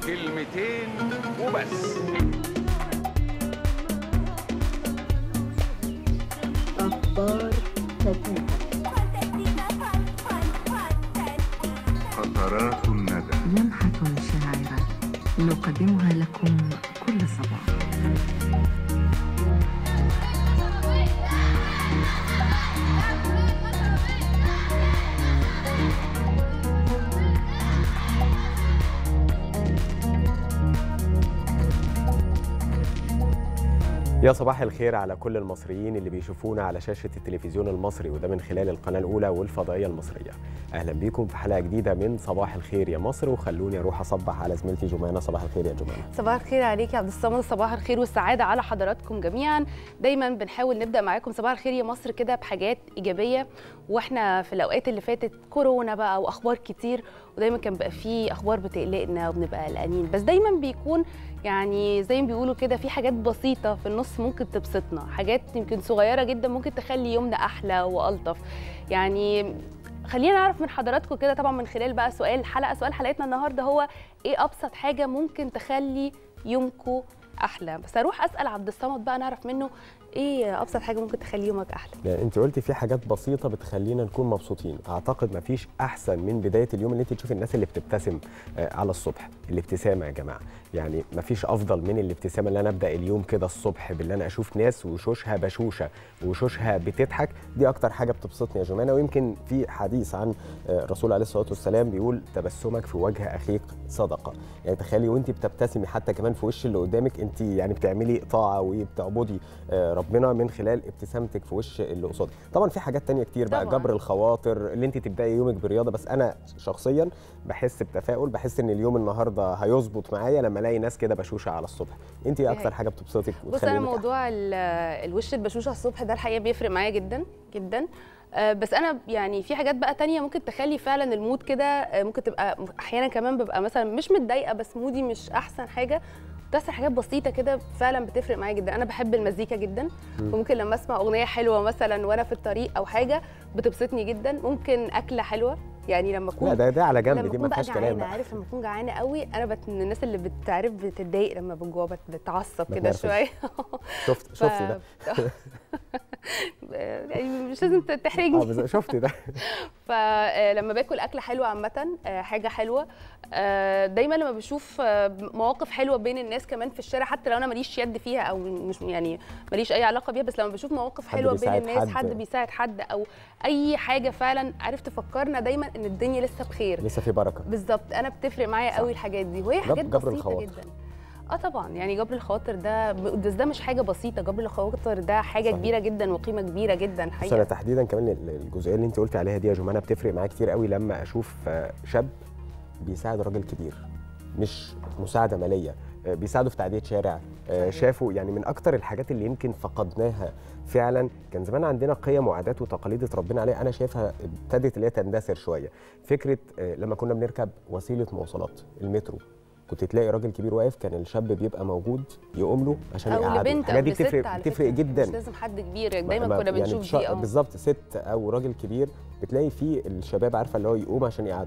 كلمتين وبس أخبار فتاة قطرات الندى لمحة شاعرة نقدمها لكم كل صباح يا صباح الخير على كل المصريين اللي بيشوفونا على شاشة التلفزيون المصري وده من خلال القناة الأولى والفضائية المصرية أهلا بيكم في حلقة جديدة من صباح الخير يا مصر وخلوني أروح أصبح على زميلتي جمانة صباح الخير يا جمانة صباح الخير عليك يا عبد الصمد صباح الخير والسعاده على حضراتكم جميعا دايما بنحاول نبدا معاكم صباح الخير يا مصر كده بحاجات ايجابيه واحنا في الاوقات اللي فاتت كورونا بقى واخبار كتير ودايما كان بقى فيه اخبار بتقلقنا وبنبقى قلقانين بس دايما بيكون يعني زي ما بيقولوا كده في حاجات بسيطه في النص ممكن تبسطنا حاجات يمكن صغيره جدا ممكن تخلي يومنا احلى والطف يعني خلينا نعرف من حضراتكم كده طبعا من خلال بقى سؤال الحلقه سؤال حلقتنا النهارده هو ايه ابسط حاجه ممكن تخلي يومكم احلى بس اروح اسال عبد الصمد بقى نعرف منه ايه ابسط حاجه ممكن تخلي يومك احلى يعني انت قلتي في حاجات بسيطه بتخلينا نكون مبسوطين اعتقد مفيش احسن من بدايه اليوم اللي انت تشوفي الناس اللي بتبتسم آه، على الصبح الابتسامه يا جماعه يعني مفيش افضل من الابتسامه اللي انا ابدا اليوم كده الصبح باللي انا اشوف ناس وشوشها بشوشه وشوشها بتضحك دي اكتر حاجه بتبسطني يا جمانه ويمكن في حديث عن آه، الرسول عليه الصلاه والسلام بيقول تبسمك في وجه اخيك صدقه يعني تخيلي وانت بتبتسمي حتى كمان في وش اللي قدامك انت يعني بتعملي طاعه وبتعبدي آه، ربنا من خلال ابتسامتك في وش اللي قصادك طبعا في حاجات تانية كتير بقى طبعاً. جبر الخواطر اللي انت تبداي يومك برياضه بس انا شخصيا بحس بتفاؤل بحس ان اليوم النهارده هيظبط معايا لما الاقي ناس كده بشوشه على الصبح انت ايه دي اكتر حقيقة. حاجه بتبسطك بص وتخلي انا يومك أحلى؟ موضوع ال- الوش البشوشه الصبح ده الحقيقه بيفرق معايا جدا جدا آه، بس انا يعني في حاجات بقى تانية ممكن تخلي فعلا المود كده آه، ممكن تبقى احيانا كمان ببقى مثلا مش متضايقه بس مودي مش احسن حاجه بتحصل حاجات بسيطه كده فعلا بتفرق معايا جدا انا بحب المزيكا جدا وممكن لما اسمع اغنيه حلوه مثلا وانا في الطريق او حاجه بتبسطني جدا ممكن اكله حلوه يعني لما اكون لا ده ده على جنب لما دي اكون ما بقى فيهاش كلام جعانه بقى عارف لما اكون جعانه قوي انا بت... من الناس اللي بتعرف بتتضايق لما بجوع بت... بتعصب كده بتنرفز. شويه شفت ف- شفتي ده يعني مش لازم اه تحرجني بس شفتي ده فلما باكل اكله حلوه عامه آه، حاجه حلوه آه، دايما لما بشوف آه، مواقف حلوه بين الناس كمان في الشارع حتى لو انا ماليش يد فيها او مش يعني ماليش اي علاقه بيها بس لما بشوف مواقف حد حلوه بين بيساعد الناس حد. حد بيساعد حد او اي حاجه فعلا عارف تفكرنا دايما ان الدنيا لسه بخير لسه في بركه بالظبط انا بتفرق معايا صح. قوي الحاجات دي وهي جب- حاجات جبر بسيطه الخواطر. جدا اه طبعا يعني جبر الخواطر ده بس ده مش حاجه بسيطه جبر الخواطر ده حاجه صحيح. كبيره جدا وقيمه كبيره جدا بس انا الحقيقه تحديدا كمان ال- الجزئيه اللي انت قلتي عليها دي يا جمانه بتفرق معايا كتير قوي لما اشوف آه، شاب بيساعد راجل كبير مش مساعده ماليه آه، بيساعده في تعديه شارع آه، صحيح. شافوا يعني من اكتر الحاجات اللي يمكن فقدناها فعلا كان زمان عندنا قيم وعادات وتقاليد اتربينا عليها انا شايفها ابتدت اللي هي تندثر شويه فكره آه، لما كنا بنركب وسيله مواصلات المترو كنت تلاقي راجل كبير واقف كان الشاب بيبقى موجود يقوم له عشان او يقعده لبنت الحاجات او دي لست بتفرق على بتفرق فكرة. جدا مش لازم حد كبير ما- دايما ما- كنا يعني بنشوف بش- دي اه بالظبط ست او راجل كبير بتلاقي فيه الشباب عارفه اللي هو يقوم عشان يقعدوا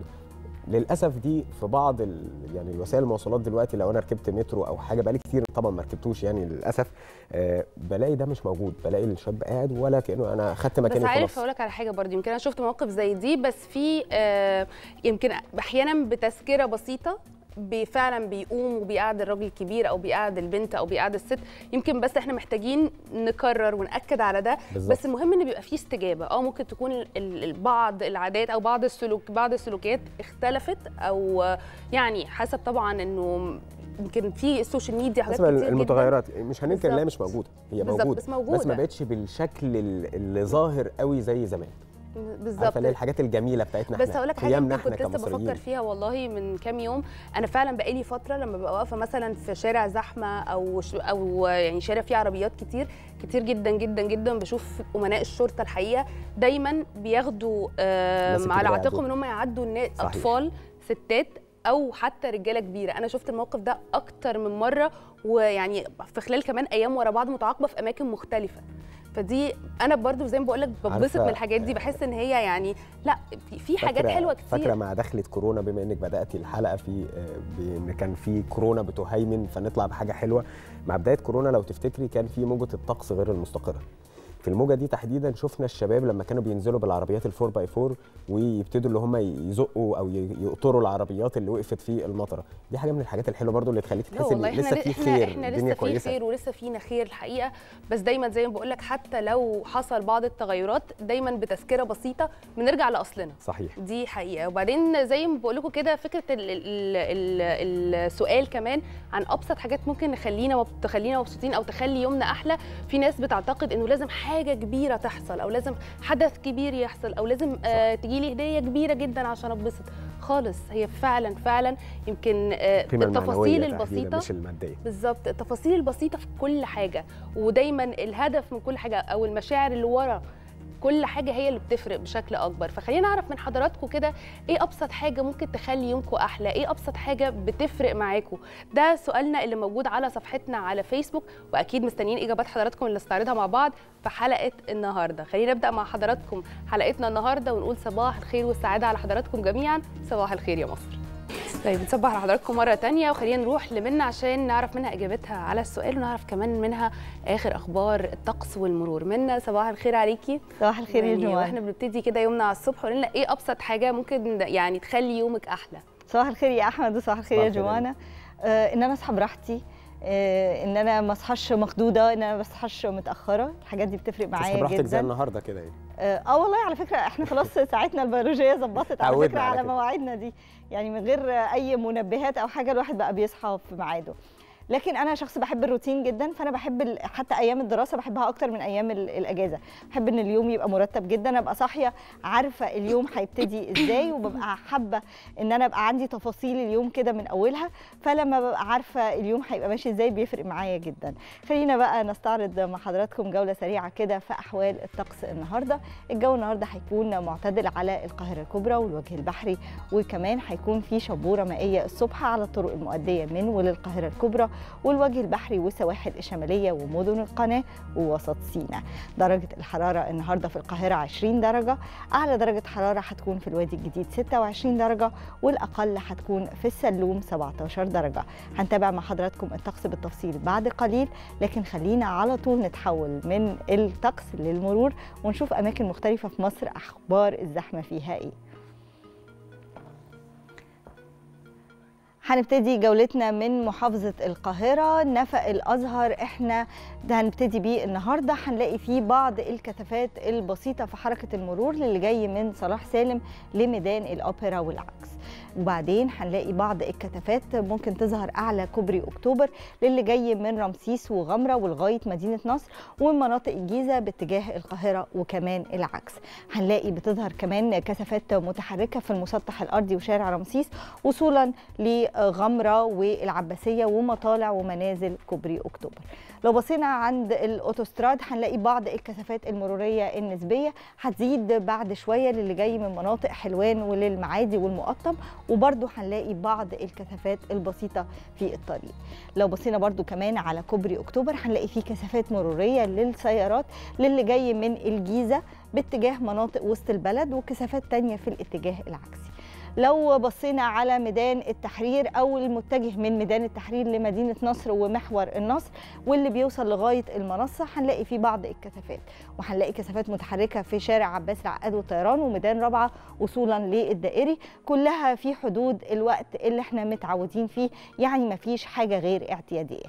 للاسف دي في بعض ال... يعني الوسائل المواصلات دلوقتي لو انا ركبت مترو او حاجه بقالي كتير طبعا ما ركبتوش يعني للاسف آه بلاقي ده مش موجود بلاقي الشاب قاعد ولا كانه انا خدت بس مكاني عارف خلاص اقول لك على حاجه برضه يمكن انا شفت مواقف زي دي بس في آه يمكن احيانا بتذكره بسيطه بي- فعلا بيقوم وبيقعد الراجل الكبير او بيقعد البنت او بيقعد الست يمكن بس احنا محتاجين نكرر وناكد على ده بالظبط. بس المهم ان بيبقى فيه استجابه اه ممكن تكون ال- ال- بعض العادات او بعض السلوك بعض السلوكيات اختلفت او آه، يعني حسب طبعا انه يمكن في السوشيال ميديا حاجات حسب كتير جدا المتغيرات مش هننكر ان هي بالظبط. مش موجوده هي بالظبط، موجوده بس موجودة. بس ما بقتش بالشكل ال- اللي ظاهر قوي زي زمان بالظبط عارفه اللي هي الحاجات الجميله بتاعتنا بس احنا هقول لك حاجه قيمنا يمكن احنا كنت لسه بفكر كمصريين فيها والله من كام يوم انا فعلا بقالي فتره لما ببقى واقفه مثلا في شارع زحمه او ش- او يعني شارع فيه عربيات كتير كتير جدا جدا جدا بشوف امناء الشرطه الحقيقه دايما بياخدوا الناس آم، الكبيرة على عاتقهم يعدوا. ان هم يعدوا النا- صحيح. اطفال ستات او حتى رجاله كبيره انا شفت الموقف ده اكتر من مره ويعني في خلال كمان ايام ورا بعض متعاقبه في اماكن مختلفه فدي انا برضو زي ما بقول لك ببسط عارفة- من الحاجات دي بحس ان هي يعني لا في- في حاجات فاكرة- حلوه فاكره كتير مع دخلة كورونا بما انك بداتي الحلقه في آه، بان كان في كورونا بتهيمن فنطلع بحاجه حلوه مع بدايه كورونا لو تفتكري كان في موجه الطقس غير المستقره في الموجه دي تحديدا شفنا الشباب لما كانوا بينزلوا بالعربيات الفور باي فور ويبتدوا اللي هم يزقوا او ي- يقطروا العربيات اللي وقفت في المطره دي حاجه من الحاجات الحلوه برضو اللي تخليك لا تحسي ان والله لسه احنا في احنا خير احنا الدنيا لسه في كويسه خير ولسه فينا خير الحقيقه بس دايما زي ما بقول لك حتى لو حصل بعض التغيرات دايما بتذكره بسيطه بنرجع لاصلنا صحيح دي حقيقه وبعدين زي ما بقول لكم كده فكره ال ال ال السؤال كمان عن ابسط حاجات ممكن نخلينا مب- تخلينا مبسوطين او تخلي يومنا احلى في ناس بتعتقد انه لازم حاجه كبيره تحصل او لازم حدث كبير يحصل او لازم آه تجي لي هديه كبيره جدا عشان اتبسط خالص هي فعلا فعلا يمكن آه القيمه التفاصيل المعنويه تحديدا البسيطه مش الماديه بالظبط التفاصيل البسيطه في كل حاجه ودايما الهدف من كل حاجه او المشاعر اللي ورا كل حاجه هي اللي بتفرق بشكل اكبر فخلينا نعرف من حضراتكم كده ايه ابسط حاجه ممكن تخلي يومكم احلى ايه ابسط حاجه بتفرق معاكم ده سؤالنا اللي موجود على صفحتنا على فيسبوك واكيد مستنيين اجابات حضراتكم اللي نستعرضها مع بعض في حلقه النهارده خلينا نبدا مع حضراتكم حلقتنا النهارده ونقول صباح الخير والسعاده على حضراتكم جميعا صباح الخير يا مصر طيب نصبح على حضراتكم مرة تانية وخلينا نروح لمنى عشان نعرف منها إجابتها على السؤال ونعرف كمان منها آخر أخبار الطقس والمرور منى صباح الخير عليكي صباح الخير يا يعني جماعه واحنا بنبتدي كده يومنا على الصبح قولي لنا ايه ابسط حاجه ممكن يعني تخلي يومك احلى صباح الخير يا احمد وصباح الخير يا صباح الخير يا جوانا آه ان انا اصحى براحتي آه ان انا ما اصحاش مخضوضه ان انا ما اصحاش متاخره الحاجات دي بتفرق تصحي معايا براحتك زي جدا النهارده كده يعني اه آه والله على فكره احنا خلاص ساعتنا البيولوجيه ظبطت على اتعودنا فكره على على كده. مواعيدنا دي يعني من غير اي منبهات او حاجه الواحد بقى بيصحى في ميعاده لكن انا شخص بحب الروتين جدا فانا بحب ال- حتى ايام الدراسه بحبها اكتر من ايام ال- الاجازه بحب ان اليوم يبقى مرتب جدا ابقى صاحيه عارفه اليوم هيبتدي ازاي وببقى حابه ان انا ابقى عندي تفاصيل اليوم كده من اولها فلما ببقى عارفه اليوم هيبقى ماشي ازاي بيفرق معايا جدا خلينا بقى نستعرض مع حضراتكم جوله سريعه كده في احوال الطقس النهارده الجو النهارده هيكون معتدل على القاهره الكبرى والوجه البحري وكمان هيكون في شبوره مائيه الصبح على الطرق المؤديه من وللقاهره الكبرى والوجه البحري والسواحل الشماليه ومدن القناه ووسط سيناء درجه الحراره النهارده في القاهره 20 درجه اعلى درجه حراره هتكون في الوادي الجديد 26 درجه والاقل هتكون في السلوم 17 درجه هنتابع مع حضراتكم الطقس بالتفصيل بعد قليل لكن خلينا على طول نتحول من الطقس للمرور ونشوف اماكن مختلفه في مصر اخبار الزحمه فيها ايه هنبتدي جولتنا من محافظة القاهرة نفق الأزهر احنا ده هنبتدي بيه النهاردة هنلاقي فيه بعض الكثافات البسيطة في حركة المرور للي جاي من صلاح سالم لميدان الأوبرا والعكس وبعدين هنلاقي بعض الكثافات ممكن تظهر أعلى كوبري أكتوبر للي جاي من رمسيس وغمرة ولغاية مدينة نصر ومناطق الجيزة باتجاه القاهرة وكمان العكس هنلاقي بتظهر كمان كثافات متحركة في المسطح الأرضي وشارع رمسيس وصولا لغمرة والعباسية ومطالع ومنازل كوبري أكتوبر لو بصينا عند الأوتوستراد هنلاقي بعض الكثافات المرورية النسبية هتزيد بعد شوية للي جاي من مناطق حلوان وللمعادي والمقطم وبرده هنلاقي بعض الكثافات البسيطة في الطريق لو بصينا برده كمان على كوبري أكتوبر هنلاقي فيه كثافات مرورية للسيارات للي جاي من الجيزة باتجاه مناطق وسط البلد وكثافات تانية في الاتجاه العكسي لو بصينا على ميدان التحرير او المتجه من ميدان التحرير لمدينه نصر ومحور النصر واللي بيوصل لغايه المنصه هنلاقي فيه بعض الكثافات وهنلاقي كثافات متحركه في شارع عباس العقاد والطيران وميدان رابعه وصولا للدائري كلها في حدود الوقت اللي احنا متعودين فيه يعني مفيش حاجه غير اعتياديه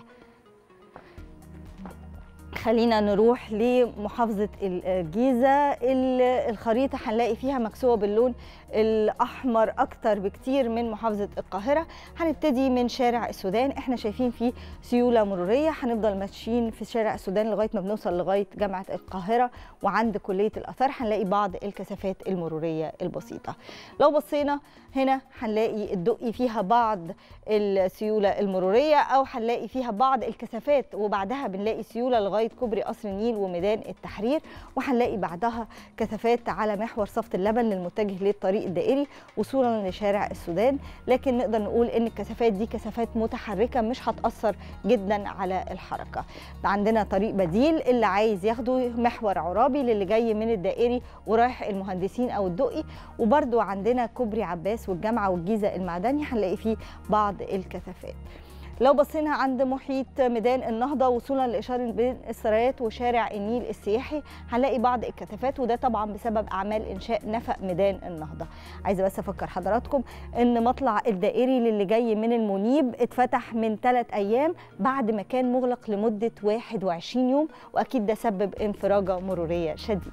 خلينا نروح لمحافظة الجيزة ال- الخريطة هنلاقي فيها مكسوة باللون الأحمر أكتر بكتير من محافظة القاهرة هنبتدي من شارع السودان احنا شايفين فيه سيولة مرورية هنفضل ماشيين في شارع السودان لغاية ما بنوصل لغاية جامعة القاهرة وعند كلية الآثار هنلاقي بعض الكثافات المرورية البسيطة لو بصينا هنا هنلاقي الدقي فيها بعض السيولة المرورية أو هنلاقي فيها بعض الكثافات وبعدها بنلاقي سيولة لغاية لغايه كوبري قصر النيل وميدان التحرير وهنلاقي بعدها كثافات على محور صفت اللبن للمتجه للطريق الدائري وصولا لشارع السودان لكن نقدر نقول ان الكثافات دي كثافات متحركه مش هتاثر جدا على الحركه عندنا طريق بديل اللي عايز ياخده محور عرابي للي جاي من الدائري ورايح المهندسين او الدقي وبرده عندنا كوبري عباس والجامعه والجيزه المعدني هنلاقي فيه بعض الكثافات لو بصينا عند محيط ميدان النهضه وصولا لاشاره بين السرايات وشارع النيل السياحي هنلاقي بعض الكثافات وده طبعا بسبب اعمال انشاء نفق ميدان النهضه عايزه بس افكر حضراتكم ان مطلع الدائري للي جاي من المنيب اتفتح من ثلاث ايام بعد ما كان مغلق لمده 21 يوم واكيد ده سبب انفراجه مروريه شديده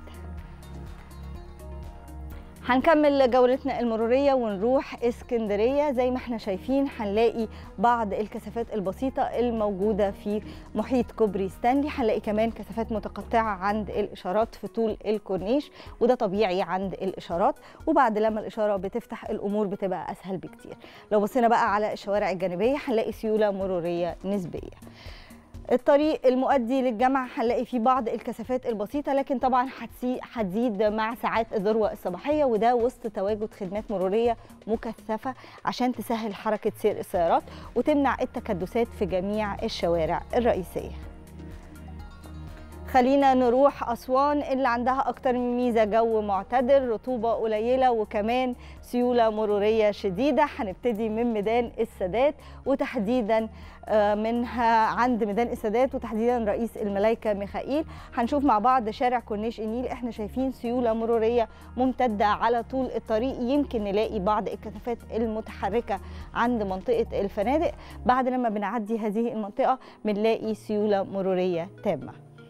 هنكمل جولتنا المروريه ونروح اسكندريه زي ما احنا شايفين هنلاقي بعض الكثافات البسيطه الموجوده في محيط كوبري ستانلي هنلاقي كمان كثافات متقطعه عند الاشارات في طول الكورنيش وده طبيعي عند الاشارات وبعد لما الاشاره بتفتح الامور بتبقى اسهل بكتير لو بصينا بقى على الشوارع الجانبيه هنلاقي سيوله مروريه نسبيه الطريق المؤدي للجامعة هنلاقي فيه بعض الكثافات البسيطة لكن طبعا هتسي- هتزيد مع ساعات الذروة الصباحية وده وسط تواجد خدمات مرورية مكثفة عشان تسهل حركة سير السيارات وتمنع التكدسات في جميع الشوارع الرئيسية خلينا نروح أسوان اللي عندها أكتر من ميزة جو معتدل رطوبة قليلة وكمان سيولة مرورية شديدة هنبتدي من ميدان السادات وتحديدا آه، منها عند ميدان السادات وتحديدا رئيس الملايكة ميخائيل هنشوف مع بعض شارع كورنيش النيل احنا شايفين سيولة مرورية ممتدة على طول الطريق يمكن نلاقي بعض الكثافات المتحركة عند منطقة الفنادق بعد لما بنعدي هذه المنطقة بنلاقي سيولة مرورية تامة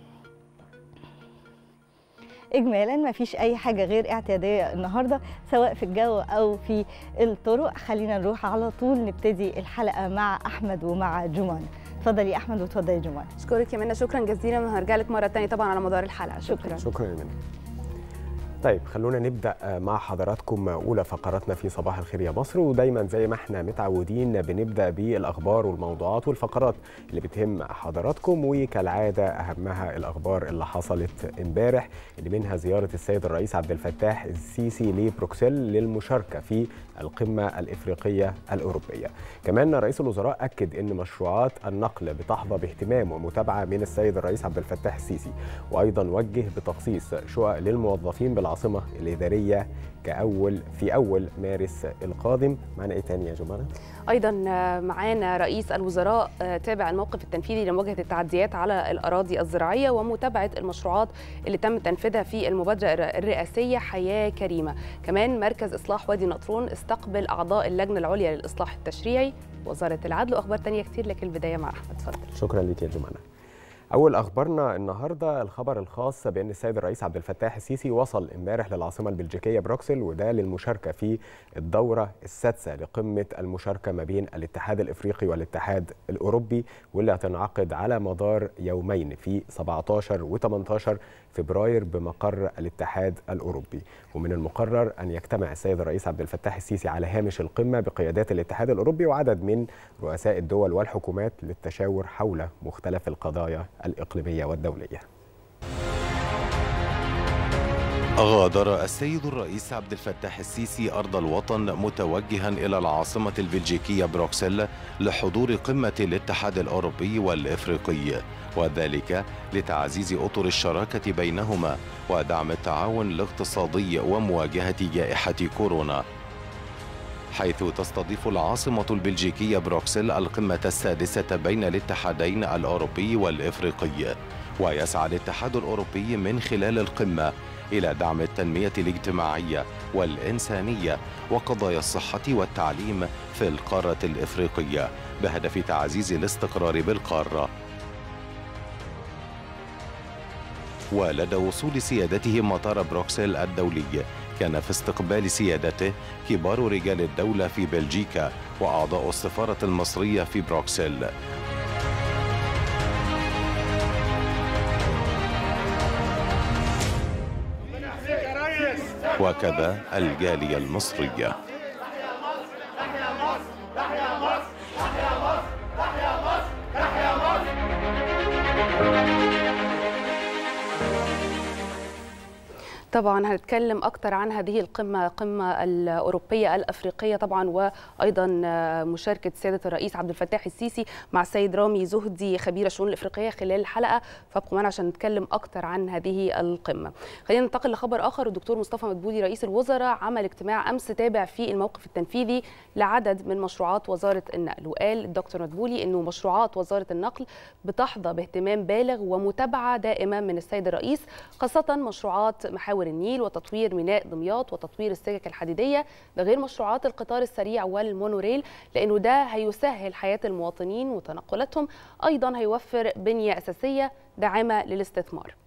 اجمالا ما فيش اي حاجه غير اعتياديه النهارده سواء في الجو او في الطرق خلينا نروح على طول نبتدي الحلقه مع احمد ومع جمان اتفضلي يا احمد واتفضلي يا جمان اشكرك يا منى شكرا جزيلا وهرجع لك مره ثانيه طبعا على مدار الحلقه شكرا شكرا يا منى طيب خلونا نبدا مع حضراتكم اولى فقراتنا في صباح الخير يا مصر ودايما زي ما احنا متعودين بنبدا بالاخبار والموضوعات والفقرات اللي بتهم حضراتكم وكالعاده اهمها الاخبار اللي حصلت امبارح اللي منها زياره السيد الرئيس عبد الفتاح السيسي لبروكسل للمشاركه في القمه الافريقيه الاوروبيه. كمان رئيس الوزراء اكد ان مشروعات النقل بتحظى باهتمام ومتابعه من السيد الرئيس عبد الفتاح السيسي وايضا وجه بتخصيص شقق للموظفين بالعاصمه الاداريه كاول في اول مارس القادم. معنا ايه تاني يا جماعه؟ ايضا آه، معانا رئيس الوزراء آه، تابع الموقف التنفيذي لمواجهه التعديات على الاراضي الزراعيه ومتابعه المشروعات اللي تم تنفيذها في المبادره الر- الرئاسيه حياه كريمه كمان مركز اصلاح وادي نطرون استقبل اعضاء اللجنه العليا للاصلاح التشريعي وزاره العدل واخبار تانية كتير لكن البدايه مع احمد اتفضل شكرا لك يا جمانة أول أخبارنا النهاردة الخبر الخاص بأن السيد الرئيس عبد الفتاح السيسي وصل امبارح للعاصمة البلجيكية بروكسل وده للمشاركة في الدورة السادسة لقمة المشاركة ما بين الاتحاد الإفريقي والاتحاد الأوروبي واللي هتنعقد على مدار يومين في 17 و 18 فبراير بمقر الاتحاد الأوروبي ومن المقرر أن يجتمع السيد الرئيس عبد الفتاح السيسي على هامش القمة بقيادات الاتحاد الأوروبي وعدد من رؤساء الدول والحكومات للتشاور حول مختلف القضايا الإقليمية والدولية غادر السيد الرئيس عبد الفتاح السيسي أرض الوطن متوجها إلى العاصمة البلجيكية بروكسل لحضور قمة الاتحاد الأوروبي والإفريقي وذلك لتعزيز أطر الشراكة بينهما ودعم التعاون الاقتصادي ومواجهة جائحة كورونا حيث تستضيف العاصمة البلجيكية بروكسل القمة السادسة بين الاتحادين الأوروبي والإفريقي ويسعى الاتحاد الأوروبي من خلال القمة إلى دعم التنمية الاجتماعية والإنسانية وقضايا الصحة والتعليم في القارة الإفريقية بهدف تعزيز الاستقرار بالقارة ولدى وصول سيادته مطار بروكسل الدولي كان في استقبال سيادته كبار رجال الدولة في بلجيكا وأعضاء السفارة المصرية في بروكسل وكذا الجالية المصرية طبعا هنتكلم اكتر عن هذه القمه القمه الاوروبيه الافريقيه طبعا وايضا مشاركه سياده الرئيس عبد الفتاح السيسي مع السيد رامي زهدي خبير الشؤون الافريقيه خلال الحلقه فابقوا معنا عشان نتكلم اكتر عن هذه القمه خلينا ننتقل لخبر اخر الدكتور مصطفى مدبولي رئيس الوزراء عمل اجتماع امس تابع فيه الموقف التنفيذي لعدد من مشروعات وزاره النقل وقال الدكتور مدبولي انه مشروعات وزاره النقل بتحظى باهتمام بالغ ومتابعه دائمه من السيد الرئيس خاصه مشروعات محاور النيل وتطوير ميناء دمياط وتطوير السكك الحديديه ده غير مشروعات القطار السريع والمونوريل لانه ده هيسهل حياه المواطنين وتنقلاتهم ايضا هيوفر بنيه اساسيه داعمه للاستثمار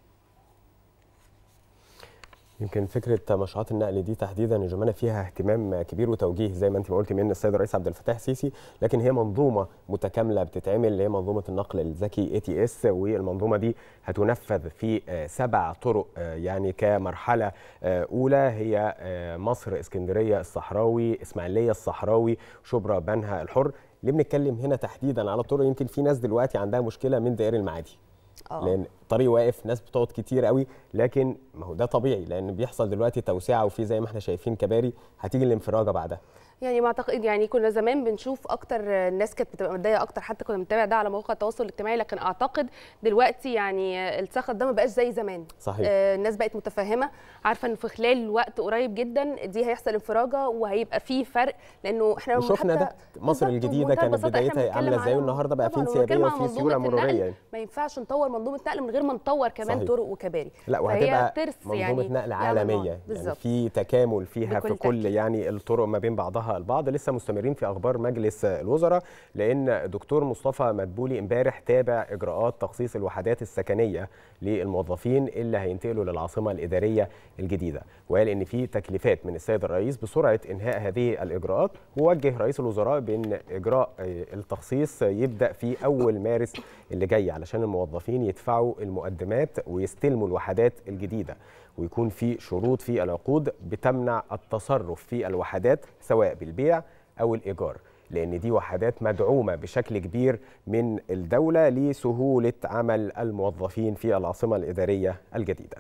يمكن فكره مشروعات النقل دي تحديدا يا جماعه فيها اهتمام كبير وتوجيه زي ما انت ما قلتي من السيد الرئيس عبد الفتاح السيسي لكن هي منظومه متكامله بتتعمل اللي هي منظومه النقل الذكي اي تي اس والمنظومه دي هتنفذ في سبع طرق يعني كمرحله اولى هي مصر اسكندريه الصحراوي اسماعيليه الصحراوي شبرا بنها الحر ليه بنتكلم هنا تحديدا على الطرق يمكن في ناس دلوقتي عندها مشكله من دائري المعادي آه. لان الطريق واقف ناس بتقعد كتير قوي لكن ما هو ده طبيعي لان بيحصل دلوقتي توسعه وفي زي ما احنا شايفين كباري هتيجي الانفراجه بعدها يعني ما اعتقد يعني كنا زمان بنشوف اكتر الناس كانت بتبقى متضايقه اكتر حتى كنا بنتابع ده على مواقع التواصل الاجتماعي لكن اعتقد دلوقتي يعني السخط ده ما بقاش زي زمان صحيح. آه الناس بقت متفهمه عارفه ان في خلال وقت قريب جدا دي هيحصل انفراجه وهيبقى في فرق لانه احنا وشفنا حتى ده مصر بالظبط، الجديده وبمنتهى كانت البساطة إحنا بدايتها بنتكلم عامله ازاي على- والنهارده بقى في طبعاً، انسيابيه وبنتكلم وفي عن سيوله منظومة النقل، مروريه يعني. ما ينفعش نطور منظومه نقل من غير ما نطور كمان صحيح. طرق وكباري لا فهي وهتبقى ترس منظومه يعني نقل يعمل عالميه معاها. يعني بالظبط. في تكامل فيها بكل في كل تأكيد. يعني الطرق ما بين بعضها البعض لسه مستمرين في اخبار مجلس الوزراء لان دكتور مصطفى مدبولي امبارح تابع اجراءات تخصيص الوحدات السكنيه للموظفين اللي هينتقلوا للعاصمه الاداريه الجديده وقال ان في تكليفات من السيد الرئيس بسرعه انهاء هذه الاجراءات ووجه رئيس الوزراء بان اجراء آه، التخصيص يبدا في اول مارس اللي جاي علشان الموظفين يدفعوا المقدمات ويستلموا الوحدات الجديده ويكون في شروط في العقود بتمنع التصرف في الوحدات سواء بالبيع او الايجار لان دي وحدات مدعومه بشكل كبير من الدوله لسهوله عمل الموظفين في العاصمه الاداريه الجديده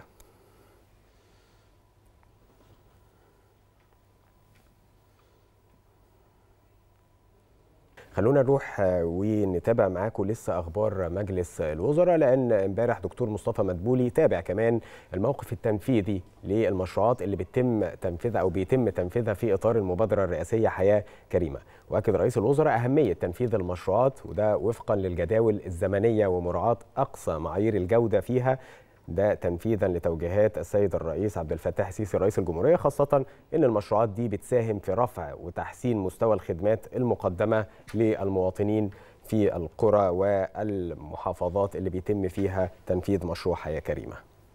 خلونا نروح آه، ونتابع معاكم لسه اخبار مجلس الوزراء لان امبارح دكتور مصطفى مدبولي تابع كمان الموقف التنفيذي للمشروعات اللي بيتم تنفيذها او بيتم تنفيذها في اطار المبادره الرئاسيه حياه كريمه واكد رئيس الوزراء اهميه تنفيذ المشروعات وده وفقا للجداول الزمنيه ومراعاه اقصى معايير الجوده فيها ده تنفيذا لتوجيهات السيد الرئيس عبد الفتاح السيسي رئيس الجمهوريه خاصه ان المشروعات دي بتساهم في رفع وتحسين مستوى الخدمات المقدمه للمواطنين في القرى والمحافظات اللي بيتم فيها تنفيذ مشروع حياه كريمه.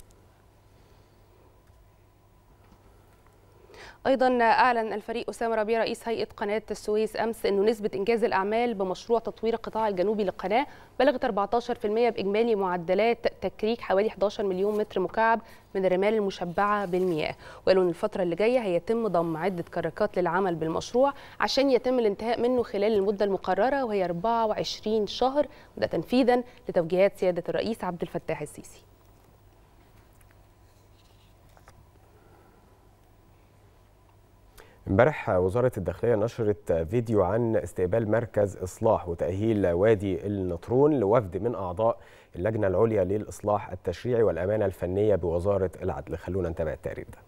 ايضا اعلن الفريق اسامه ربيع رئيس هيئه قناه السويس امس انه نسبه انجاز الاعمال بمشروع تطوير القطاع الجنوبي للقناه بلغت 14% باجمالي معدلات تكريك حوالي 11 مليون متر مكعب من الرمال المشبعه بالمياه وقالوا ان الفتره اللي جايه هيتم ضم عده كراكات للعمل بالمشروع عشان يتم الانتهاء منه خلال المده المقرره وهي 24 شهر وده تنفيذا لتوجيهات سياده الرئيس عبد الفتاح السيسي امبارح وزارة الداخلية نشرت فيديو عن استقبال مركز إصلاح وتأهيل وادي النطرون لوفد من أعضاء اللجنة العليا للإصلاح التشريعي والأمانة الفنية بوزارة العدل خلونا نتابع التقرير ده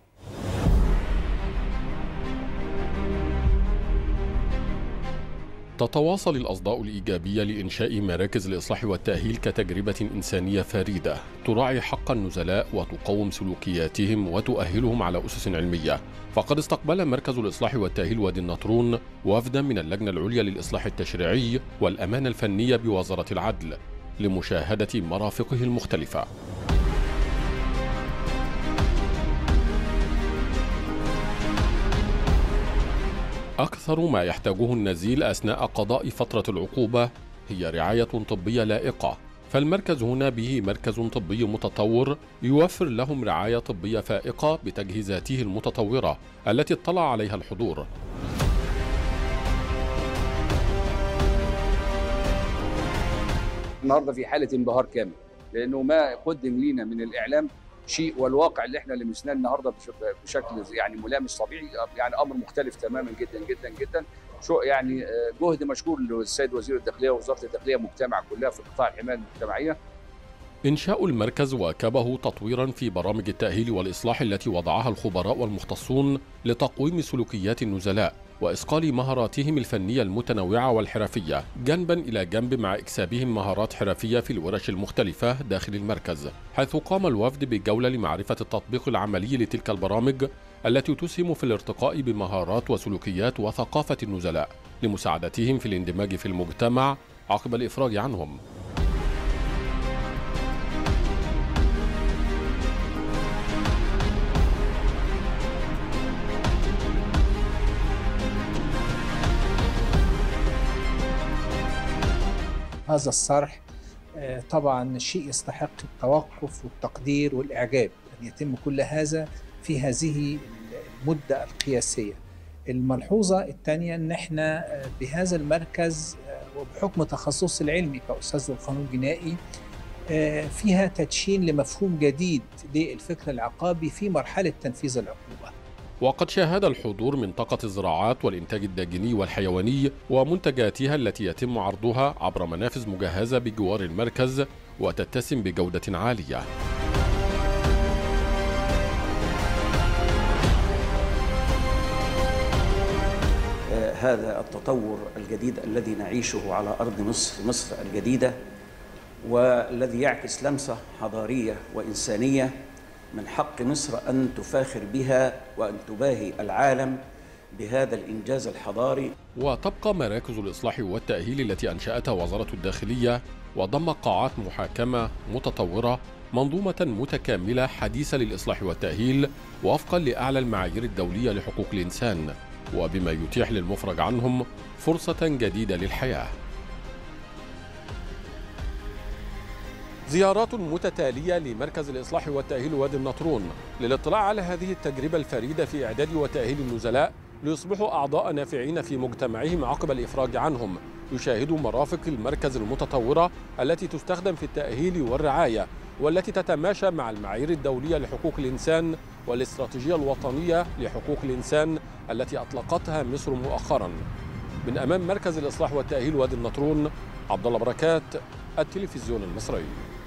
تتواصل الأصداء الإيجابية لإنشاء مراكز الإصلاح والتأهيل كتجربة إنسانية فريدة تراعي حق النزلاء وتقوم سلوكياتهم وتؤهلهم على أسس علمية فقد استقبل مركز الإصلاح والتأهيل وادي النطرون وفدا من اللجنة العليا للإصلاح التشريعي والأمانة الفنية بوزارة العدل لمشاهدة مرافقه المختلفة أكثر ما يحتاجه النزيل أثناء قضاء فترة العقوبة هي رعاية طبية لائقة فالمركز هنا به مركز طبي متطور يوفر لهم رعاية طبية فائقة بتجهيزاته المتطورة التي اطلع عليها الحضور النهارده في حاله انبهار كامل لانه ما قدم لينا من الاعلام شيء والواقع اللي احنا لمسناه النهارده بش- بشكل يعني ملامس طبيعي يعني امر مختلف تماما جدا جدا جدا شو يعني آه، جهد مشكور للسيد وزير الداخليه ووزاره الداخليه مجتمع كلها في قطاع الحمايه المجتمعيه إنشاء المركز واكبه تطويرا في برامج التأهيل والإصلاح التي وضعها الخبراء والمختصون لتقويم سلوكيات النزلاء وإصقال مهاراتهم الفنية المتنوعة والحرفية جنبا إلى جنب مع إكسابهم مهارات حرفية في الورش المختلفة داخل المركز حيث قام الوفد بجولة لمعرفة التطبيق العملي لتلك البرامج التي تسهم في الارتقاء بمهارات وسلوكيات وثقافة النزلاء لمساعدتهم في الاندماج في المجتمع عقب الإفراج عنهم هذا الصرح آه، طبعا شيء يستحق التوقف والتقدير والإعجاب أن يتم كل هذا في هذه المدة القياسية الملحوظة الثانية أن احنا آه، بهذا المركز آه، وبحكم تخصصي العلمي كأستاذ القانون الجنائي آه، فيها تدشين لمفهوم جديد للفكر العقابي في مرحلة تنفيذ العقوبة وقد شاهد الحضور منطقة الزراعات والإنتاج الداجني والحيواني ومنتجاتها التي يتم عرضها عبر منافذ مجهزة بجوار المركز وتتسم بجودة عالية آه، هذا التطور الجديد الذي نعيشه على أرض مصر مصر الجديدة والذي يعكس لمسة حضارية وإنسانية من حق مصر أن تفاخر بها وأن تباهي العالم بهذا الإنجاز الحضاري وتبقى مراكز الإصلاح والتأهيل التي أنشأتها وزارة الداخلية وضم قاعات محاكمة متطورة منظومة متكاملة حديثة للإصلاح والتأهيل وفقا لأعلى المعايير الدولية لحقوق الإنسان وبما يتيح للمفرج عنهم فرصة جديدة للحياة زيارات متتالية لمركز الإصلاح والتأهيل وادي النطرون للاطلاع على هذه التجربة الفريدة في إعداد وتأهيل النزلاء ليصبحوا أعضاء نافعين في مجتمعهم عقب الإفراج عنهم يشاهدوا مرافق المركز المتطورة التي تستخدم في التأهيل والرعاية والتي تتماشى مع المعايير الدولية لحقوق الإنسان والاستراتيجية الوطنية لحقوق الإنسان التي أطلقتها مصر مؤخرا من أمام مركز الإصلاح والتأهيل وادي النطرون عبد الله بركات التلفزيون المصري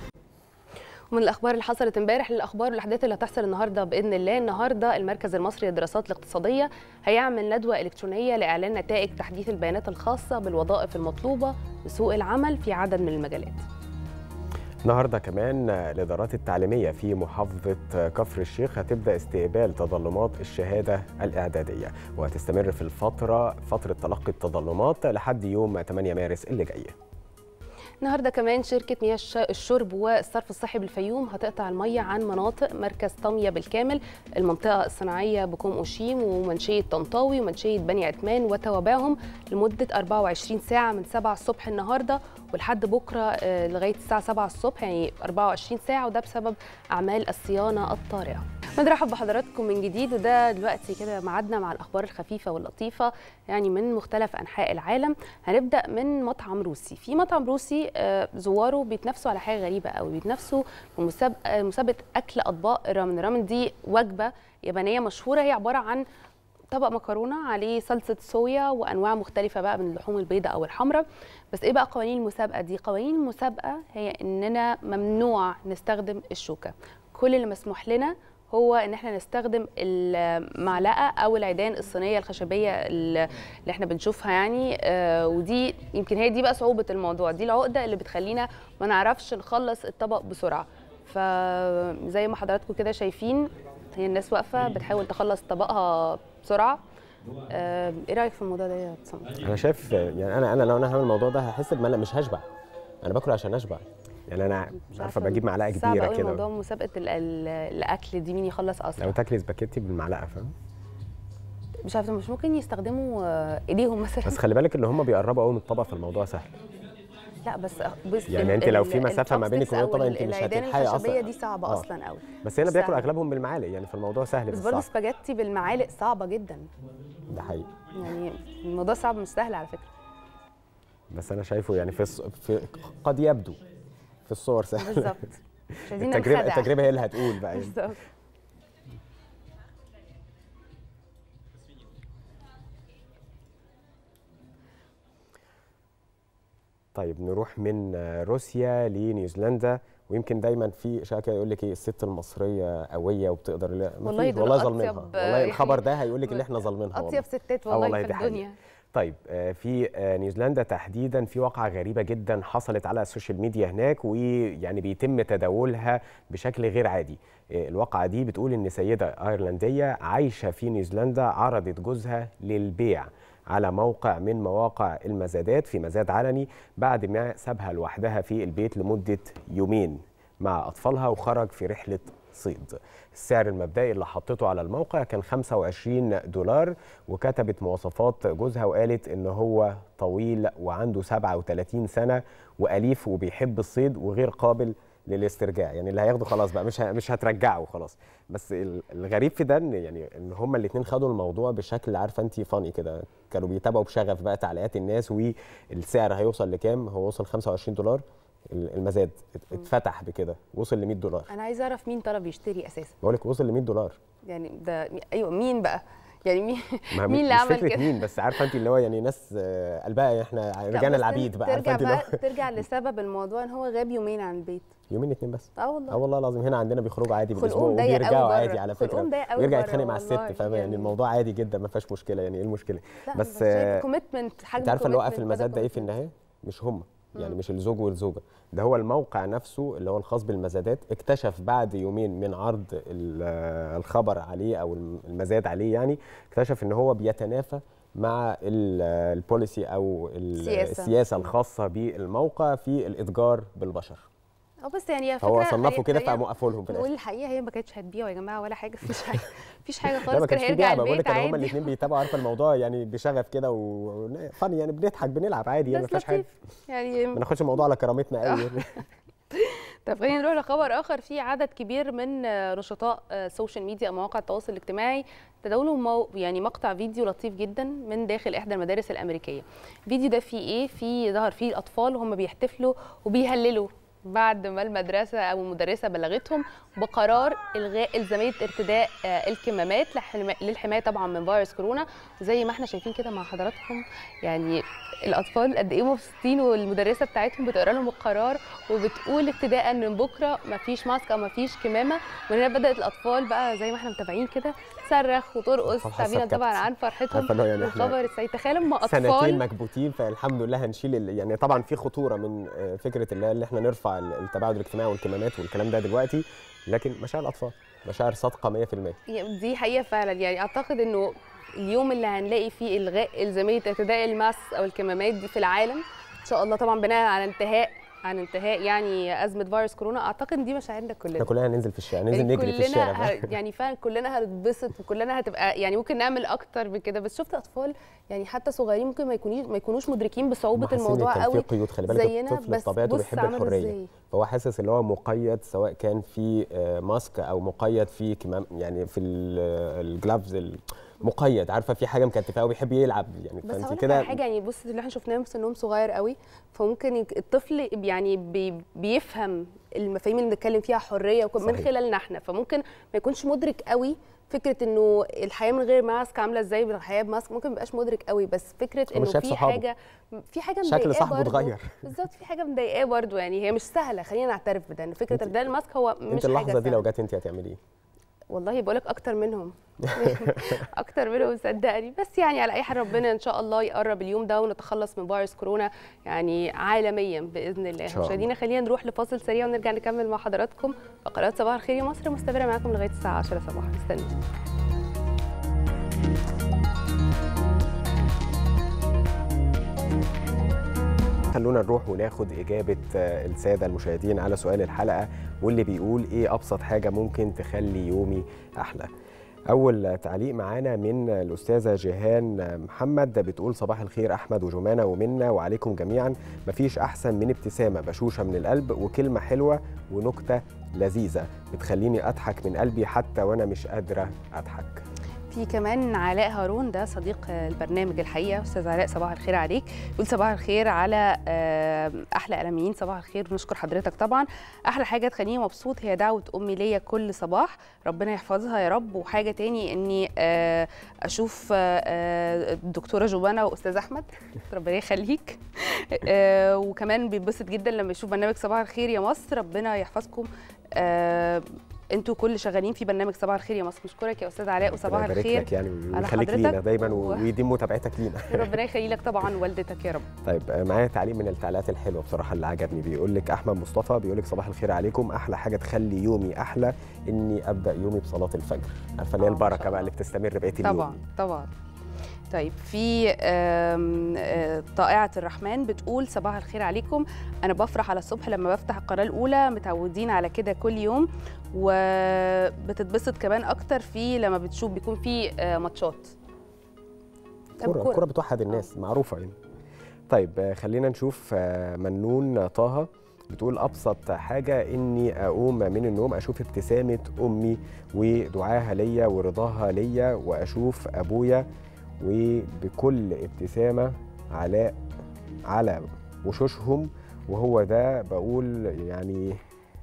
ومن الاخبار اللي حصلت امبارح للاخبار والاحداث اللي هتحصل النهارده باذن الله النهارده المركز المصري للدراسات الاقتصاديه هيعمل ندوه الكترونيه لاعلان نتائج تحديث البيانات الخاصه بالوظائف المطلوبه لسوق العمل في عدد من المجالات النهارده كمان الادارات التعليميه في محافظه كفر الشيخ هتبدا استقبال تظلمات الشهاده الاعداديه وهتستمر في الفتره فتره تلقي التظلمات لحد يوم 8 مارس اللي جاي النهارده كمان شركه مياه الش- الشرب والصرف الصحي بالفيوم هتقطع الميه عن مناطق مركز طميه بالكامل المنطقه الصناعيه بكوم اوشيم ومنشيه طنطاوي ومنشيه بني عثمان وتوابعهم لمده 24 ساعه من 7 الصبح النهارده ولحد بكره آه، لغايه الساعه 7 الصبح يعني 24 ساعه وده بسبب اعمال الصيانه الطارئه بنرحب بحضراتكم من جديد وده دلوقتي كده ميعادنا مع الاخبار الخفيفه واللطيفه يعني من مختلف انحاء العالم هنبدا من مطعم روسي في مطعم روسي آه، زواره بيتنافسوا على حاجه غريبه قوي بيتنافسوا في مسابقه مسابقه اكل اطباق الرامن الرامن دي وجبه يابانيه مشهوره هي عباره عن طبق مكرونه عليه صلصه صويا وانواع مختلفه بقى من اللحوم البيضاء او الحمراء بس ايه بقى قوانين المسابقه دي قوانين المسابقه هي اننا ممنوع نستخدم الشوكه كل اللي مسموح لنا هو ان احنا نستخدم المعلقه او العيدان الصينيه الخشبيه اللي احنا بنشوفها يعني آه، ودي يمكن هي دي بقى صعوبه الموضوع دي العقده اللي بتخلينا ما نعرفش نخلص الطبق بسرعه فزي ما حضراتكم كده شايفين هي الناس واقفه بتحاول تخلص طبقها بسرعه آه، ايه رايك في الموضوع ده يا سمر؟ انا شايف يعني انا انا لو انا هعمل الموضوع ده هحس بملل مش هشبع انا باكل عشان اشبع يعني انا مش عارفه بجيب معلقه صعب كبيره قوي كده موضوع مسابقه ال- ال- الاكل دي مين يخلص اسرع لو تاكلي سباكيتي بالمعلقه فاهم مش عارفه مش ممكن يستخدموا آه، ايديهم مثلا بس خلي بالك ان هم بيقربوا قوي من الطبق في الموضوع سهل لا بس بص يعني ال- انت لو ال- في مسافه ما بينك الchopsticks وبين أو الطبق انت مش العيدان هتلحقي الخشبيه اصلا دي صعبه آه. اصلا قوي بس هنا مش بياكل سهلة. اغلبهم بالمعالق يعني فالموضوع سهل بس بس برضه صعب سباجيتي بالمعالق صعبه جدا ده حقيقي يعني الموضوع صعب مش سهل على فكره بس انا شايفه يعني في, الص... في قد يبدو في الصور سهل بالظبط مش عايزين التجربه ننخدع. التجربه هي اللي هتقول بقى يعني. بالظبط طيب نروح من روسيا لنيوزيلندا ويمكن دايما في اشاعه كده يقول لك ايه الست المصريه قويه وبتقدر لا ما والله فيش، دول والله أطيب، ظالمينها آه، والله يعني الخبر ده هيقول لك ان احنا ظالمينها والله. اطيب ستات آه والله, والله في دي حقيقة. الدنيا طيب آه، في آه، نيوزيلندا تحديدا في واقعة غريبة جدا حصلت على السوشيال ميديا هناك ويعني بيتم تداولها بشكل غير عادي آه، الواقعة دي بتقول ان سيدة ايرلندية عايشة في نيوزيلندا عرضت جوزها للبيع على موقع من مواقع المزادات في مزاد علني بعد ما سابها لوحدها في البيت لمدة يومين مع أطفالها وخرج في رحلة صيد السعر المبدئي اللي حطته على الموقع كان 25 دولار وكتبت مواصفات جوزها وقالت ان هو طويل وعنده 37 سنة وأليف وبيحب الصيد وغير قابل للاسترجاع يعني اللي هياخده خلاص بقى مش ه- مش هترجعه خلاص بس ال- الغريب في ده ان يعني ان هما الاثنين خدوا الموضوع بشكل عارفه انت فاني كده كانوا بيتابعوا بشغف بقى تعليقات الناس والسعر هيوصل لكام هو وصل 25 دولار ال- المزاد ات- اتفتح بكده وصل ل 100 دولار انا عايزه اعرف مين طلب يشتري اساسا بقول لك وصل ل 100 دولار يعني ده ايوه مين بقى يعني مين ما مين اللي مش عمل فكره كده مين بس عارفه انت اللي هو يعني ناس آه، قلبها احنا لا، رجعنا بس العبيد بقى عارفه ترجع انت اللي بقى هو ترجع لسبب الموضوع ان هو غاب يومين عن البيت يومين اتنين بس اه والله اه والله العظيم هنا عندنا بيخرجوا عادي خلقهم بالاسبوع ضيق قوي وبيرجعوا بره. عادي على فكره خلقهم ضيق قوي ويرجع بره يتخانق مع الست والله، فاهمه يعني يعني. الموضوع عادي جدا ما فيهاش مشكله يعني ايه المشكله لا بس بس شايفه آه، كوميتمنت حاجه انت عارفه اللي وقف commitment المزاد ده ايه كده في النهايه مش هم يعني مش الزوج والزوجه ده هو الموقع نفسه اللي هو الخاص بالمزادات اكتشف بعد يومين من عرض ال- آه، الخبر عليه او الم- المزاد عليه يعني اكتشف ان هو بيتنافى مع ال- آه، البوليسي او ال- السياسة. السياسه الخاصه بالموقع في الاتجار بالبشر اه بس يعني هي فهو فكرة صنفوا هي- كده هي- فقاموا قفلوا لهم في نقول الاخر الحقيقه هي ما كانتش هتبيعه يا جماعه ولا حاجه مفيش حاجه مفيش حاجه لا خالص ما كان كانش في هيرجع بيع بقول البيت لك كانوا هما عادي الاثنين بيتابعوا عارفه الموضوع يعني بشغف كده وفن يعني بنضحك بنلعب عادي يعني ما بس فيهاش حاجه لطيف يعني ما ناخدش الموضوع على كرامتنا قوي يعني. طب خلينا نروح لخبر اخر في عدد كبير من آه، نشطاء آه، السوشيال ميديا مواقع التواصل الاجتماعي تداولوا مو يعني مقطع فيديو لطيف جدا من داخل احدى المدارس الامريكيه الفيديو ده فيه ايه فيه ظهر فيه الاطفال وهم بيحتفلوا وبيهللوا بعد ما المدرسه او المدرسه بلغتهم بقرار الغاء الزاميه ارتداء آه، الكمامات لحما- للحمايه طبعا من فيروس كورونا زي ما احنا شايفين كده مع حضراتكم يعني الاطفال قد ايه مبسوطين والمدرسه بتاعتهم بتقرا لهم القرار وبتقول ابتداء من بكره مفيش ماسك او مفيش كمامه ومن هنا بدات الاطفال بقى زي ما احنا متابعين كده تصرخ وترقص الأطفال حاسة تعبيرا طبعا بكبت. عن فرحتهم عارفة اللي هو يعني إحنا بالخبر السعيد تخيل اما سنتين اطفال مكبوتين فالحمد لله هنشيل ال- يعني طبعا في خطوره من آه، فكره اللي اللي احنا نرفع ال- التباعد الاجتماعي والكمامات والكلام ده دلوقتي لكن مشاعر الاطفال مشاعر صادقه 100% يعني دي حقيقه فعلا يعني اعتقد انه اليوم اللي هنلاقي فيه الغاء الزاميه ارتداء الماس او الكمامات دي في العالم ان شاء الله طبعا بناء على انتهاء عن انتهاء يعني ازمه فيروس كورونا اعتقد إن دي مشاعرنا كلنا احنا كلنا هننزل في الشارع ننزل يعني نجري في كلنا الشارع ه- يعني فعلا كلنا هنتبسط وكلنا هتبقى يعني ممكن نعمل اكتر من كده بس شفت اطفال يعني حتى صغيرين ممكن ما يكونوش ما يكونوش مدركين بصعوبه وحاسين إن الموضوع كان قوي في قيود خلي بالك زينا الطفل بس بطبيعته بص بيحب عمل الحريه إزاي. فهو حاسس اللي هو مقيد سواء كان في آه، ماسك او مقيد في كمام يعني في الجلافز مقيد عارفه في حاجه مكتفاه وبيحب يلعب يعني بس هقول فانت لك كده على حاجه يعني بص اللي احنا شفناهم سنهم صغير قوي فممكن يك- الطفل يعني بي بيفهم المفاهيم اللي بنتكلم فيها حريه وك- من صحيح. خلالنا احنا فممكن ما يكونش مدرك قوي فكره انه الحياه من غير ماسك عامله ازاي بالحياه بماسك ممكن ما يبقاش مدرك قوي بس فكره هو مش انه شايف في صحابه. حاجه في حاجه شكل مضايقاه صاحبه برضه. اتغير. بالظبط في حاجه مضايقاه برضه يعني هي مش سهله خلينا نعترف بده ان فكره انت- ارتداء الماسك هو مش انت اللحظه حاجه دي لو سهلة. جت انت هتعملي ايه؟ والله بقولك اكتر منهم اكتر منهم صدقني بس يعني على اي حال ربنا ان شاء الله يقرب اليوم ده ونتخلص من فيروس كورونا يعني عالميا باذن الله شاء الله. مشاهدينا خلينا نروح لفاصل سريع ونرجع نكمل مع حضراتكم فقرات صباح الخير يا مصر مستمره معاكم لغايه الساعه 10 صباحا استنوا خلونا نروح وناخد إجابة آه، السادة المشاهدين على سؤال الحلقة واللي بيقول إيه أبسط حاجة ممكن تخلي يومي أحلى أول تعليق معانا من الأستاذة جيهان محمد بتقول صباح الخير أحمد وجمانة ومنا وعليكم جميعا مفيش أحسن من ابتسامة بشوشة من القلب وكلمة حلوة ونكتة لذيذة بتخليني أضحك من قلبي حتى وأنا مش قادرة أضحك في كمان علاء هارون ده صديق البرنامج الحقيقه استاذ علاء صباح الخير عليك يقول صباح الخير على آه، احلى اعلاميين صباح الخير ونشكر حضرتك طبعا احلى حاجه تخليني مبسوط هي دعوه امي ليا كل صباح ربنا يحفظها يا رب وحاجه تاني اني آه، اشوف آه، آه، الدكتوره جوانا واستاذ احمد ربنا يخليك آه، وكمان بيتبسط جدا لما يشوف برنامج صباح الخير يا مصر ربنا يحفظكم آه، انتوا كل شغالين في برنامج صباح الخير يا مصر نشكرك يا استاذ علاء وصباح ربنا يبارك الخير لك يعني على ويخليك لينا حضرتك دايما و- ويديم متابعتك لينا ربنا يخلي لك طبعا والدتك يا رب طيب آه، معايا تعليق من التعليقات الحلوه بصراحه اللي عجبني بيقول لك احمد مصطفى بيقول لك صباح الخير عليكم احلى حاجه تخلي يومي احلى اني ابدا يومي بصلاه الفجر عارفه اللي هي آه، ما شاء البركه بقى اللي بتستمر بقيه اليوم طبعا طبعا طيب في آم، آه، طائعة الرحمن بتقول صباح الخير عليكم أنا بفرح على الصبح لما بفتح القناة الأولى متعودين على كده كل يوم وبتتبسط كمان أكتر في لما بتشوف بيكون في آه، ماتشات طب كرة كرة بتوحد الناس معروفة يعني طيب آه، خلينا نشوف آه، منون طه بتقول أبسط حاجة إني أقوم من النوم أشوف ابتسامة أمي ودعاها ليا ورضاها ليا وأشوف أبويا وبكل ابتسامة على على وشوشهم وهو ده بقول يعني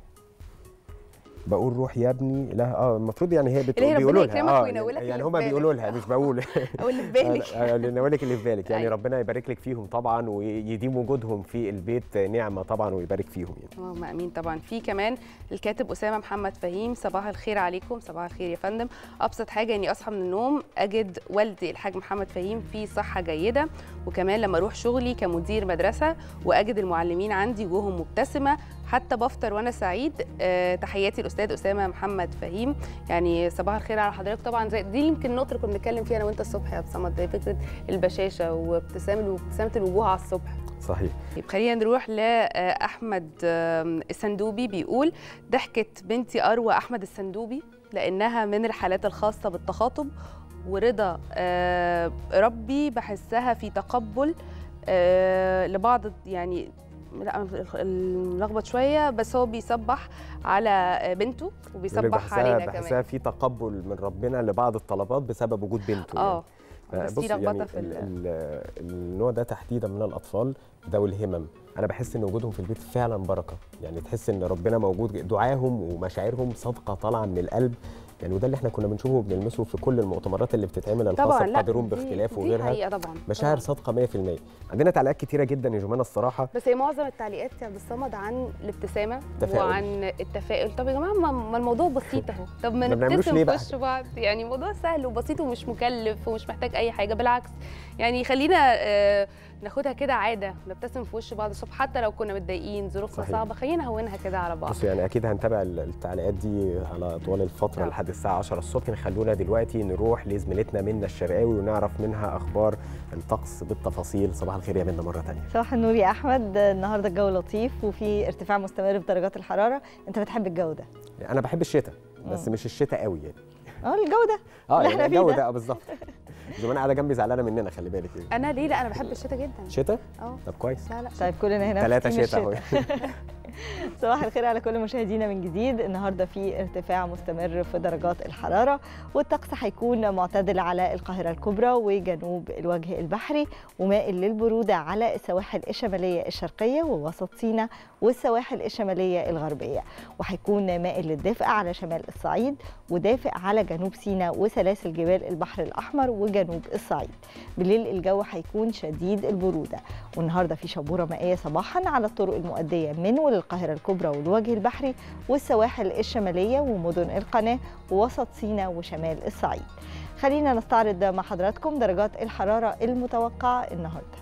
بقول روح يا ابني لا اه المفروض يعني هي اللي هي بتقول ربنا بيقولوا لها يكرمك اه وينولك يعني, اللي يعني في هما بالك. بيقولوا لها مش بقول أو اللي في بالك اللي ناولك اللي في بالك يعني أيوة. ربنا يبارك لك فيهم طبعا ويديم وجودهم في البيت نعمه طبعا ويبارك فيهم يعني اللهم امين طبعا في كمان الكاتب اسامه محمد فهيم صباح الخير عليكم صباح الخير يا فندم ابسط حاجه اني اصحى من النوم اجد والدي الحاج محمد فهيم في صحه جيده وكمان لما اروح شغلي كمدير مدرسه واجد المعلمين عندي وجوههم مبتسمه حتى بفطر وانا سعيد آه، تحياتي الاستاذ اسامه محمد فهيم يعني صباح الخير على حضرتك طبعا زي دي يمكن النقطه اللي كنا بنتكلم فيها انا وانت الصبح يا ابتسامه زي فكره البشاشه وابتسام وابتسامه الوجوه على الصبح صحيح طيب خلينا نروح لاحمد السندوبي بيقول ضحكه بنتي اروى احمد السندوبي لانها من الحالات الخاصه بالتخاطب ورضا آه، ربي بحسها في تقبل آه، لبعض يعني لا ملخبط شويه بس هو بيصبح على بنته يقول لك وبيصبح بحسها علينا بحسها كمان في تقبل من ربنا لبعض الطلبات بسبب وجود بنته اه يعني. بس بص في لخبطه يعني في ال- ال- ال- النوع ده تحديدا من الاطفال ذوي الهمم انا بحس ان وجودهم في البيت فعلا بركه يعني تحس ان ربنا موجود دعاهم ومشاعرهم صادقه طالعه من القلب يعني وده اللي احنا كنا بنشوفه وبنلمسه في كل المؤتمرات اللي بتتعمل الخاصه طبعا لا بقادرون دي- باختلاف دي وغيرها حقيقه طبعا مشاعر طبعاً. صادقه 100% عندنا تعليقات كتيره جدا يا جمانه الصراحه بس هي معظم التعليقات يا عبد الصمد عن الابتسامه تفاؤل. وعن التفاؤل طب يا جماعه ما ما الموضوع بسيط اهو طب ما ما بنعملوش نبتسم ليه في بقى؟ وش بعض يعني الموضوع سهل وبسيط ومش مكلف ومش محتاج اي حاجه بالعكس يعني خلينا آه، ناخدها كده عاده نبتسم في وش بعض الصبح حتى لو كنا متضايقين ظروفنا صحيح. صعبه خلينا نهونها كده على بعض بص يعني اكيد هنتابع ال- التعليقات دي على طوال الفتره طبعا. لحد الساعه 10 الصبح خلونا دلوقتي نروح لزميلتنا منى الشرقاوي ونعرف منها اخبار الطقس بالتفاصيل صباح الخير يا منى مره ثانيه صباح النور يا احمد النهارده الجو لطيف وفي ارتفاع مستمر في درجات الحراره انت بتحب الجو ده انا بحب الشتاء بس مم. مش الشتاء قوي يعني اه الجو ده اه اللي يعني احنا فيه الجو ده. ده آه، بالظبط زمان قاعده جنبي زعلانه مننا خلي بالك يعني انا ليه لا انا بحب الشتاء جدا شتاء اه طب كويس لا لا طيب كلنا هنا في ثلاثة تيم شتاء اهو صباح الخير على كل مشاهدينا من جديد النهارده في ارتفاع مستمر في درجات الحراره والطقس هيكون معتدل على القاهره الكبرى وجنوب الوجه البحري ومائل للبروده على السواحل الشماليه الشرقيه ووسط سيناء والسواحل الشماليه الغربيه وهيكون مائل للدفء على شمال الصعيد ودافئ على جنوب سيناء وسلاسل جبال البحر الاحمر وجنوب الصعيد بالليل الجو هيكون شديد البروده والنهارده في شبوره مائيه صباحا على الطرق المؤديه من وللقاهره الكبرى والوجه البحري والسواحل الشماليه ومدن القناه ووسط سيناء وشمال الصعيد. خلينا نستعرض مع حضراتكم درجات الحراره المتوقعه النهارده.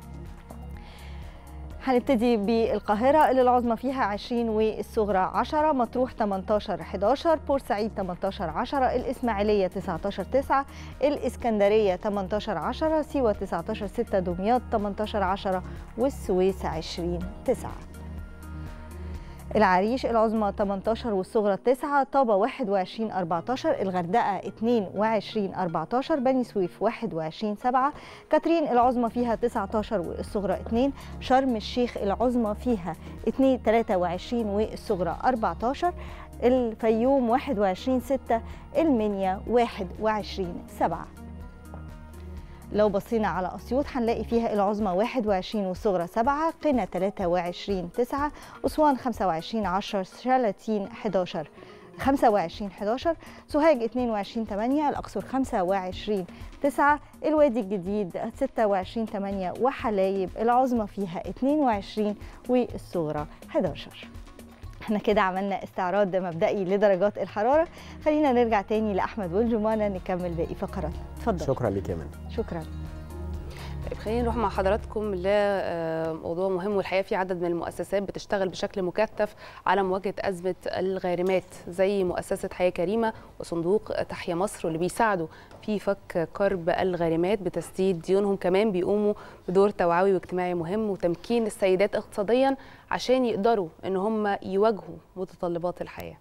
هنبتدي بالقاهرة اللي العظمى فيها 20 والصغرى 10 مطروح 18 11 بورسعيد 18 10 الإسماعيلية 19 9 الإسكندرية 18 10 سيوة 19 6 دمياط 18 10 والسويس 20 9 العريش العظمى 18 والصغرى 9 طابة 21 14 الغردقة 22 14 بني سويف 21 7 كاترين العظمى فيها 19 والصغرى 2 شرم الشيخ العظمى فيها 2 23 والصغرى 14 الفيوم 21 6 المنيا 21 7 لو بصينا على أسيوط هنلاقي فيها العظمى 21 والصغرى 7 قنا 23 9 أسوان 25 10 شلاتين 11 25 11 سوهاج 22 8 الأقصر 25 9 الوادي الجديد 26 8 وحلايب العظمى فيها 22 والصغرى 11 احنا كده عملنا استعراض مبدئي لدرجات الحرارة خلينا نرجع تاني لأحمد والجمانة نكمل باقي فقراتنا اتفضل شكرا ليك يا من شكرا طيب خلينا نروح مع حضراتكم لموضوع مهم والحقيقه في عدد من المؤسسات بتشتغل بشكل مكثف على مواجهه ازمه الغارمات زي مؤسسه حياه كريمه وصندوق تحيا مصر واللي بيساعدوا في فك كرب الغارمات بتسديد ديونهم كمان بيقوموا بدور توعوي واجتماعي مهم وتمكين السيدات اقتصاديا عشان يقدروا ان هم يواجهوا متطلبات الحياه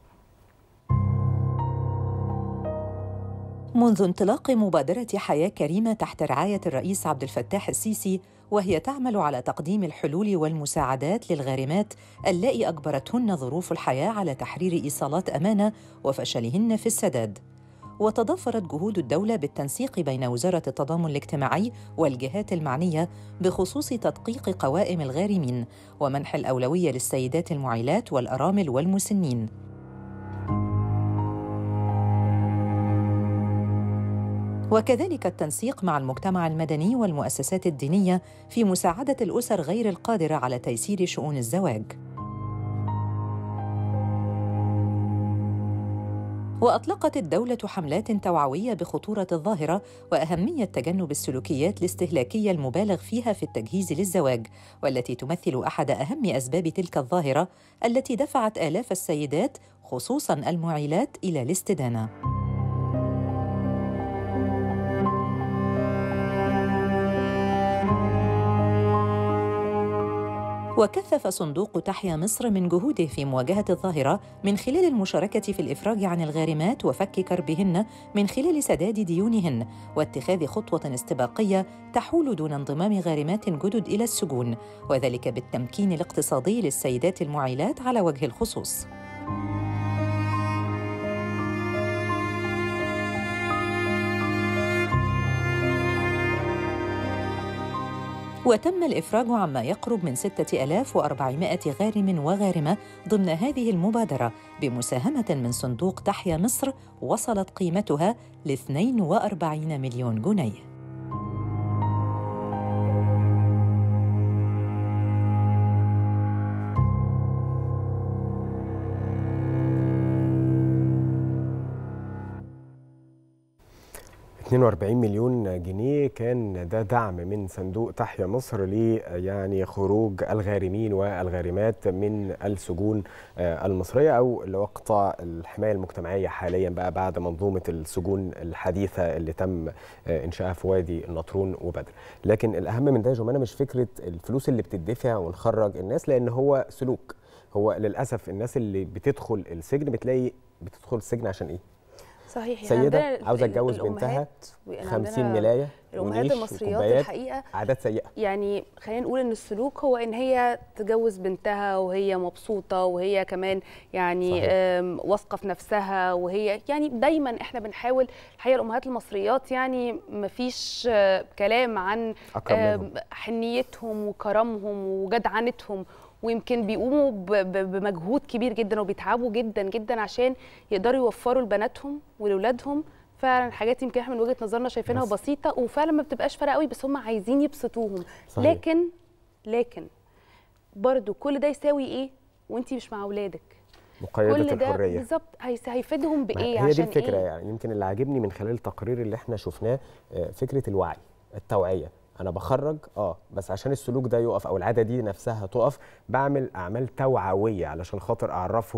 منذ انطلاق مبادرة حياة كريمة تحت رعاية الرئيس عبد الفتاح السيسي وهي تعمل على تقديم الحلول والمساعدات للغارمات اللائي أجبرتهن ظروف الحياة على تحرير إيصالات أمانة وفشلهن في السداد. وتضافرت جهود الدولة بالتنسيق بين وزارة التضامن الاجتماعي والجهات المعنية بخصوص تدقيق قوائم الغارمين ومنح الأولوية للسيدات المعيلات والأرامل والمسنين. وكذلك التنسيق مع المجتمع المدني والمؤسسات الدينيه في مساعده الاسر غير القادره على تيسير شؤون الزواج واطلقت الدوله حملات توعويه بخطوره الظاهره واهميه تجنب السلوكيات الاستهلاكيه المبالغ فيها في التجهيز للزواج والتي تمثل احد اهم اسباب تلك الظاهره التي دفعت الاف السيدات خصوصا المعيلات الى الاستدانه وكثف صندوق تحيا مصر من جهوده في مواجهه الظاهره من خلال المشاركه في الافراج عن الغارمات وفك كربهن من خلال سداد ديونهن واتخاذ خطوه استباقيه تحول دون انضمام غارمات جدد الى السجون وذلك بالتمكين الاقتصادي للسيدات المعيلات على وجه الخصوص وتم الإفراج عما يقرب من 6400 غارم وغارمة ضمن هذه المبادرة بمساهمة من صندوق تحيا مصر وصلت قيمتها ل 42 مليون جنيه ال 42 مليون جنيه كان ده دعم من صندوق تحيا مصر ل يعني خروج الغارمين والغارمات من السجون آه، المصريه او اللي هو قطاع الحمايه المجتمعيه حاليا بقى بعد منظومه السجون الحديثه اللي تم آه، انشائها في وادي النطرون وبدر لكن الاهم من ده يا جمانه مش فكره الفلوس اللي بتدفع ونخرج الناس لان هو سلوك هو للاسف الناس اللي بتدخل السجن بتلاقي بتدخل السجن عشان ايه صحيح سيدة عندنا عاوزة ال- تتجوز بنتها الأمهات ويعني 50 عندنا ملاية الامهات ونيش المصريات وكوبايات، الحقيقه عادات سيئة يعني خلينا نقول ان السلوك هو ان هي تجوز بنتها وهي مبسوطه وهي كمان يعني صحيح. آم، واثقه في نفسها وهي يعني دايما احنا بنحاول الحقيقه الامهات المصريات يعني مفيش آه، كلام عن أكرم آم، منهم. حنيتهم وكرمهم وجدعنتهم ويمكن بيقوموا ب- ب- بمجهود كبير جدا وبيتعبوا جدا جدا عشان يقدروا يوفروا لبناتهم ولولادهم فعلا حاجات يمكن احنا من وجهه نظرنا شايفينها بس. بسيطه وفعلا ما بتبقاش فارقه قوي بس هم عايزين يبسطوهم صحيح. لكن لكن برضو كل ده يساوي ايه وانت مش مع اولادك مقيدة كل ده الحرية بالظبط هيس- هيفيدهم ما بايه هي دي عشان الفكره إيه؟ يعني يمكن اللي عاجبني من خلال التقرير اللي احنا شفناه آه، فكره الوعي التوعيه انا بخرج اه بس عشان السلوك ده يقف او العاده دي نفسها تقف بعمل اعمال توعويه علشان خاطر اعرفهم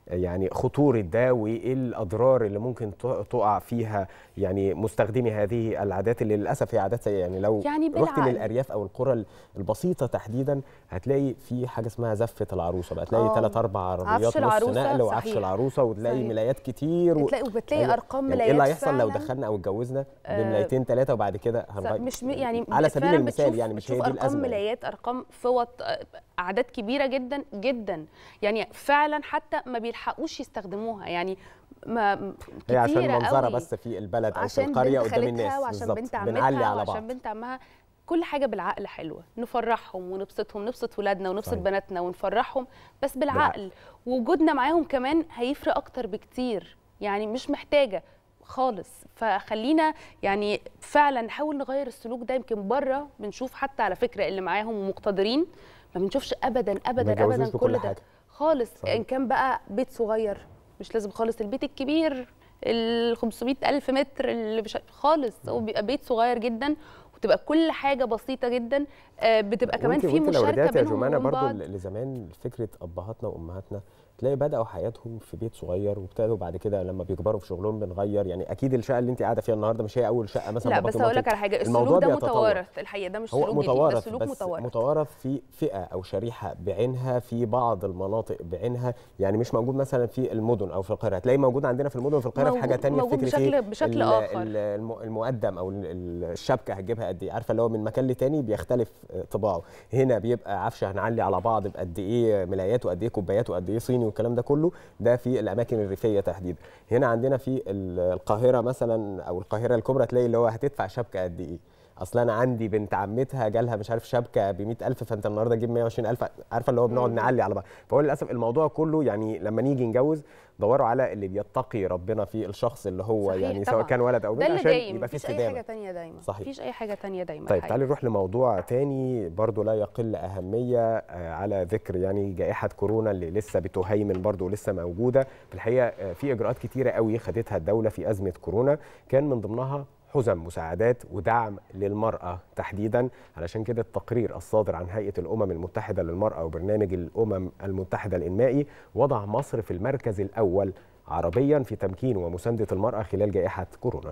يعني خطوره ده وايه الاضرار اللي ممكن ت- تقع فيها يعني مستخدمي هذه العادات اللي للاسف هي عادات سيئه يعني لو يعني رحت بالعقل. للارياف او القرى البسيطه تحديدا هتلاقي في حاجه اسمها زفه العروسه بقى تلاقي آه. ثلاث اربع عربيات عفش نص العروسة، نقل وعفش صحيح. العروسه وتلاقي صحيح. ملايات كتير و... بتلاقي وبتلاقي أيوة. ارقام يعني ايه اللي ملايات هيحصل لو فعلاً. دخلنا او اتجوزنا آه، بملايتين ثلاثه وبعد كده هنغير مش م- يعني على سبيل فعلاً المثال بتشوف- يعني مش هي بتشوف دي ارقام الازمه يعني. ملايات ارقام فوط آه، اعداد كبيره جدا جدا يعني فعلا حتى ما بيلحقوش يستخدموها يعني ما هي عشان كتيرة منظرها قوي. بس في البلد او في عشان القريه بنت قدام خالتها الناس وعشان بالظبط بنت بنعلي عمتها على بعض وعشان بنت عمها كل حاجه بالعقل حلوه نفرحهم ونبسطهم نبسط ولادنا ونبسط صحيح. بناتنا ونفرحهم بس بالعقل ووجودنا معاهم كمان هيفرق اكتر بكتير يعني مش محتاجه خالص فخلينا يعني فعلا نحاول نغير السلوك ده يمكن بره بنشوف حتى على فكره اللي معاهم ومقتدرين ما بنشوفش ابدا ابدا بيتجوزوش ابدا بكل كل ده حاجة. خالص صحيح. ان كان بقى بيت صغير مش لازم خالص البيت الكبير ال 500 ألف متر اللي مش خالص هو بيبقى بيت صغير جدا وتبقى كل حاجة بسيطة جدا آه، بتبقى كمان وانت- في وانت لو مشاركة رجعت يا بينهم جمانة وبين برضو بعض ل- لزمان فكره ابهاتنا وامهاتنا تلاقي بداوا حياتهم في بيت صغير وابتدوا بعد كده لما بيكبروا في شغلهم بنغير يعني اكيد الشقه اللي انت قاعده فيها النهارده مش هي اول شقه مثلا لا باباكي بس هقول لك ومامتك. على حاجة الموضوع السلوك ده بيتطور. متوارث الحقيقة ده مش هو سلوك جديد ده متوارث سلوك بس متوارث متوارث في فئه او شريحه بعينها في بعض المناطق بعينها يعني مش موجود مثلا في المدن او في القاهره هتلاقي موجود عندنا في المدن وفي القاهره في حاجه موجود- تانية موجود فكره ايه بشكل- بشكل ال- آخر. ال- الم- المقدم او ال- ال- الشبكه هتجيبها قد ايه عارفه اللي هو من مكان لتاني بيختلف آه، طباعه هنا بيبقى عفشه هنعلي على بعض بقد ايه ملايات وقد ايه كوبايات وقد ايه صيني والكلام ده كله ده في الاماكن الريفيه تحديدا هنا عندنا في ال- القاهره مثلا او القاهره الكبرى تلاقي اللي هو هتدفع شبكه قد ايه اصل انا عندي بنت عمتها جالها مش عارف شبكه ب 100000 فانت النهارده تجيب 120000 عارفه اللي هو بنقعد نعلي على بعض فهو للاسف الموضوع كله يعني لما نيجي نتجوز دوروا على اللي بيتقي ربنا في الشخص اللي هو صحيح يعني سواء طبعاً. كان ولد او ده بنت اللي عشان دايم يبقى في مفيش أي استدامه حاجة تانية دايما صحيح. مفيش أي حاجة تانية دايما طيب الحقيقة. تعالي نروح لموضوع تاني برضو لا يقل أهمية آه، على ذكر يعني جائحة كورونا اللي لسه بتهيمن برضو ولسه موجودة في الحقيقة آه، في إجراءات كتيرة قوي خدتها الدولة في أزمة كورونا كان من ضمنها حزم مساعدات ودعم للمرأة تحديدا علشان كده التقرير الصادر عن هيئة الأمم المتحدة للمرأة وبرنامج الأمم المتحدة الإنمائي وضع مصر في المركز الأول عربيا في تمكين ومساندة المرأة خلال جائحة كورونا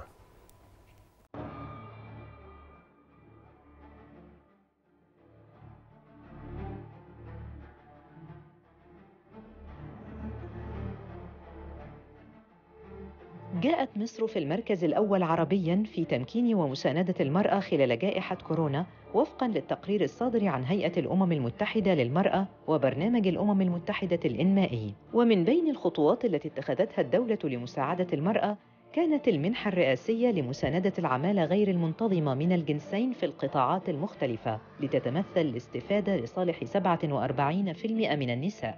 جاءت مصر في المركز الأول عربياً في تمكين ومساندة المرأة خلال جائحة كورونا وفقاً للتقرير الصادر عن هيئة الأمم المتحدة للمرأة وبرنامج الأمم المتحدة الإنمائي ومن بين الخطوات التي اتخذتها الدولة لمساعدة المرأة كانت المنحة الرئاسية لمساندة العمالة غير المنتظمة من الجنسين في القطاعات المختلفة لتتمثل الاستفادة لصالح 47% من النساء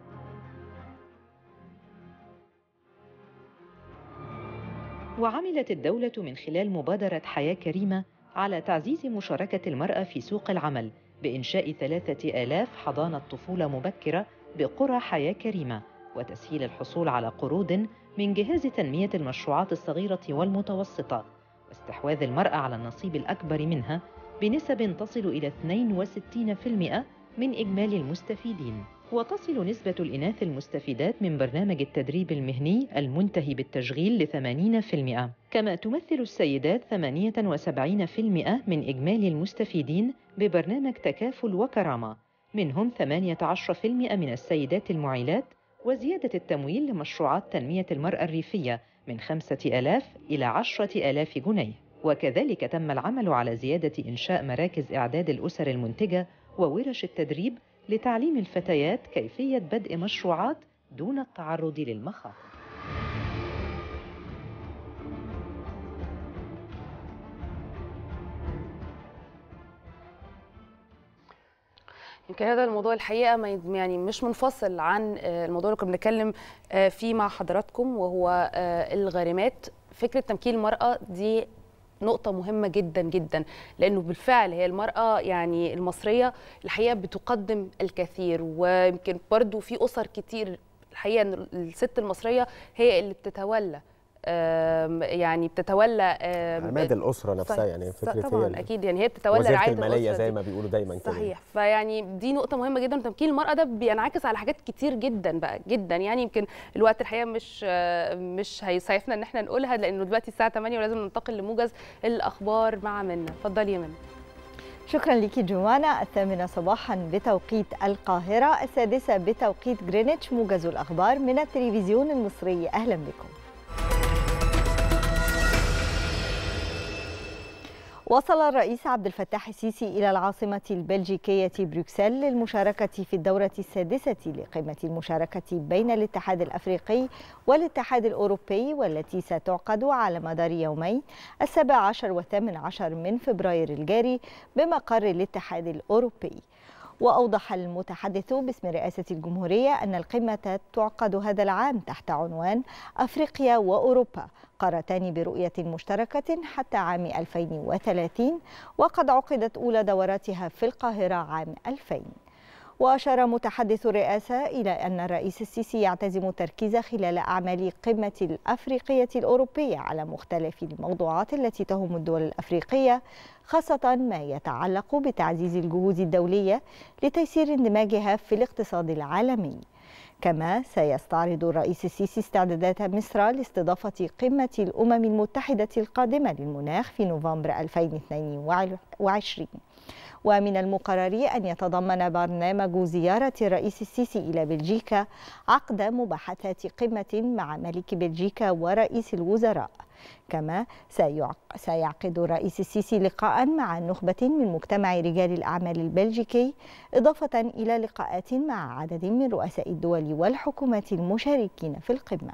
وعملت الدولة من خلال مبادرة حياة كريمة على تعزيز مشاركة المرأة في سوق العمل بإنشاء ثلاثة آلاف حضانة طفولة مبكرة بقرى حياة كريمة وتسهيل الحصول على قروض من جهاز تنمية المشروعات الصغيرة والمتوسطة واستحواذ المرأة على النصيب الأكبر منها بنسب تصل إلى 62% من إجمالي المستفيدين وتصل نسبة الإناث المستفيدات من برنامج التدريب المهني المنتهي بالتشغيل ل 80% كما تمثل السيدات 78% من إجمالي المستفيدين ببرنامج تكافل وكرامة منهم 18% من السيدات المعيلات وزيادة التمويل لمشروعات تنمية المرأة الريفية من 5000 إلى 10000 جنيه وكذلك تم العمل على زيادة إنشاء مراكز إعداد الأسر المنتجة وورش التدريب لتعليم الفتيات كيفية بدء مشروعات دون التعرض للمخاطر يمكن هذا الموضوع الحقيقه ما يد- يعني مش منفصل عن آه، الموضوع اللي كنا بنتكلم آه، فيه مع حضراتكم وهو آه، الغارمات فكره تمكين المراه دي نقطة مهمة جدا جدا لأنه بالفعل هي المرأة يعني المصرية الحقيقة بتقدم الكثير ويمكن برضو في أسر كتير الحقيقة أن الست المصرية هي اللي بتتولى آم، يعني بتتولى آم، عماد الاسره نفسها صح- يعني صح- فكره طبعا هي اكيد يعني هي بتتولى وزيره رعايه الماليه الأسرة زي دي. ما بيقولوا دايما كده صحيح فيعني دي نقطة مهمة جدا وتمكين المرأة ده بينعكس على حاجات كتير جدا بقى جدا يعني يمكن الوقت الحقيقة مش آه، مش هيسعفنا ان احنا نقولها لانه دلوقتي الساعة 8 ولازم ننتقل لموجز الاخبار مع منى اتفضلي يا منى شكرا لك جوانا الثامنة صباحا بتوقيت القاهرة السادسة بتوقيت جرينتش موجز الأخبار من التلفزيون المصري أهلا بكم وصل الرئيس عبد الفتاح السيسي إلى العاصمة البلجيكية بروكسل للمشاركة في الدورة السادسة لقمة المشاركة بين الاتحاد الأفريقي والاتحاد الأوروبي والتي ستعقد على مدار يومين السابع عشر والثامن عشر من فبراير الجاري بمقر الاتحاد الأوروبي وأوضح المتحدث باسم رئاسة الجمهورية أن القمة تعقد هذا العام تحت عنوان أفريقيا وأوروبا قارتان برؤية مشتركة حتى عام 2030 وقد عقدت أولى دوراتها في القاهرة عام 2000 وأشار متحدث الرئاسة إلى أن الرئيس السيسي يعتزم التركيز خلال أعمال قمة الأفريقية الأوروبية على مختلف الموضوعات التي تهم الدول الأفريقية خاصة ما يتعلق بتعزيز الجهود الدولية لتيسير اندماجها في الاقتصاد العالمي كما سيستعرض الرئيس السيسي استعدادات مصر لاستضافة قمة الأمم المتحدة القادمة للمناخ في نوفمبر 2022 ومن المقرر أن يتضمن برنامج زيارة الرئيس السيسي إلى بلجيكا عقد مباحثات قمة مع ملك بلجيكا ورئيس الوزراء كما سيعق- سيعقد الرئيس السيسي لقاء مع نخبة من مجتمع رجال الأعمال البلجيكي إضافة إلى لقاءات مع عدد من رؤساء الدول والحكومات المشاركين في القمة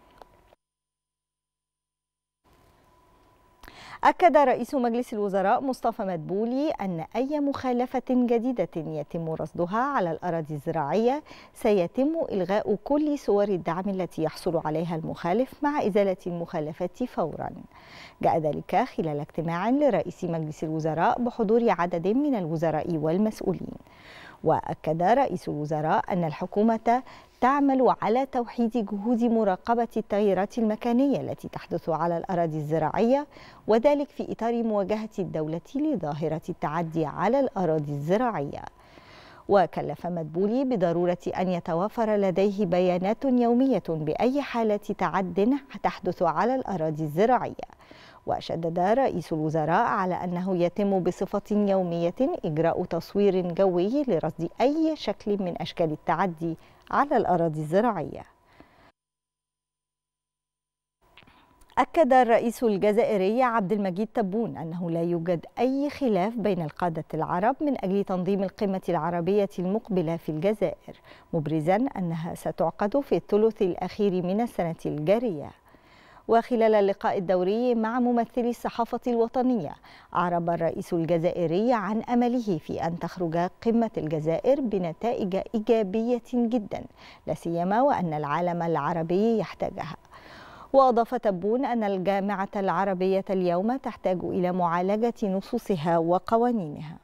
أكد رئيس مجلس الوزراء مصطفى مدبولي أن أي مخالفة جديدة يتم رصدها على الأراضي الزراعية سيتم إلغاء كل صور الدعم التي يحصل عليها المخالف مع إزالة المخالفات فورا جاء ذلك خلال اجتماع لرئيس مجلس الوزراء بحضور عدد من الوزراء والمسؤولين وأكد رئيس الوزراء أن الحكومة تعمل على توحيد جهود مراقبة التغييرات المكانية التي تحدث على الأراضي الزراعية وذلك في إطار مواجهة الدولة لظاهرة التعدي على الأراضي الزراعية وكلف مدبولي بضرورة أن يتوافر لديه بيانات يومية بأي حالة تعد تحدث على الأراضي الزراعية وشدد رئيس الوزراء على أنه يتم بصفة يومية إجراء تصوير جوي لرصد أي شكل من أشكال التعدي على الأراضي الزراعية أكد الرئيس الجزائري عبد المجيد تبون أنه لا يوجد أي خلاف بين القادة العرب من أجل تنظيم القمة العربية المقبلة في الجزائر مبرزا أنها ستعقد في الثلث الأخير من السنة الجارية وخلال اللقاء الدوري مع ممثلي الصحافة الوطنية أعرب الرئيس الجزائري عن أمله في أن تخرج قمة الجزائر بنتائج إيجابية جدا لا سيما وأن العالم العربي يحتاجها وأضاف تبون أن الجامعة العربية اليوم تحتاج إلى معالجة نصوصها وقوانينها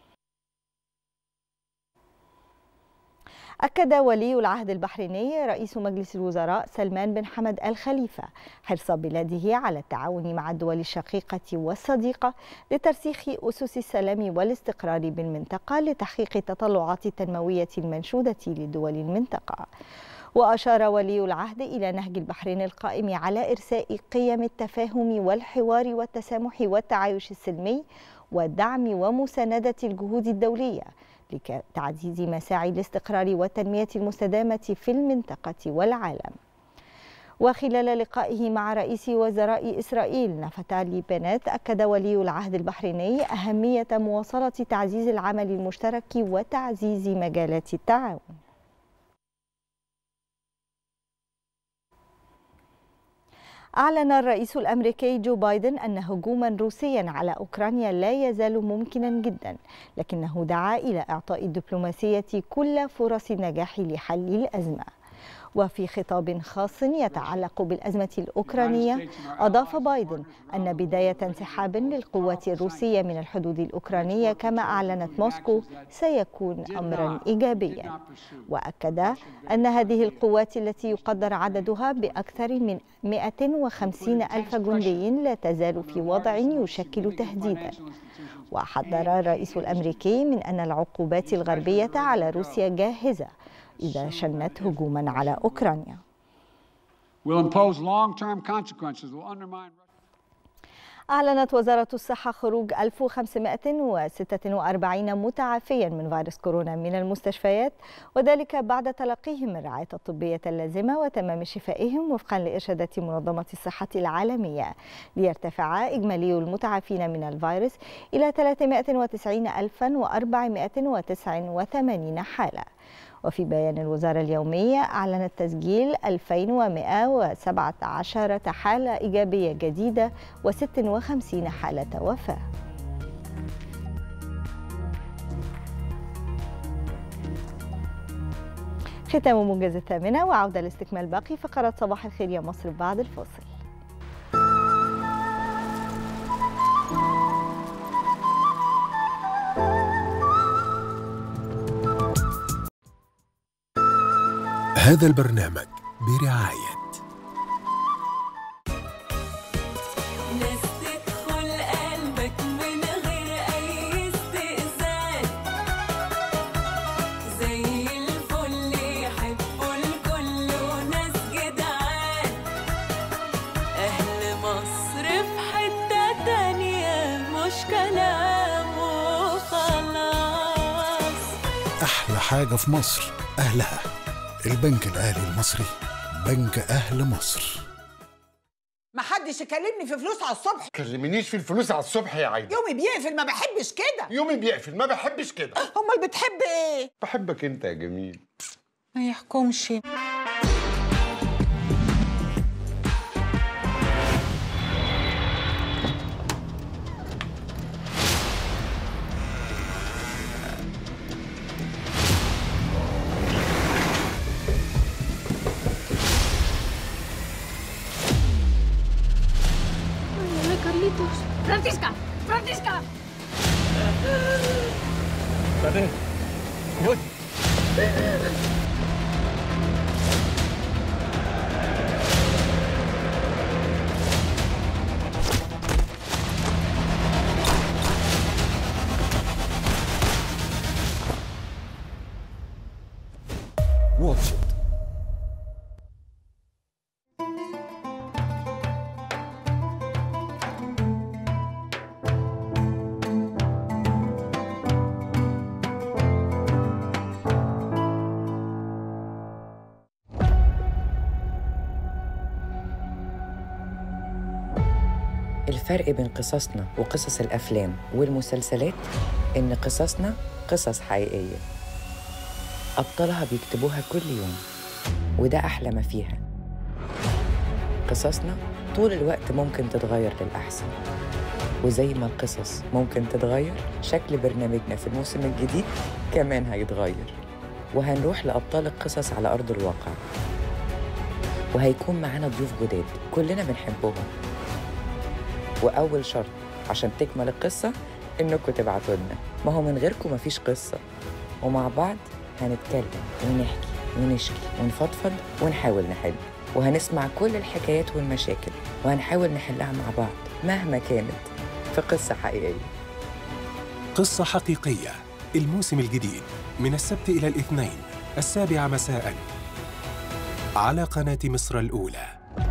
أكد ولي العهد البحريني رئيس مجلس الوزراء سلمان بن حمد آل خليفة حرص بلاده على التعاون مع الدول الشقيقة والصديقة لترسيخ أسس السلام والاستقرار بالمنطقة لتحقيق التطلعات التنموية المنشودة لدول المنطقة وأشار ولي العهد إلى نهج البحرين القائم على إرساء قيم التفاهم والحوار والتسامح والتعايش السلمي ودعم ومساندة الجهود الدولية لتعزيز مساعي الاستقرار والتنمية المستدامة في المنطقة والعالم وخلال لقائه مع رئيس وزراء إسرائيل نفتالي بنت أكد ولي العهد البحريني أهمية مواصلة تعزيز العمل المشترك وتعزيز مجالات التعاون أعلن الرئيس الأمريكي جو بايدن أن هجوما روسيا على أوكرانيا لا يزال ممكنا جدا لكنه دعا إلى إعطاء الدبلوماسية كل فرص النجاح لحل الأزمة وفي خطاب خاص يتعلق بالأزمة الأوكرانية أضاف بايدن أن بداية انسحاب للقوات الروسية من الحدود الأوكرانية كما أعلنت موسكو سيكون أمرا إيجابيا وأكد أن هذه القوات التي يقدر عددها بأكثر من 150 ألف جندي لا تزال في وضع يشكل تهديدا وحذر الرئيس الأمريكي من أن العقوبات الغربية على روسيا جاهزة إذا شنت هجوما على أوكرانيا will impose long-term consequences, will undermine أعلنت وزارة الصحة خروج 1546 متعافيا من فيروس كورونا من المستشفيات وذلك بعد تلقيهم الرعاية الطبية اللازمة وتمام شفائهم وفقا لإرشادات منظمة الصحة العالمية ليرتفع إجمالي المتعافين من الفيروس إلى 390489 حالة وفي بيان الوزارة اليومية أعلنت تسجيل 2117 حالة إيجابية جديدة و56 حالة وفاة ختام موجز الثامنة وعودة لاستكمال باقي فقرات صباح الخير يا مصر بعد الفاصل هذا البرنامج برعاية ناس تدخل قلبك من غير أي استئذان زي الفل يحبوا الكل وناس جدعان أهل مصر في حتة تانية مش كلام وخلاص أحلى حاجة في مصر أهلها البنك الأهلي المصري بنك أهل مصر ما حدش يكلمني في فلوس على الصبح كلمنيش في الفلوس على الصبح يا عايده يومي بيقفل ما بحبش كده يومي بيقفل ما بحبش كده امال بتحب ايه بحبك انت يا جميل ما يحكمش Hola, Carlitos. Francisca, Francisca. واتش إت. الفرق بين قصصنا وقصص الأفلام والمسلسلات إن قصصنا قصص حقيقية أبطالها بيكتبوها كل يوم وده أحلى ما فيها قصصنا طول الوقت ممكن تتغير للأحسن وزي ما القصص ممكن تتغير شكل برنامجنا في الموسم الجديد كمان هيتغير وهنروح لأبطال القصص على أرض الواقع وهيكون معانا ضيوف جداد كلنا بنحبهم وأول شرط عشان تكمل القصة إنكم تبعتوا لنا ما هو من غيركم مفيش قصة ومع بعض هنتكلم ونحكي ونشكي ونفضفض ونحاول نحل وهنسمع كل الحكايات والمشاكل وهنحاول نحلها مع بعض مهما كانت في قصة حقيقية قصة حقيقية الموسم الجديد من السبت إلى الاثنين السابعة مساء على قناة مصر الأولى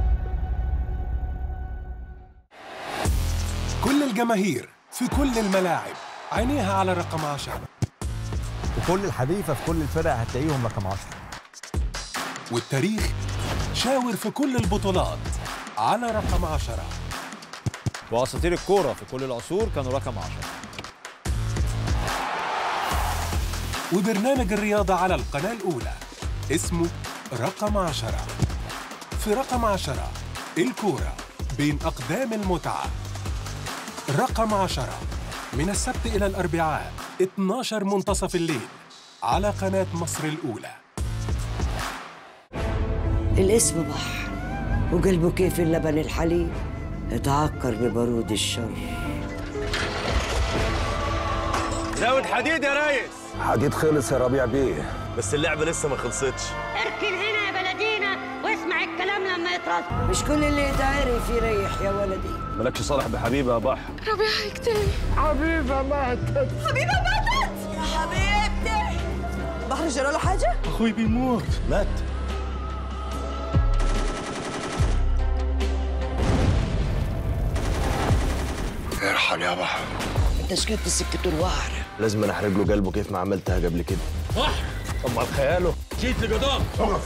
كل الجماهير في كل الملاعب عينيها على رقم عشرة وكل الحريفه في كل الفرق هتلاقيهم رقم 10 والتاريخ شاور في كل البطولات على رقم عشرة واساطير الكوره في كل العصور كانوا رقم 10 وبرنامج الرياضة على القناة الأولى اسمه رقم عشرة في رقم عشرة الكورة بين أقدام المتعة رقم عشرة من السبت إلى الأربعاء 12 منتصف الليل على قناة مصر الأولى الاسم بحر وقلبه كيف اللبن الحليب اتعكر ببارود الشر زود حديد يا ريس حديد خلص يا ربيع بيه بس اللعبه لسه ما خلصتش اركن هنا يا بلدينا واسمع الكلام لما يطرد مش كل اللي يتعرف يريح يا ولدي مالكش صالح بحبيبه يا بحر ربيع هيقتلني حبيبة ماتت حبيبة ماتت يا حبيبتي بحر جرى له حاجة؟ اخوي بيموت مات ارحل يا بحر انت سكت سكته الوعر لازم انا احرج له قلبه كيف ما عملتها قبل كده بحر طب ما خياله جيت لقضاء اقف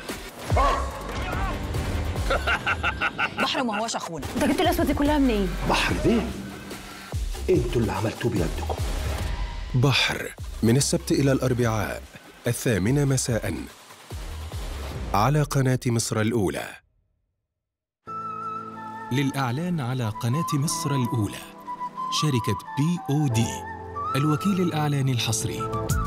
بحر ما هوش اخونا انت جبت الاسود دي كلها منين؟ بحر دي انتوا اللي عملتوه بيدكم بحر من السبت إلى الأربعاء الثامنة مساء على قناة مصر الأولى للإعلان على قناة مصر الأولى شركة بي أو دي الوكيل الإعلاني الحصري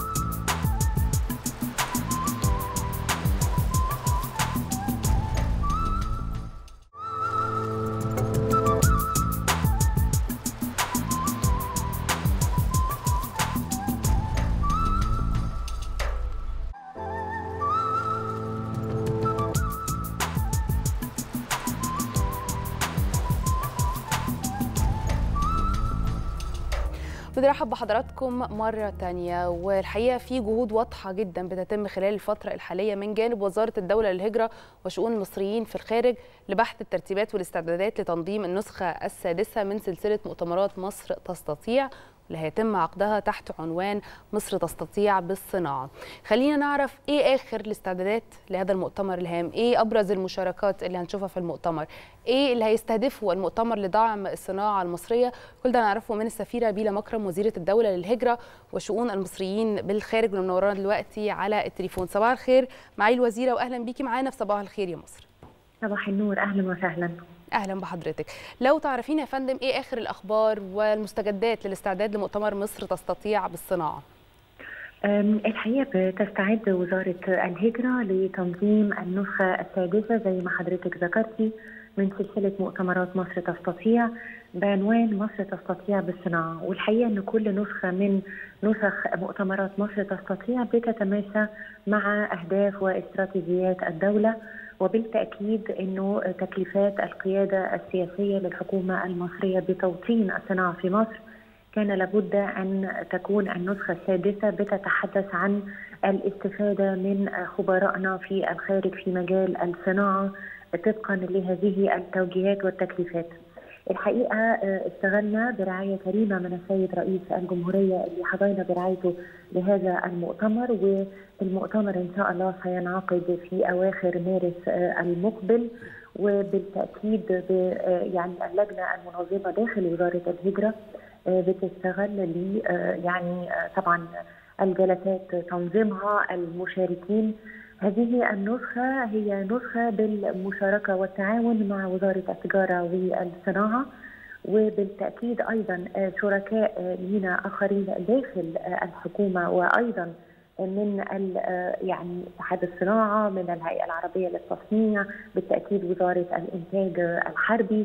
بنرحب بحضراتكم مرة تانية والحقيقة في جهود واضحة جدا بتتم خلال الفترة الحالية من جانب وزارة الدولة للهجرة وشؤون المصريين في الخارج لبحث الترتيبات والاستعدادات لتنظيم النسخة السادسة من سلسلة مؤتمرات مصر تستطيع اللي هيتم عقدها تحت عنوان مصر تستطيع بالصناعة خلينا نعرف ايه اخر الاستعدادات لهذا المؤتمر الهام ايه ابرز المشاركات اللي هنشوفها في المؤتمر ايه اللي هيستهدفه المؤتمر لدعم الصناعة المصرية كل ده نعرفه من السفيرة بيلا مكرم وزيرة الدولة للهجرة وشؤون المصريين بالخارج اللي منورانا دلوقتي على التليفون صباح الخير معالي الوزيرة واهلا بيكي معانا في صباح الخير يا مصر صباح النور اهلا وسهلا اهلا بحضرتك لو تعرفين يا فندم ايه اخر الاخبار والمستجدات للاستعداد لمؤتمر مصر تستطيع بالصناعه أم، الحقيقه بتستعد وزاره الهجره لتنظيم النسخه السادسه زي ما حضرتك ذكرتي من سلسله مؤتمرات مصر تستطيع بعنوان مصر تستطيع بالصناعه والحقيقه ان كل نسخه من نسخ مؤتمرات مصر تستطيع بتتماشى مع اهداف واستراتيجيات الدوله وبالتاكيد انه تكليفات القياده السياسيه للحكومه المصريه بتوطين الصناعه في مصر كان لابد ان تكون النسخه السادسه بتتحدث عن الاستفاده من خبرائنا في الخارج في مجال الصناعه طبقا لهذه التوجيهات والتكليفات. الحقيقه اشتغلنا برعايه كريمه من السيد رئيس الجمهوريه اللي حظينا برعايته لهذا المؤتمر والمؤتمر ان شاء الله سينعقد في اواخر مارس المقبل وبالتاكيد يعني اللجنه المنظمه داخل وزاره الهجره بتشتغل ل يعني طبعا الجلسات تنظيمها المشاركين هذه النسخة هي نسخة بالمشاركة والتعاون مع وزارة التجارة والصناعة وبالتأكيد أيضا شركاء لنا آخرين داخل الحكومة وأيضا من يعني اتحاد الصناعة من الهيئة العربية للتصنيع بالتأكيد وزارة الإنتاج الحربي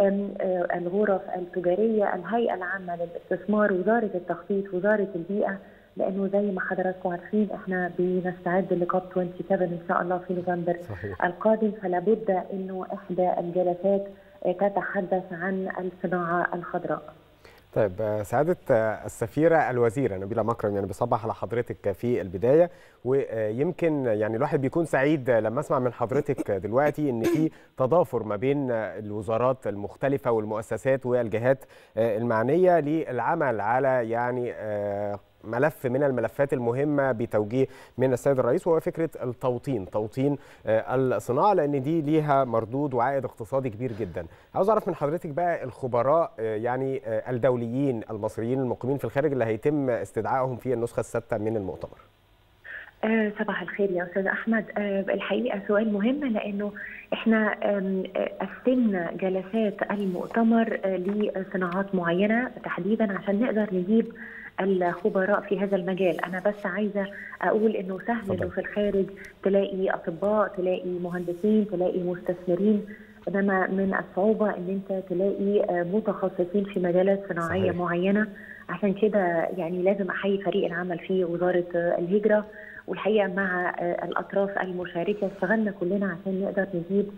الغرف التجارية الهيئة العامة للاستثمار وزارة التخطيط وزارة البيئة لانه زي ما حضراتكم عارفين احنا بنستعد لكوب 27 ان شاء الله في نوفمبر صحيح. القادم فلا بد انه احدى الجلسات تتحدث عن الصناعه الخضراء. طيب سعادة السفيرة الوزيرة نبيلة مكرم يعني بصبح على حضرتك في البداية ويمكن يعني الواحد بيكون سعيد لما اسمع من حضرتك دلوقتي ان في تضافر ما بين الوزارات المختلفة والمؤسسات والجهات المعنية للعمل على يعني ملف من الملفات المهمه بتوجيه من السيد الرئيس وهو فكره التوطين، توطين الصناعه لان دي ليها مردود وعائد اقتصادي كبير جدا. عاوز اعرف من حضرتك بقى الخبراء يعني الدوليين المصريين المقيمين في الخارج اللي هيتم استدعائهم في النسخه السادسه من المؤتمر. آه صباح الخير يا استاذ احمد آه الحقيقه سؤال مهم لانه احنا قسمنا جلسات المؤتمر آه لصناعات معينه تحديدا عشان نقدر نجيب الخبراء في هذا المجال انا بس عايزه اقول انه سهل انه في الخارج تلاقي اطباء تلاقي مهندسين تلاقي مستثمرين انما من الصعوبه ان انت تلاقي آه، متخصصين في مجالات صناعيه صحيح. معينه عشان كده يعني لازم احيي فريق العمل في وزاره آه، الهجره والحقيقه مع آه، الاطراف المشاركه اشتغلنا كلنا عشان نقدر نجيب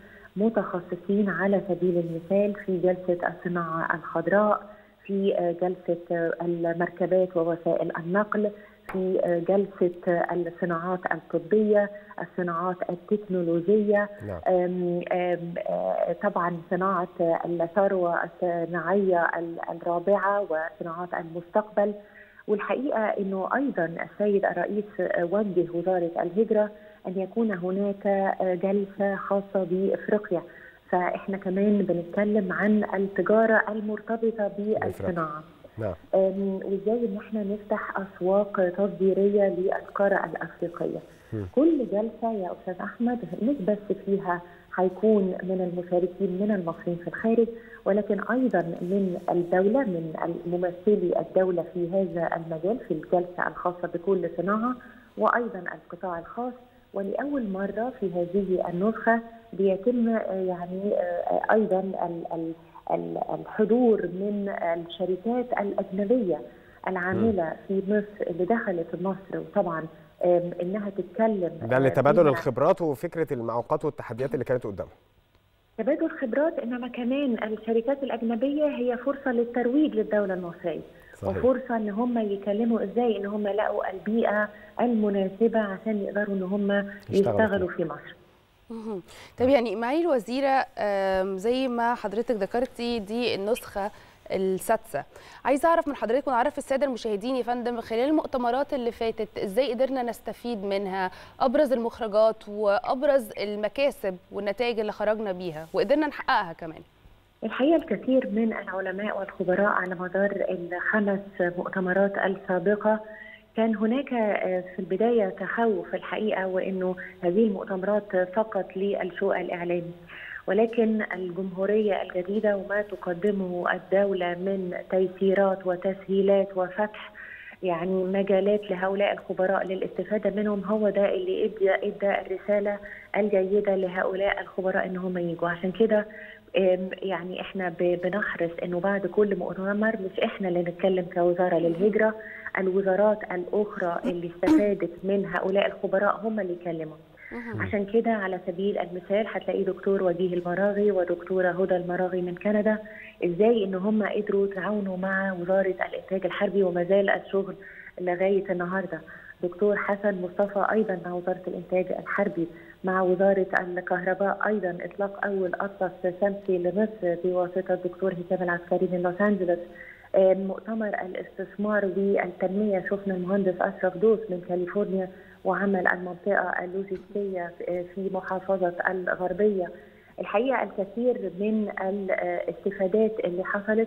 متخصصين على سبيل المثال في جلسه الصناعه الخضراء في آه، جلسه آه، المركبات ووسائل النقل في آه، جلسه آه، الصناعات الطبيه الصناعات التكنولوجيه نعم. آم، آم، آه، طبعا صناعه آه، الثروه الصناعيه ال- الرابعه وصناعات المستقبل والحقيقه انه ايضا السيد الرئيس آه، وجه وزاره الهجره ان يكون هناك آه، جلسه خاصه بافريقيا فاحنا كمان بنتكلم عن التجاره المرتبطه بالصناعه نعم آم، وازاي ان احنا نفتح اسواق تصديريه للقاره الافريقيه. مم. كل جلسه يا استاذ احمد مش بس فيها هيكون من المشاركين من المصريين في الخارج ولكن ايضا من الدوله من ممثلي الدوله في هذا المجال في الجلسه الخاصه بكل صناعه وايضا القطاع الخاص ولاول مره في هذه النسخه بيتم آه، يعني آه، ايضا ال- ال- ال- الحضور من الشركات الاجنبيه العامله في مصر اللي دخلت مصر وطبعا آم، انها تتكلم ده آه، لتبادل فيها الخبرات وفكره المعوقات والتحديات اللي كانت قدامهم تبادل خبرات انما كمان الشركات الاجنبيه هي فرصه للترويج للدوله المصريه صحيح. وفرصه ان هم يكلموا ازاي ان هم لقوا البيئه المناسبه عشان يقدروا ان هم يشتغلوا يشتغلوا في مصر مهم. طب يعني معالي الوزيرة آم، زي ما حضرتك ذكرتي دي النسخة السادسة عايزة أعرف من حضرتك ونعرف السادة المشاهدين يا فندم خلال المؤتمرات اللي فاتت إزاي قدرنا نستفيد منها أبرز المخرجات وأبرز المكاسب والنتائج اللي خرجنا بيها وقدرنا نحققها كمان الحقيقه الكثير من العلماء والخبراء على مدار الخمس مؤتمرات السابقه كان هناك آه، في البدايه تخوف الحقيقه وانه هذه المؤتمرات فقط للشو الاعلامي ولكن الجمهوريه الجديده وما تقدمه الدوله من تيسيرات وتسهيلات وفتح يعني مجالات لهؤلاء الخبراء للاستفاده منهم هو ده اللي ادى ادى الرساله الجيده لهؤلاء الخبراء ان هم يجوا عشان كده آم، يعني احنا ب- بنحرص انه بعد كل مؤتمر مش احنا اللي نتكلم كوزاره للهجره الوزارات الاخرى اللي استفادت من هؤلاء الخبراء هم اللي يكلموا عشان كده على سبيل المثال هتلاقي دكتور وجيه المراغي ودكتوره هدى المراغي من كندا ازاي ان هم قدروا يتعاونوا مع وزاره الانتاج الحربي وما زال الشغل لغايه النهارده دكتور حسن مصطفى ايضا مع وزاره الانتاج الحربي مع وزاره الكهرباء ايضا اطلاق اول اطلس شمسي لمصر بواسطه الدكتور هشام العسكري من لوس انجلوس آه، مؤتمر الاستثمار والتنميه شفنا المهندس اشرف دوس من كاليفورنيا وعمل المنطقه اللوجستيه في- في محافظه الغربيه الحقيقه الكثير من الاستفادات اللي حصلت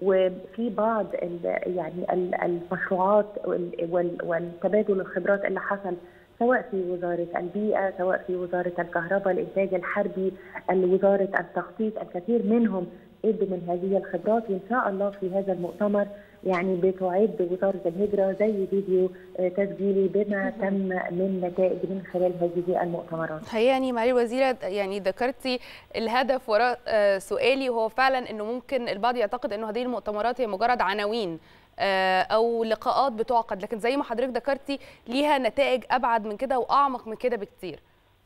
وفي بعض ال- يعني ال- المشروعات وال- وال- والتبادل الخبرات اللي حصل سواء في وزارة البيئة سواء في وزارة الكهرباء الإنتاج الحربي وزارة التخطيط الكثير منهم ادوا من هذه الخبرات وإن شاء الله في هذا المؤتمر يعني بتعد وزارة الهجرة زي فيديو آه، تسجيلي بما تم من نتائج من خلال هذه المؤتمرات الحقيقه يعني معالي الوزيره يعني ذكرتي الهدف وراء آه، سؤالي وهو فعلا انه ممكن البعض يعتقد انه هذه المؤتمرات هي مجرد عناوين آه، او لقاءات بتعقد لكن زي ما حضرتك ذكرتي ليها نتائج ابعد من كده واعمق من كده بكتير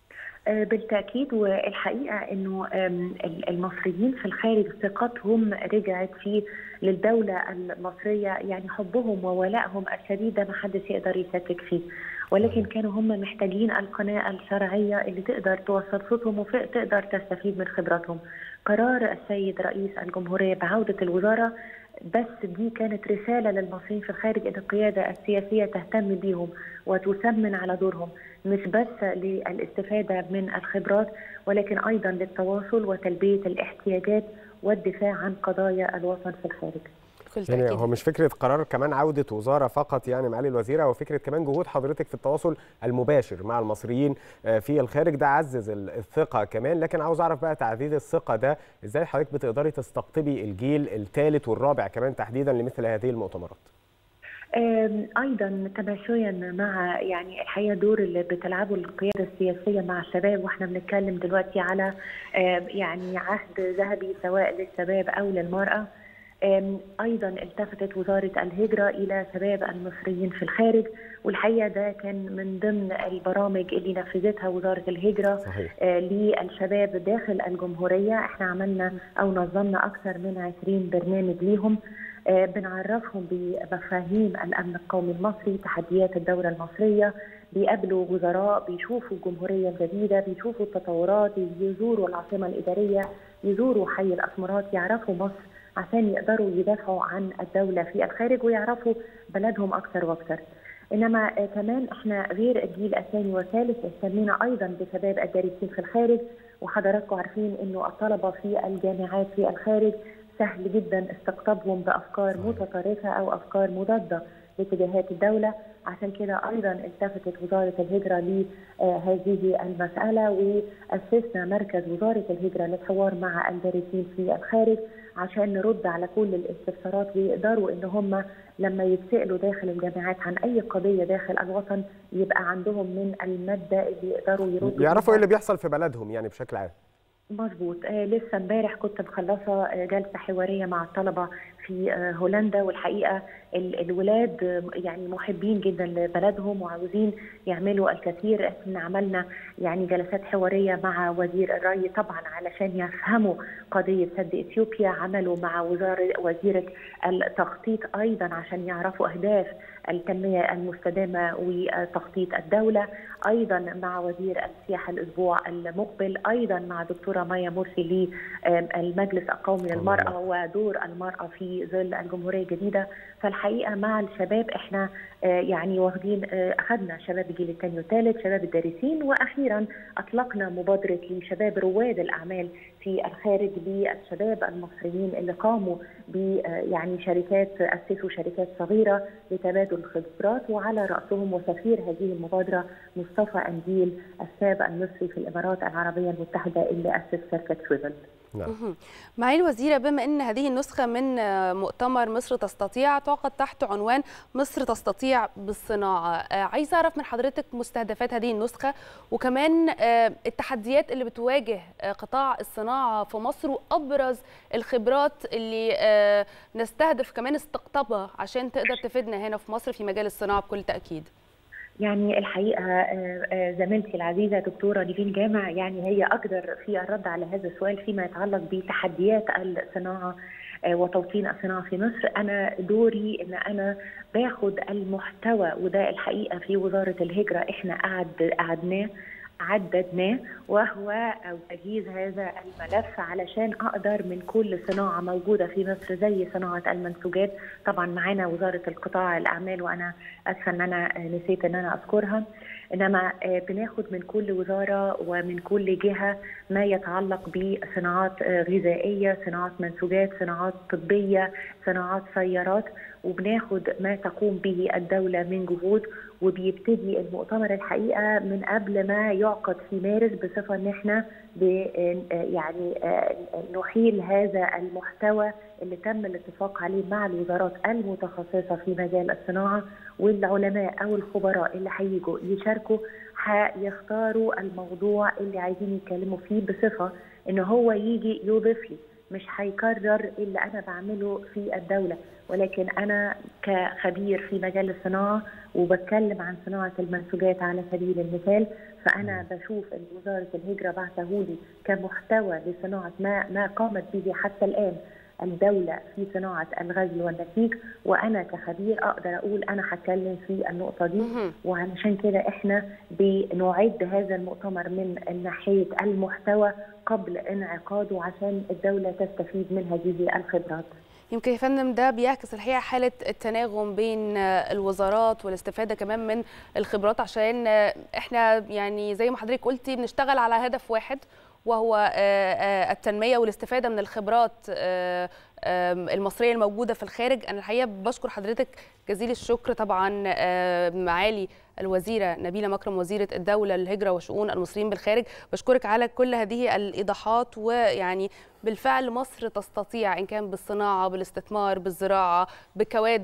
آه، بالتأكيد والحقيقة أنه آم، المصريين في الخارج ثقتهم رجعت في للدولة المصرية يعني حبهم وولائهم الشديد ده محدش يقدر يشكك فيه ولكن كانوا هم محتاجين القناة الشرعية اللي تقدر توصل صوتهم وتقدر تستفيد من خبراتهم قرار السيد رئيس الجمهورية بعودة الوزارة بس دي كانت رسالة للمصريين في الخارج أن القيادة السياسية تهتم بيهم وتسمن على دورهم مش بس للاستفادة من الخبرات ولكن أيضا للتواصل وتلبية الاحتياجات والدفاع عن قضايا الوطن في الخارج يعني هو مش فكره قرار كمان عوده وزاره فقط يعني معالي الوزيره هو فكره كمان جهود حضرتك في التواصل المباشر مع المصريين آه، في الخارج ده عزز ال- الثقه كمان لكن عاوز اعرف بقى تعزيز الثقه ده ازاي حضرتك بتقدري تستقطبي الجيل الثالث والرابع كمان تحديدا لمثل هذه المؤتمرات آم، ايضا تماشيا مع يعني الحقيقه دور اللي بتلعبه القياده السياسيه مع الشباب واحنا بنتكلم دلوقتي على آم، يعني عهد ذهبي سواء للشباب او للمراه آم، ايضا التفتت وزاره الهجره الى شباب المصريين في الخارج والحقيقه ده كان من ضمن البرامج اللي نفذتها وزاره الهجره صحيح. آه، للشباب داخل الجمهوريه احنا عملنا او نظمنا اكثر من 20 برنامج ليهم آه، بنعرفهم بمفاهيم الامن القومي المصري تحديات الدوله المصريه بيقابلوا وزراء بيشوفوا الجمهوريه الجديده بيشوفوا التطورات يزوروا العاصمه الاداريه يزوروا حي الاسمرات يعرفوا مصر عشان يقدروا يدافعوا عن الدوله في الخارج ويعرفوا بلدهم اكثر واكثر انما آه، كمان احنا غير الجيل الثاني والثالث اهتمينا ايضا بشباب الدارسين في الخارج وحضراتكم عارفين انه الطلبه في الجامعات في الخارج سهل جدا استقطابهم بافكار متطرفه او افكار مضاده لاتجاهات الدوله عشان كده ايضا التفتت وزاره الهجره لهذه المساله واسسنا مركز وزاره الهجره للحوار مع الدارسين في الخارج عشان نرد على كل الاستفسارات ويقدروا ان هم لما يتسالوا داخل الجامعات عن اي قضيه داخل الوطن يبقى عندهم من الماده اللي يقدروا يردوا يعرفوا بيها ايه اللي بيحصل في بلدهم يعني بشكل عام مظبوط آه لسه امبارح كنت مخلصه آه جلسه حواريه مع الطلبه في آه هولندا والحقيقه ال- الولاد آه يعني محبين جدا لبلدهم وعاوزين يعملوا الكثير احنا عملنا يعني جلسات حواريه مع وزير الري طبعا علشان يفهموا قضيه سد اثيوبيا عملوا مع وزاره وزيره التخطيط ايضا عشان يعرفوا اهداف التنميه المستدامه وتخطيط الدوله ايضا مع وزير السياحه الاسبوع المقبل ايضا مع دكتوره مايا مرسي للمجلس القومي للمراه ودور المراه في ظل الجمهوريه الجديده فالحقيقه مع الشباب احنا آه، يعني واخدين آه، اخذنا شباب الجيل الثاني والثالث شباب الدارسين واخيرا اطلقنا مبادره لشباب رواد الاعمال في الخارج للشباب المصريين اللي قاموا ب آه، يعني شركات اسسوا شركات صغيره لتبادل الخبرات وعلى راسهم وسفير هذه المبادره مصطفى انديل السابق المصري في الامارات العربيه المتحده اللي اسس شركه سويفل مهم. معالي الوزيرة بما أن هذه النسخة من آه، مؤتمر مصر تستطيع تعقد تحت عنوان مصر تستطيع بالصناعة آه، عايزة أعرف من حضرتك مستهدفات هذه النسخة وكمان آه، التحديات اللي بتواجه آه، قطاع الصناعة في مصر وأبرز الخبرات اللي آه، نستهدف كمان استقطابها عشان تقدر تفيدنا هنا في مصر في مجال الصناعة بكل تأكيد يعني الحقيقه آه، آه، زميلتي العزيزه دكتوره نيفين جامع يعني هي اقدر في الرد على هذا السؤال فيما يتعلق بتحديات الصناعه آه، وتوطين الصناعه في مصر انا دوري ان انا باخد المحتوى وده الحقيقه في وزاره الهجره احنا قعد قعدناه عددناه وهو أو تجهيز هذا الملف علشان أقدر من كل صناعة موجودة في مصر زي صناعة المنسوجات طبعا معانا وزارة القطاع الأعمال وأنا أسفة أن أنا نسيت أن أنا أذكرها إنما آه، بناخد من كل وزارة ومن كل جهة ما يتعلق بصناعات آه، غذائية صناعات منسوجات صناعات طبية صناعات سيارات وبناخد ما تقوم به الدولة من جهود وبيبتدي المؤتمر الحقيقة من قبل ما يعقد في مارس بصفة ان احنا ب- يعني آه، نحيل هذا المحتوى اللي تم الاتفاق عليه مع الوزارات المتخصصة في مجال الصناعة والعلماء أو الخبراء اللي هيجوا يشاركوا هيختاروا الموضوع اللي عايزين يتكلموا فيه بصفة ان هو يجي يضيف لي مش هيكرر اللي انا بعمله في الدوله ولكن انا كخبير في مجال الصناعه وبتكلم عن صناعه المنسوجات على سبيل المثال فانا بشوف ان وزاره الهجره بعتهولي كمحتوى لصناعه ما ما قامت به حتى الان الدولة في صناعة الغزل والنسيج وأنا كخبير أقدر أقول أنا هتكلم في النقطة دي وعلشان كده إحنا بنعد هذا المؤتمر من ناحية المحتوى قبل انعقاده عشان الدولة تستفيد من هذه الخبرات يمكن يا فندم ده بيعكس الحقيقه حاله التناغم بين آه، الوزارات والاستفاده كمان من الخبرات عشان آه، احنا يعني زي ما حضرتك قلتي بنشتغل على هدف واحد وهو آه، آه، التنميه والاستفاده من الخبرات آه، آم، المصريه الموجوده في الخارج انا الحقيقه بشكر حضرتك جزيل الشكر طبعا آه، معالي الوزيره نبيله مكرم وزيره الدوله للهجره وشؤون المصريين بالخارج بشكرك على كل هذه الايضاحات ويعني بالفعل مصر تستطيع ان كان بالصناعه بالاستثمار بالزراعه بكوادر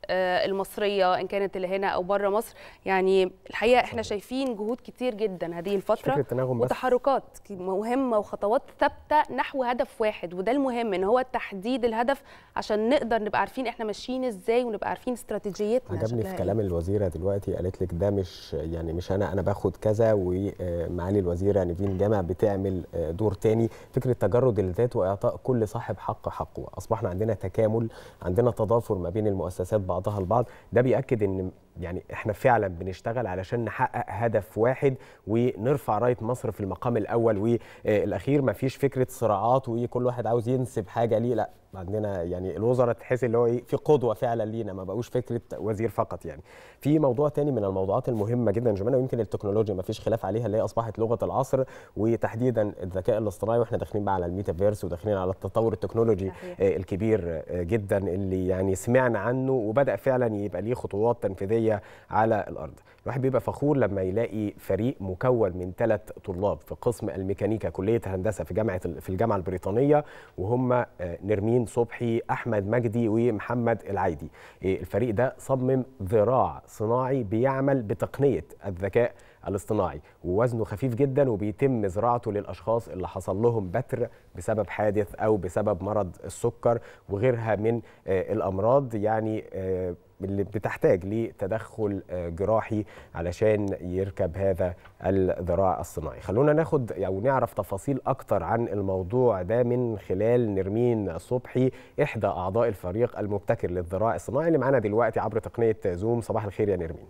آه، المصريه ان كانت اللي هنا او بره مصر يعني الحقيقه احنا شايفين جهود كتير جدا هذه الفتره فكرة تناغم بس. وتحركات مهمه وخطوات ثابته نحو هدف واحد وده المهم ان هو تحديد الهدف عشان نقدر نبقى عارفين احنا ماشيين ازاي ونبقى عارفين استراتيجيتنا عجبني شكلها في إيه. كلام الوزيره دلوقتي قالت لك ده مش يعني مش انا انا باخد كذا ومعالي الوزيره نيفين جامع بتعمل آه، دور تاني فكره تجرد الذات واعطاء كل صاحب حق حقه اصبحنا عندنا تكامل عندنا تضافر ما بين المؤسسات بعضها البعض ده بياكد ان يعني احنا فعلا بنشتغل علشان نحقق هدف واحد ونرفع رايه مصر في المقام الاول والاخير ما فيش فكره صراعات وكل واحد عاوز ينسب حاجه ليه لا عندنا يعني الوزراء تحس اللي هو ايه في قدوه فعلا لينا ما بقوش فكره وزير فقط يعني في موضوع تاني من الموضوعات المهمه جدا جماعه ويمكن التكنولوجيا ما فيش خلاف عليها اللي هي اصبحت لغه العصر وتحديدا الذكاء الاصطناعي واحنا داخلين بقى على الميتافيرس وداخلين على التطور التكنولوجي آه، الكبير آه، جدا اللي يعني سمعنا عنه وبدا فعلا يبقى ليه خطوات تنفيذيه على الارض الواحد بيبقى فخور لما يلاقي فريق مكون من ثلاث طلاب في قسم الميكانيكا كليه هندسه في جامعه في الجامعه البريطانيه وهم آه، نرمين صبحي احمد مجدي ومحمد العايدي آه، الفريق ده صمم ذراع صناعي بيعمل بتقنيه الذكاء الاصطناعي ووزنه خفيف جدا وبيتم زراعته للاشخاص اللي حصل لهم بتر بسبب حادث او بسبب مرض السكر وغيرها من آه، الامراض يعني آه، اللي بتحتاج لتدخل آه، جراحي علشان يركب هذا الذراع الصناعي خلونا ناخد او نعرف تفاصيل اكتر عن الموضوع ده من خلال نرمين صبحي احدى اعضاء الفريق المبتكر للذراع الصناعي اللي معانا دلوقتي عبر تقنيه زوم صباح الخير يا نرمين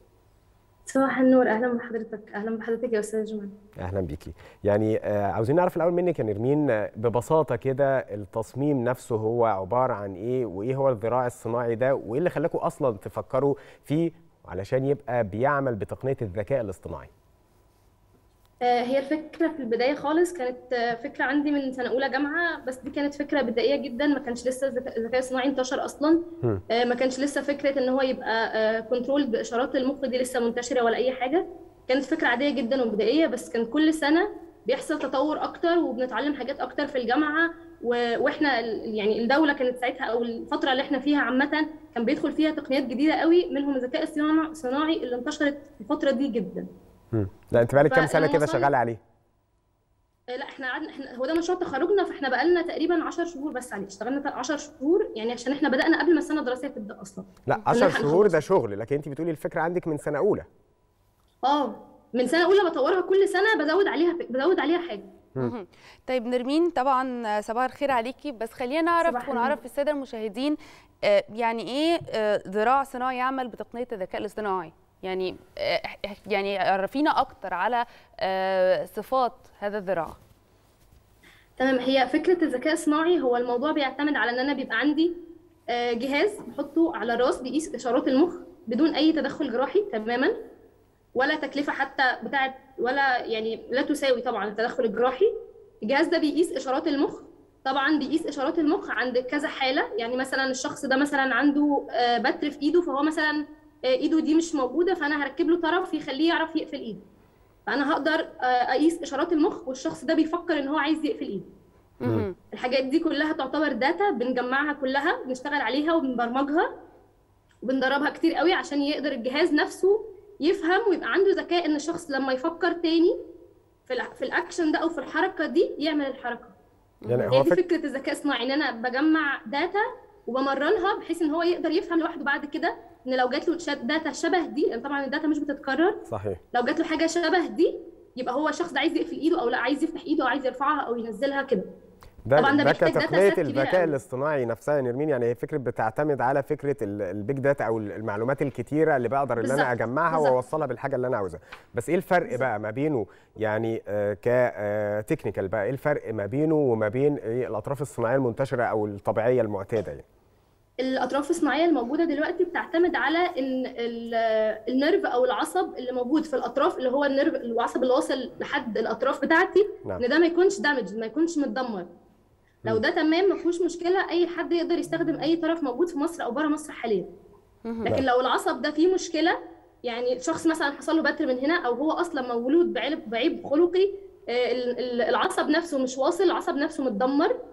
صباح النور اهلا بحضرتك اهلا بحضرتك يا استاذ جمال اهلا بيكي يعني آه، عاوزين نعرف الاول منك يا نرمين آه، ببساطه كده التصميم نفسه هو عباره عن ايه وايه هو الذراع الصناعي ده وايه اللي خلاكم اصلا تفكروا فيه علشان يبقى بيعمل بتقنيه الذكاء الاصطناعي آه، هي الفكره في البدايه خالص كانت آه، فكره عندي من سنه اولى جامعه بس دي كانت فكره بدائيه جدا ما كانش لسه الذكاء الذكاء الصناعي انتشر اصلا هم. آه، ما كانش لسه فكره ان هو يبقى كنترول باشارات المخ دي لسه منتشره ولا اي حاجه كانت فكره عاديه جدا وبدائيه بس كان كل سنه بيحصل تطور اكتر وبنتعلم حاجات اكتر في الجامعه و- واحنا ال- يعني الدوله كانت ساعتها او الفتره اللي احنا فيها عامه كان بيدخل فيها تقنيات جديده قوي منهم الذكاء الصناع- الصناعي اللي انتشرت في الفتره دي جدا مم. لا انت بقالك كام سنه كده فالمصانع- شغاله عليه آه، لا احنا قعدنا احنا هو ده مشروع تخرجنا فاحنا بقالنا تقريبا 10 شهور بس عليه اشتغلنا 10 شهور يعني عشان احنا بدأنا قبل ما السنه الدراسيه تبدأ اصلا لا كنا 10 هنخلص. شهور ده شغل لكن انت بتقولي الفكره عندك من سنه اولى اه من سنه اولى بطورها كل سنه بزود عليها بزود عليها حاجه مهم. طيب نرمين طبعا صباح الخير عليكي بس خلينا نعرف صباح ونعرف الساده المشاهدين آه، يعني ايه آه، ذراع صناعي يعمل بتقنيه الذكاء الاصطناعي يعني آه، يعني عرفينا اكتر على آه، صفات هذا الذراع تمام هي فكره الذكاء الصناعي هو الموضوع بيعتمد على ان انا بيبقى عندي آه، جهاز بحطه على الراس بيقيس اشارات المخ بدون اي تدخل جراحي تماما ولا تكلفه حتى بتاعت ولا يعني لا تساوي طبعا التدخل الجراحي الجهاز ده بيقيس اشارات المخ طبعا بيقيس اشارات المخ عند كذا حاله يعني مثلا الشخص ده مثلا عنده آه، بتر في ايده فهو مثلا آه، ايده دي مش موجوده فانا هركب له طرف يخليه يعرف يقفل ايده فانا هقدر آه، اقيس اشارات المخ والشخص ده بيفكر ان هو عايز يقفل ايده مهم. الحاجات دي كلها تعتبر داتا بنجمعها كلها بنشتغل عليها وبنبرمجها وبندربها كتير قوي عشان يقدر الجهاز نفسه يفهم ويبقى عنده ذكاء ان الشخص لما يفكر تاني في الع- في الاكشن ده او في الحركه دي يعمل الحركه يعني هي هو دي فك... فكره الذكاء الصناعي ان انا بجمع داتا وبمرنها بحيث ان هو يقدر يفهم لوحده بعد كده ان لو جات له تش- داتا شبه دي لان طبعا الداتا مش بتتكرر صحيح لو جات له حاجه شبه دي يبقى هو الشخص ده عايز يقفل ايده او لا عايز يفتح ايده او عايز يرفعها او ينزلها كده ده طبعا ده ده بيحتاج داتا كتقنيه سيت كبيرة الذكاء قوي. الاصطناعي نفسها يا نرمين يعني هي فكره بتعتمد على فكره ال- البيج داتا او المعلومات الكتيره اللي بقدر ان انا بالظبط، اجمعها بالظبط. واوصلها بالحاجه اللي انا عاوزها بس ايه الفرق بقى ما بينه يعني كتكنيكال بقى ايه الفرق ما بينه وما بين إيه الاطراف الصناعيه المنتشره او الطبيعيه المعتاده يعني الاطراف الصناعيه الموجوده دلوقتي بتعتمد على ان ال- النيرف او العصب اللي موجود في الاطراف اللي هو النيرف العصب اللي واصل لحد الاطراف بتاعتي نعم. ان ده ما يكونش دامج ما يكونش متدمر لو ده تمام ما فيهوش مشكله اي حد يقدر يستخدم اي طرف موجود في مصر او بره مصر حاليا لكن لو العصب ده فيه مشكله يعني شخص مثلا حصل له بتر من هنا او هو اصلا مولود بعيب بعيب خلقي آه، ال- ال- العصب نفسه مش واصل العصب نفسه متدمر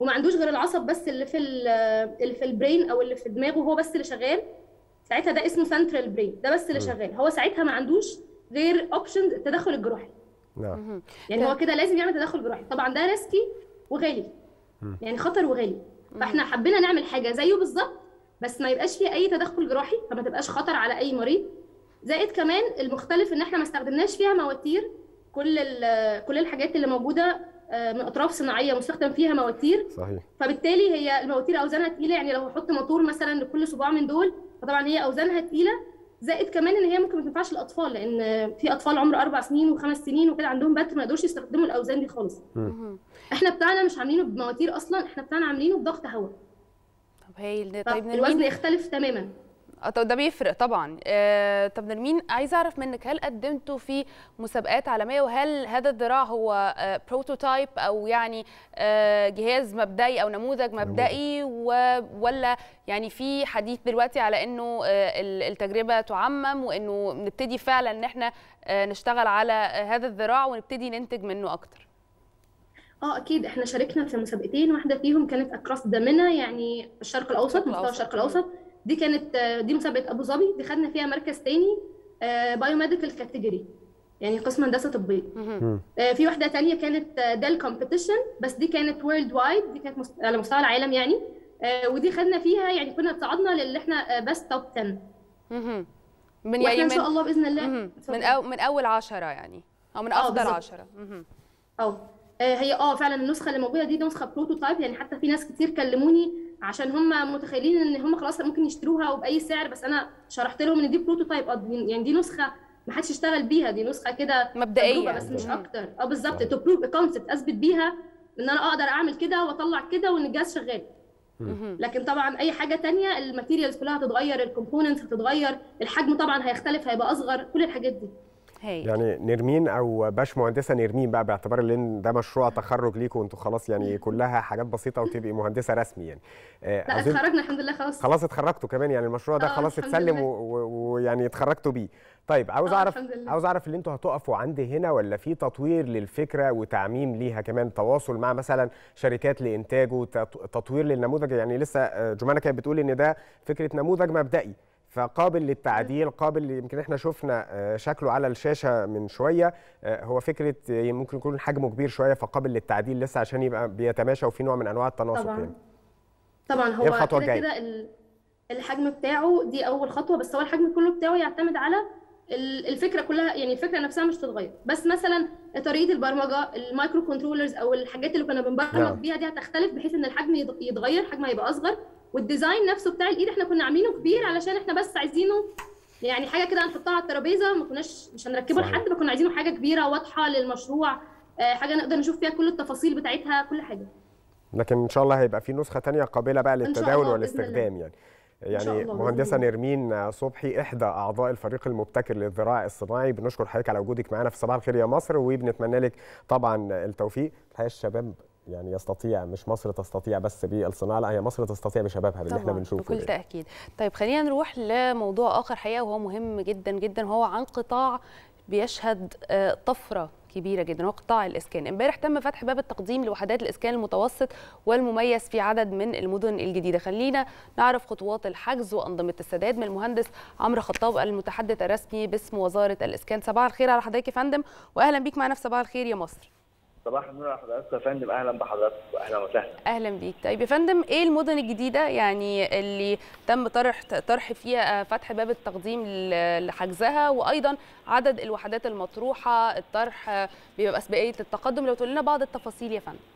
وما عندوش غير العصب بس اللي في ال- اللي في البرين او اللي في دماغه هو بس اللي شغال ساعتها ده اسمه سنترال برين ده بس اللي مم. شغال هو ساعتها ما عندوش غير اوبشن التدخل الجراحي نعم يعني هو كده لازم يعمل تدخل جراحي طبعا ده ريسكي وغالي مم. يعني خطر وغالي فاحنا حبينا نعمل حاجه زيه بالظبط بس ما يبقاش فيه اي تدخل جراحي فما تبقاش خطر على اي مريض زائد كمان المختلف ان احنا ما استخدمناش فيها مواتير كل ال- كل الحاجات اللي موجوده آه، من اطراف صناعيه مستخدم فيها مواتير صحيح فبالتالي هي المواتير اوزانها تقيله يعني لو هحط موتور مثلا لكل صباع من دول فطبعا هي اوزانها تقيله زائد كمان ان هي ممكن ما تنفعش الاطفال لان في اطفال عمر اربع سنين وخمس سنين وكده عندهم بتر ما يقدروش يستخدموا الاوزان دي خالص احنا بتاعنا مش عاملينه بمواتير اصلا احنا بتاعنا عاملينه بضغط هواء طب هايل طيب الوزن نرمين يختلف تماما اه طب ده بيفرق طبعا آه طب نرمين عايزه اعرف منك هل قدمتوا في مسابقات عالميه وهل هذا الذراع هو آه بروتوتايب او يعني آه جهاز مبدئي او نموذج مبدئي و- ولا يعني في حديث دلوقتي على انه آه ال- التجربه تعمم وانه نبتدي فعلا ان احنا آه نشتغل على آه هذا الذراع ونبتدي ننتج منه اكتر اه اكيد احنا شاركنا في مسابقتين واحده فيهم كانت اكروس دمنا يعني الشرق الاوسط مستوى الشرق الاوسط دي كانت آه، دي مسابقه ابو ظبي دي خدنا فيها مركز تاني بايو ميديكال كاتيجوري يعني قسم هندسه طبيه آه، في واحده تانية كانت آه، ديل كومبيتيشن بس دي كانت وورلد وايد دي كانت مست- على مستوى العالم يعني آه، ودي خدنا فيها يعني كنا صعدنا للي احنا بس توب 10 من واحنا يعني ان شاء من- الله باذن الله مهم. اتفضل. من أو من اول عشرة يعني او من آه، افضل بالظبط. عشرة مهم. اه آه، هي اه فعلا النسخه اللي موجوده دي نسخه بروتوتايب يعني حتى في ناس كتير كلموني عشان هم متخيلين ان هم خلاص ممكن يشتروها وباي سعر بس انا شرحت لهم ان دي بروتوتايب اه دي- يعني دي نسخه ما حدش اشتغل بيها دي نسخه كده مبدئية. تجربة بس مش مم. اكتر اه بالظبط تو بروف كونسبت اثبت بيها ان انا اقدر اعمل كده واطلع كده وان الجهاز شغال لكن طبعا اي حاجه تانية الماتيريالز كلها هتتغير الكومبوننتس هتتغير الحجم طبعا هيختلف هيبقى اصغر كل الحاجات دي يعني نرمين او باش مهندسه نرمين بقى باعتبار ان ده مشروع تخرج ليكم وانتوا خلاص يعني كلها حاجات بسيطه وتبقي مهندسه رسمي يعني آه، لا عاوزين- اتخرجنا الحمد لله خلاص خلاص اتخرجتوا كمان يعني المشروع ده آه، خلاص الحمد اتسلم لله. و- و- ويعني اتخرجتوا بيه طيب عاوز آه، اعرف الحمد لله. عاوز اعرف اللي انتوا هتقفوا عندي هنا ولا في تطوير للفكره وتعميم ليها كمان تواصل مع مثلا شركات لانتاجه تط- تطوير للنموذج يعني لسه آه، جمانه كانت بتقول ان ده فكره نموذج مبدئي فقابل للتعديل قابل ل- يمكن احنا شفنا آه، شكله على الشاشه من شويه آه، هو فكره آه، ممكن يكون حجمه كبير شويه فقابل للتعديل لسه عشان يبقى بيتماشى وفي نوع من انواع التناسق طبعاً. يعني طبعا إيه هو الخطوة كده الجاية؟ كده ال- الحجم بتاعه دي اول خطوه بس هو الحجم كله بتاعه يعتمد على ال- الفكره كلها يعني الفكره نفسها مش تتغير بس مثلا طريقه البرمجه المايكرو كنترولرز او الحاجات اللي كنا بنبرمج نعم. بيها دي هتختلف بحيث ان الحجم يت- يتغير حجمه هيبقى اصغر والديزاين نفسه بتاع الايد احنا كنا عاملينه كبير علشان احنا بس عايزينه يعني حاجه كده هنحطها على الترابيزه ما كناش مش هنركبه صحيح. لحد فكنا عايزينه حاجه كبيره واضحه للمشروع آه، حاجه نقدر نشوف فيها كل التفاصيل بتاعتها كل حاجه لكن ان شاء الله هيبقى في نسخه تانية قابله بقى شاء للتداول الله بإذن والاستخدام يعني شاء يعني الله بإذن مهندسه الله. نرمين صبحي احدى اعضاء الفريق المبتكر للذراع الصناعي بنشكر حضرتك على وجودك معانا في صباح الخير يا مصر وبنتمنى لك طبعا التوفيق الحقيقه الشباب يعني يستطيع مش مصر تستطيع بس بالصناعه لا هي مصر تستطيع بشبابها باللي احنا طبعاً، بنشوفه بكل يعني. تأكيد طيب خلينا نروح لموضوع آخر حقيقة وهو مهم جدا جدا وهو عن قطاع بيشهد آه، طفرة كبيرة جدا هو قطاع الإسكان امبارح تم فتح باب التقديم لوحدات الإسكان المتوسط والمميز في عدد من المدن الجديدة خلينا نعرف خطوات الحجز وأنظمة السداد من المهندس عمرو خطاب المتحدث الرسمي باسم وزارة الإسكان صباح الخير على حضرتك يا فندم وأهلا بيك معنا في صباح الخير يا مصر صباح النور على حضراتكم يا فندم اهلا بحضراتكم واهلا وسهلا اهلا بيك طيب يا فندم ايه المدن الجديده يعني اللي تم طرح طرح فيها فتح باب التقديم ل- لحجزها وايضا عدد الوحدات المطروحه الطرح بيبقى اسبقيه التقدم لو تقول لنا بعض التفاصيل يا فندم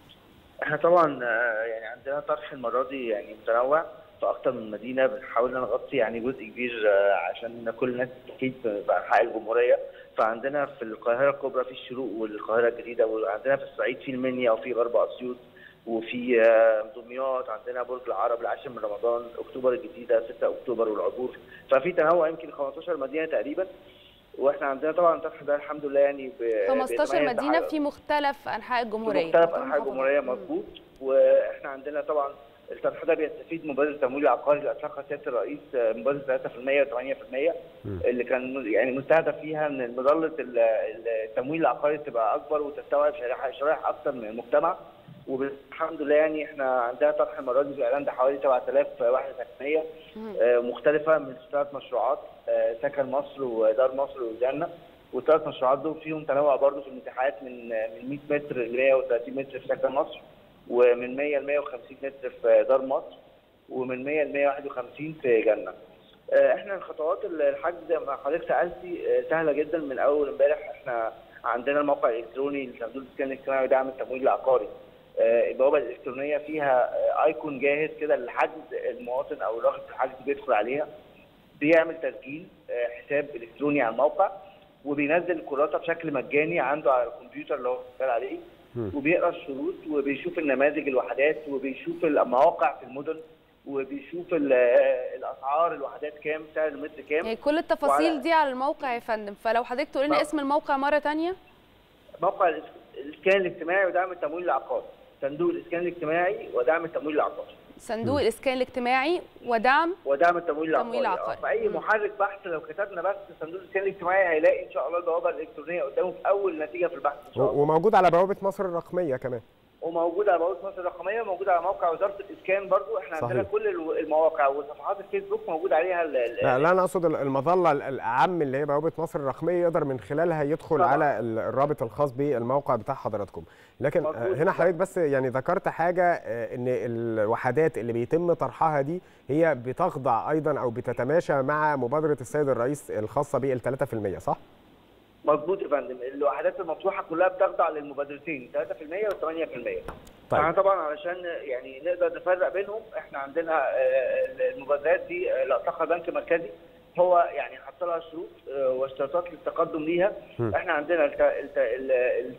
احنا طبعا آه، يعني عندنا طرح المره دي يعني متنوع في اكتر من مدينه بنحاول نغطي يعني جزء كبير آه، عشان كل الناس تستفيد في في انحاء الجمهوريه فعندنا في القاهره الكبرى في الشروق والقاهره الجديده وعندنا في الصعيد في المنيا وفي غرب اسيوط وفي آه، دمياط عندنا برج العرب العاشر من رمضان اكتوبر الجديده 6 اكتوبر والعبور ففي تنوع يمكن 15 مدينه تقريبا واحنا عندنا طبعا الطرح ده الحمد لله يعني ب- 15 بيتميز مدينه بحاجة- في مختلف انحاء في الجمهوريه مختلف انحاء الجمهوريه مظبوط واحنا عندنا طبعا الطرح ده بيستفيد مبادره التمويل العقاري اللي اطلقها سياده الرئيس آه، مبادره 3% و8% اللي كان م- يعني مستهدف فيها ان مظله ال- ال- التمويل العقاري تبقى اكبر وتستوعب شرائح شرائح اكثر من المجتمع والحمد لله يعني احنا عندنا طرح المره دي في الاعلان ده حوالي 7000 وحده سكنيه آه، مختلفه من ثلاث مشروعات آه، سكن مصر ودار مصر والجنه والثلاث مشروعات دول فيهم تنوع برضه في المساحات من من 100 متر ل 130 متر في سكن مصر ومن 100 ل 150 متر في دار مصر ومن 100 ل 151 في جنه. آه، احنا الخطوات الحجز زي ما حضرتك سالتي آه، سهله جدا من اول امبارح احنا عندنا الموقع الالكتروني لصندوق الاسكان الاجتماعي ودعم التمويل العقاري آه، البوابه الالكترونيه فيها آه، ايكون جاهز كده للحجز المواطن او الراغب في الحجز بيدخل عليها بيعمل تسجيل آه، حساب الكتروني على الموقع وبينزل الكراسه بشكل مجاني عنده على الكمبيوتر اللي هو شغال عليه وبيقرا الشروط وبيشوف النماذج الوحدات وبيشوف المواقع في المدن وبيشوف ال- آه، الاسعار الوحدات كام سعر المتر كام يعني كل التفاصيل وعلى- دي على الموقع يا فندم فلو حضرتك تقول لنا نعم. اسم الموقع مره تانية موقع الإس- الاسكان الاجتماعي ودعم التمويل العقاري صندوق الاسكان الاجتماعي ودعم التمويل العقاري صندوق الاسكان الاجتماعي ودعم ودعم التمويل العقاري التمويل العقاري. آه، في اي محرك بحث لو كتبنا بس صندوق الاسكان الاجتماعي هيلاقي ان شاء الله البوابه الالكترونيه قدامه في اول نتيجه في البحث ان شاء الله و- وموجود على بوابه مصر الرقميه كمان وموجود على بوابه مصر الرقميه موجود على موقع وزاره الاسكان برضو احنا صحيح. عندنا كل الو- المواقع وصفحات الفيسبوك موجود عليها ال- ال- لا, لا انا اقصد ال- المظله ال- الاعم اللي هي بوابه مصر الرقميه يقدر من خلالها يدخل طبعاً. على ال- الرابط الخاص بالموقع بتاع حضراتكم لكن آه، مظبوط. هنا حضرتك بس يعني ذكرت حاجه آه، ان الوحدات اللي بيتم طرحها دي هي بتخضع ايضا او بتتماشى مع مبادره السيد الرئيس الخاصه بال 3% صح؟ مظبوط يا فندم الوحدات المفتوحه كلها بتخضع للمبادرتين 3% و8% طيب. احنا طبعا علشان يعني نقدر نفرق بينهم احنا عندنا آه، المبادرات دي آه، اللي اطلقها البنك المركزي هو يعني حط لها شروط آه، واشتراطات للتقدم ليها م. احنا عندنا ال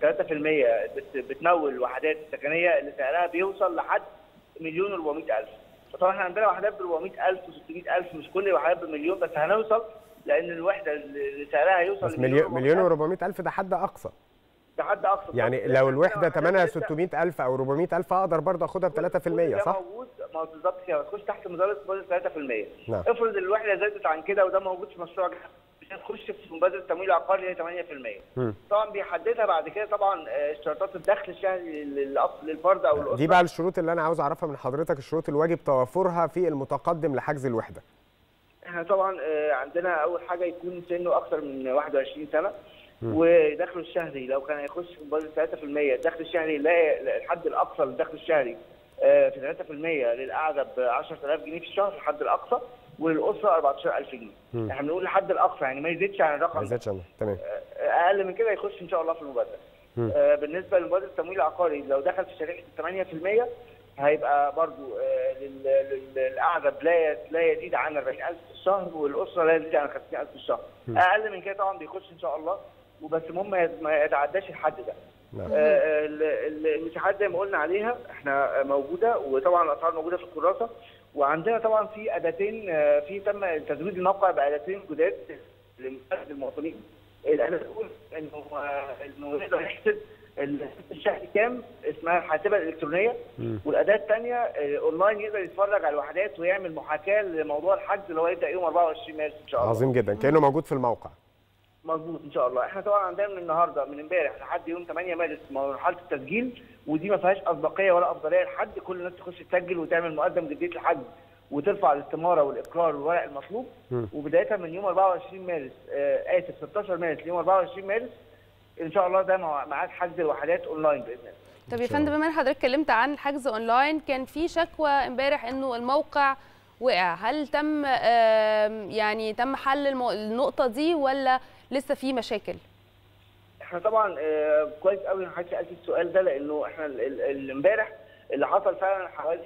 3% بت- بتمول الوحدات السكنيه اللي سعرها بيوصل لحد مليون و400 الف فطبعا احنا عندنا وحدات ب 400000 و600 الف مش كل الوحدات بمليون بس هنوصل لان الوحده اللي سعرها هيوصل بس لمليون مليون و400 مليون و400 الف ده حد اقصى ده حد اقصى يعني بالظبط. لو إحنا الوحده عندنا ثمنها وحدات لسه 600 الف او 400 الف اقدر برضه اخدها ب 3% ده صح؟ موجود ما هو بالظبط كده تخش تحت مبادره مبادره 3% نعم. افرض الوحده زادت عن كده وده موجود في مشروع جديد، مش هتخش في مبادره التمويل العقاري هي 8% مم. طبعا بيحددها بعد كده طبعا آه، اشتراطات الدخل الشهري للأص- للفرد او الاسره دي بقى الشروط اللي انا عاوز اعرفها من حضرتك الشروط الواجب توافرها في المتقدم لحجز الوحده احنا طبعا آه، عندنا اول حاجه يكون سنه اكثر من 21 سنه مم. ودخله الشهري لو كان هيخش في مبادره 3% الدخل الشهري يلاقي الحد الاقصى للدخل الشهري آه، في 3% للقعده ب 10000 جنيه في الشهر الحد الاقصى وللاسره 14000 جنيه مم. احنا بنقول الحد الاقصى يعني ما يزيدش عن ما الرقم ده يزيدش عنها تمام اقل من كده يخش ان شاء الله في المبادره مم. آه، بالنسبه لمبادره التمويل العقاري لو دخل في شريحه 8% هيبقى برضو آه، لل- لل- للقعده لا ي- لا يزيد عن 40000 في الشهر والاسره لا يزيد عن 50000 في الشهر مم. اقل من كده طبعا بيخش ان شاء الله وبس المهم ما يت- ما يتعداش الحد ده نعم. آه، ال- ال- المساحات زي ما قلنا عليها احنا موجوده وطبعا الاسعار موجوده في الكراسه وعندنا طبعا في اداتين آه، في تم تزويد الموقع باداتين جداد لمساعده المواطنين الاداه الاولى انه آه، انه يقدر يحسب الشهر كام اسمها الحاسبه الالكترونيه مم. والاداه الثانيه اونلاين يقدر يتفرج على الوحدات ويعمل محاكاه لموضوع الحجز اللي هو يبدا يوم 24 مارس ان شاء الله عظيم جدا كانه موجود في الموقع مظبوط ان شاء الله احنا طبعا عندنا من النهارده من امبارح لحد يوم 8 مارس مرحله التسجيل ودي ما فيهاش اسبقيه ولا افضليه لحد كل الناس تخش تسجل وتعمل مقدم جديه الحجز وترفع الاستماره والاقرار والورق المطلوب مم. وبدايه من يوم 24 مارس آه اسف 16 مارس ليوم 24 مارس ان شاء الله ده مع- ميعاد حجز الوحدات اونلاين باذن الله طب يا فندم بما ان حضرتك اتكلمت عن الحجز اونلاين كان في شكوى امبارح انه الموقع وقع هل تم آم، يعني تم حل المو- النقطه دي ولا لسه في مشاكل احنا طبعا آه، كويس قوي ان حضرتك سالت السؤال ده لانه احنا ال- ال- ال- امبارح اللي حصل فعلا حوالي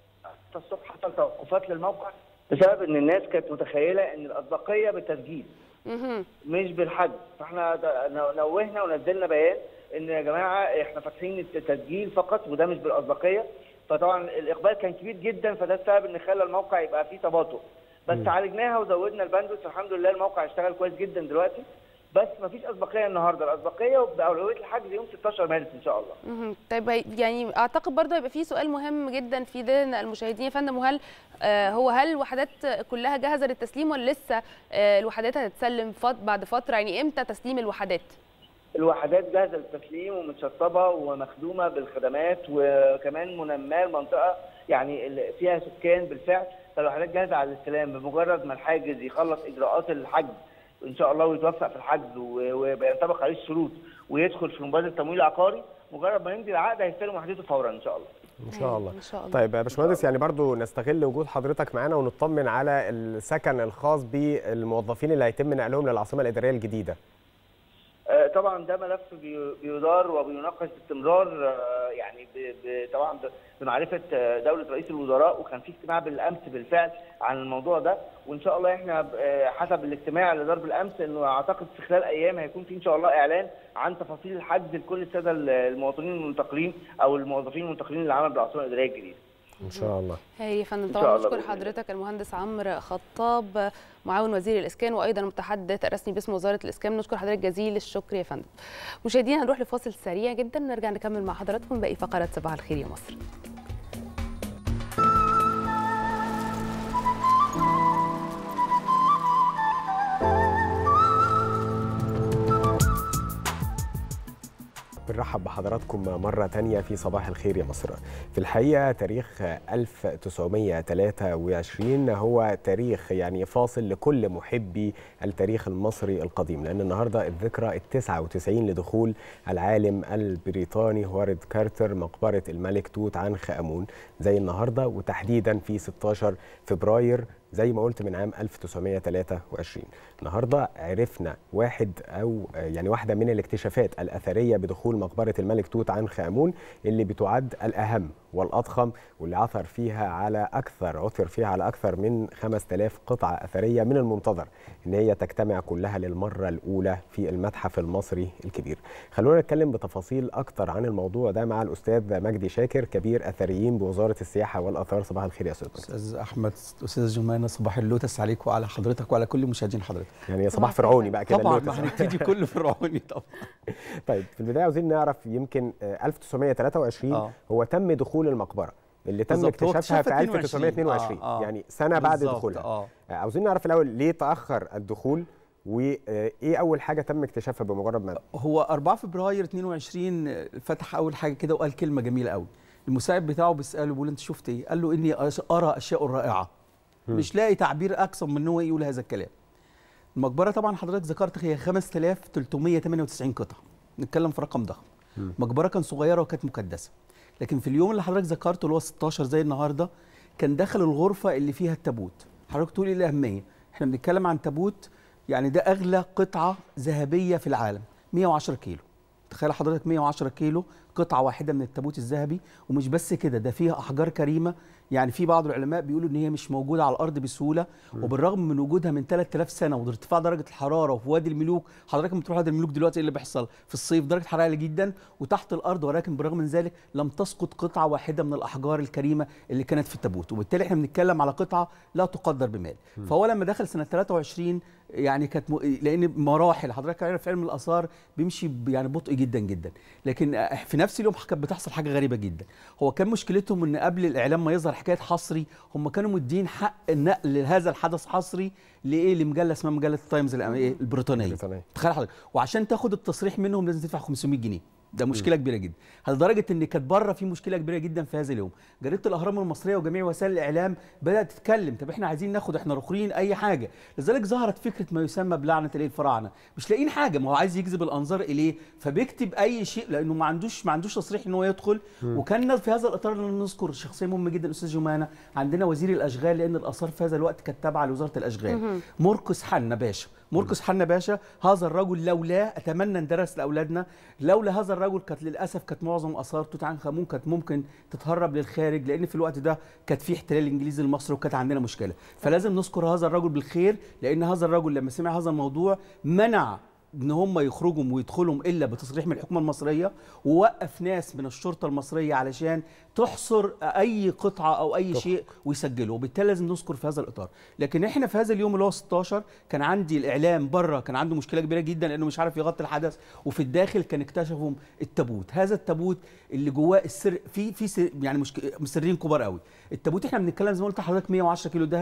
6 الصبح حصل توقفات للموقع بسبب ان الناس كانت متخيله ان الاسبقيه بالتسجيل مهم. مش بالحجز فاحنا د- نو- نوهنا ونزلنا بيان ان يا جماعه احنا فاتحين التسجيل فقط وده مش بالاسبقيه فطبعا الاقبال كان كبير جدا فده السبب ان خلى الموقع يبقى فيه تباطؤ بس مم. عالجناها وزودنا الباندوث الحمد لله الموقع اشتغل كويس جدا دلوقتي بس مفيش اسبقيه النهارده الاسبقيه باولويه الحجز يوم 16 مارس ان شاء الله مهم. طيب هي- يعني اعتقد برضه هيبقى في سؤال مهم جدا في ذهن المشاهدين يا فندم وهل آه، هو هل الوحدات كلها جاهزه للتسليم ولا لسه آه، الوحدات هتتسلم فت- بعد فتره يعني امتى تسليم الوحدات؟ الوحدات جاهزه للتسليم ومتشطبه ومخدومه بالخدمات وكمان منماه المنطقه يعني اللي فيها سكان بالفعل فالوحدات جاهزه على الاستلام بمجرد ما الحاجز يخلص اجراءات الحجز ان شاء الله ويتوفق في الحجز و- وينطبق عليه الشروط ويدخل في مبادره التمويل العقاري مجرد ما يمضي العقد هيستلم وحدته فورا ان شاء الله ان شاء الله ان شاء الله طيب يا باشمهندس يعني برضو نستغل وجود حضرتك معانا ونطمن على السكن الخاص بالموظفين اللي هيتم نقلهم للعاصمه الاداريه الجديده آه، طبعا ده ملف بي- بيدار وبيناقش باستمرار آه، يعني ب- ب- طبعا ب- بمعرفه آه، دوله رئيس الوزراء وكان في اجتماع بالامس بالفعل عن الموضوع ده وان شاء الله احنا آه، حسب الاجتماع اللي دار بالامس انه اعتقد في خلال ايام هيكون في ان شاء الله اعلان عن تفاصيل الحجز لكل الساده المواطنين المنتقلين او الموظفين المنتقلين للعمل بالعاصمه الاداريه الجديده. ان شاء الله هاي يا فندم إن طبعا شاء الله بشكر بإذن الله. حضرتك المهندس عمرو خطاب معاون وزير الاسكان وايضا المتحدث الرسمي باسم وزاره الاسكان نشكر حضرتك جزيل الشكر يا فندم مشاهدينا هنروح لفاصل سريع جدا ونرجع نكمل مع حضراتكم باقي فقرات صباح الخير يا مصر بنرحب بحضراتكم مرة تانية في صباح الخير يا مصر في الحقيقة تاريخ 1923 هو تاريخ يعني فاصل لكل محبي التاريخ المصري القديم لأن النهاردة الذكرى ال 99 لدخول العالم البريطاني هوارد كارتر مقبرة الملك توت عنخ آمون زي النهاردة وتحديدا في 16 فبراير زي ما قلت من عام 1923 النهارده عرفنا واحد او يعني واحده من الاكتشافات الاثريه بدخول مقبره الملك توت عنخ امون اللي بتعد الاهم والاضخم واللي عثر فيها على اكثر عثر فيها على اكثر من 5000 قطعه اثريه من المنتظر ان هي تجتمع كلها للمره الاولى في المتحف المصري الكبير خلونا نتكلم بتفاصيل اكتر عن الموضوع ده مع الاستاذ مجدي شاكر كبير اثريين بوزاره السياحه والاثار صباح الخير يا استاذ مجدي. استاذ احمد استاذ جمانه صباح اللوتس عليك وعلى حضرتك وعلى كل مشاهدين حضرتك يعني صباح فرعوني بقى كده طبعا اللوتس. ما هنبتدي كله فرعوني طبعا طيب في البدايه عاوزين نعرف يمكن آه، 1923 آه. هو تم دخول المقبره اللي تم بالظبط، هو اكتشافها في اكتشافها 1922 آه، آه. يعني سنه بعد بالظبط، دخولها آه. آه، عاوزين نعرف الاول ليه تاخر الدخول وايه اول حاجه تم اكتشافها بمجرد ما هو 4 فبراير 22 فتح اول حاجه كده وقال كلمه جميله قوي المساعد بتاعه بيساله بيقول انت شفت ايه قال له اني أش- ارى اشياء رائعه مم. مش لاقي تعبير اكثر من ان هو يقول هذا الكلام المقبره طبعا حضرتك ذكرت هي 5398 قطعه نتكلم في رقم ضخم مم. مقبره كان صغيره وكانت مكدسه لكن في اليوم اللي حضرتك ذكرته اللي هو 16 زي النهارده كان دخل الغرفه اللي فيها التابوت حضرتك تقول ايه الاهميه احنا بنتكلم عن تابوت يعني ده اغلى قطعه ذهبيه في العالم 110 كيلو تخيل حضرتك 110 كيلو قطعه واحده من التابوت الذهبي ومش بس كده ده فيها احجار كريمه يعني في بعض العلماء بيقولوا ان هي مش موجوده على الارض بسهوله مم. وبالرغم من وجودها من 3000 سنه وارتفاع درجه الحراره وفي وادي الملوك حضرتك لما تروح وادي الملوك دلوقتي ايه اللي بيحصل في الصيف درجه حراره عاليه جدا وتحت الارض ولكن بالرغم من ذلك لم تسقط قطعه واحده من الاحجار الكريمه اللي كانت في التابوت وبالتالي احنا بنتكلم على قطعه لا تقدر بمال مم. فهو لما دخل سنه 23 يعني كانت م... لان مراحل حضرتك عارف علم الاثار بيمشي ب- يعني بطء جدا جدا لكن في نفس اليوم كانت بتحصل حاجه غريبه جدا هو كان مشكلتهم ان قبل الاعلام ما يظهر حكايه حصري هم كانوا مدين حق النقل لهذا الحدث حصري لايه لمجله اسمها مجله التايمز الأم- إيه؟ البريطانيه تخيل حضرتك وعشان تاخد التصريح منهم لازم تدفع 500 جنيه ده مشكله كبيره جدا لدرجه ان كانت بره في مشكله كبيره جدا في هذا اليوم جريده الاهرام المصريه وجميع وسائل الاعلام بدات تتكلم طب احنا عايزين ناخد احنا رخرين اي حاجه لذلك ظهرت فكره ما يسمى بلعنه الايه الفراعنه مش لاقيين حاجه ما هو عايز يجذب الانظار اليه فبيكتب اي شيء لانه ما عندوش ما عندوش تصريح ان هو يدخل مم. وكان في هذا الاطار لازم نذكر شخصيه مهمه جدا استاذ جمانه عندنا وزير الاشغال لان الاثار في هذا الوقت كانت تابعه لوزاره الاشغال مهم. مرقس حنا باشا مرقس حنا باشا هذا الرجل لولا اتمنى ندرس لاولادنا لولا هذا الرجل كانت للاسف كانت معظم اثار توت عنخ امون كانت ممكن تتهرب للخارج لان في الوقت ده كانت في احتلال انجليزي لمصر وكانت عندنا مشكله فلازم نذكر هذا الرجل بالخير لان هذا الرجل لما سمع هذا الموضوع منع ان هم يخرجوا ويدخلوا الا بتصريح من الحكومه المصريه ووقف ناس من الشرطه المصريه علشان تحصر اي قطعه او اي شيء ويسجله وبالتالي لازم نذكر في هذا الاطار لكن احنا في هذا اليوم اللي هو 16 كان عندي الاعلام بره كان عنده مشكله كبيره جدا لانه مش عارف يغطي الحدث وفي الداخل كان اكتشفوا التابوت هذا التابوت اللي جواه السر في في سر يعني مش سرين كبار قوي التابوت احنا بنتكلم زي ما قلت لحضرتك 110 كيلو ذهب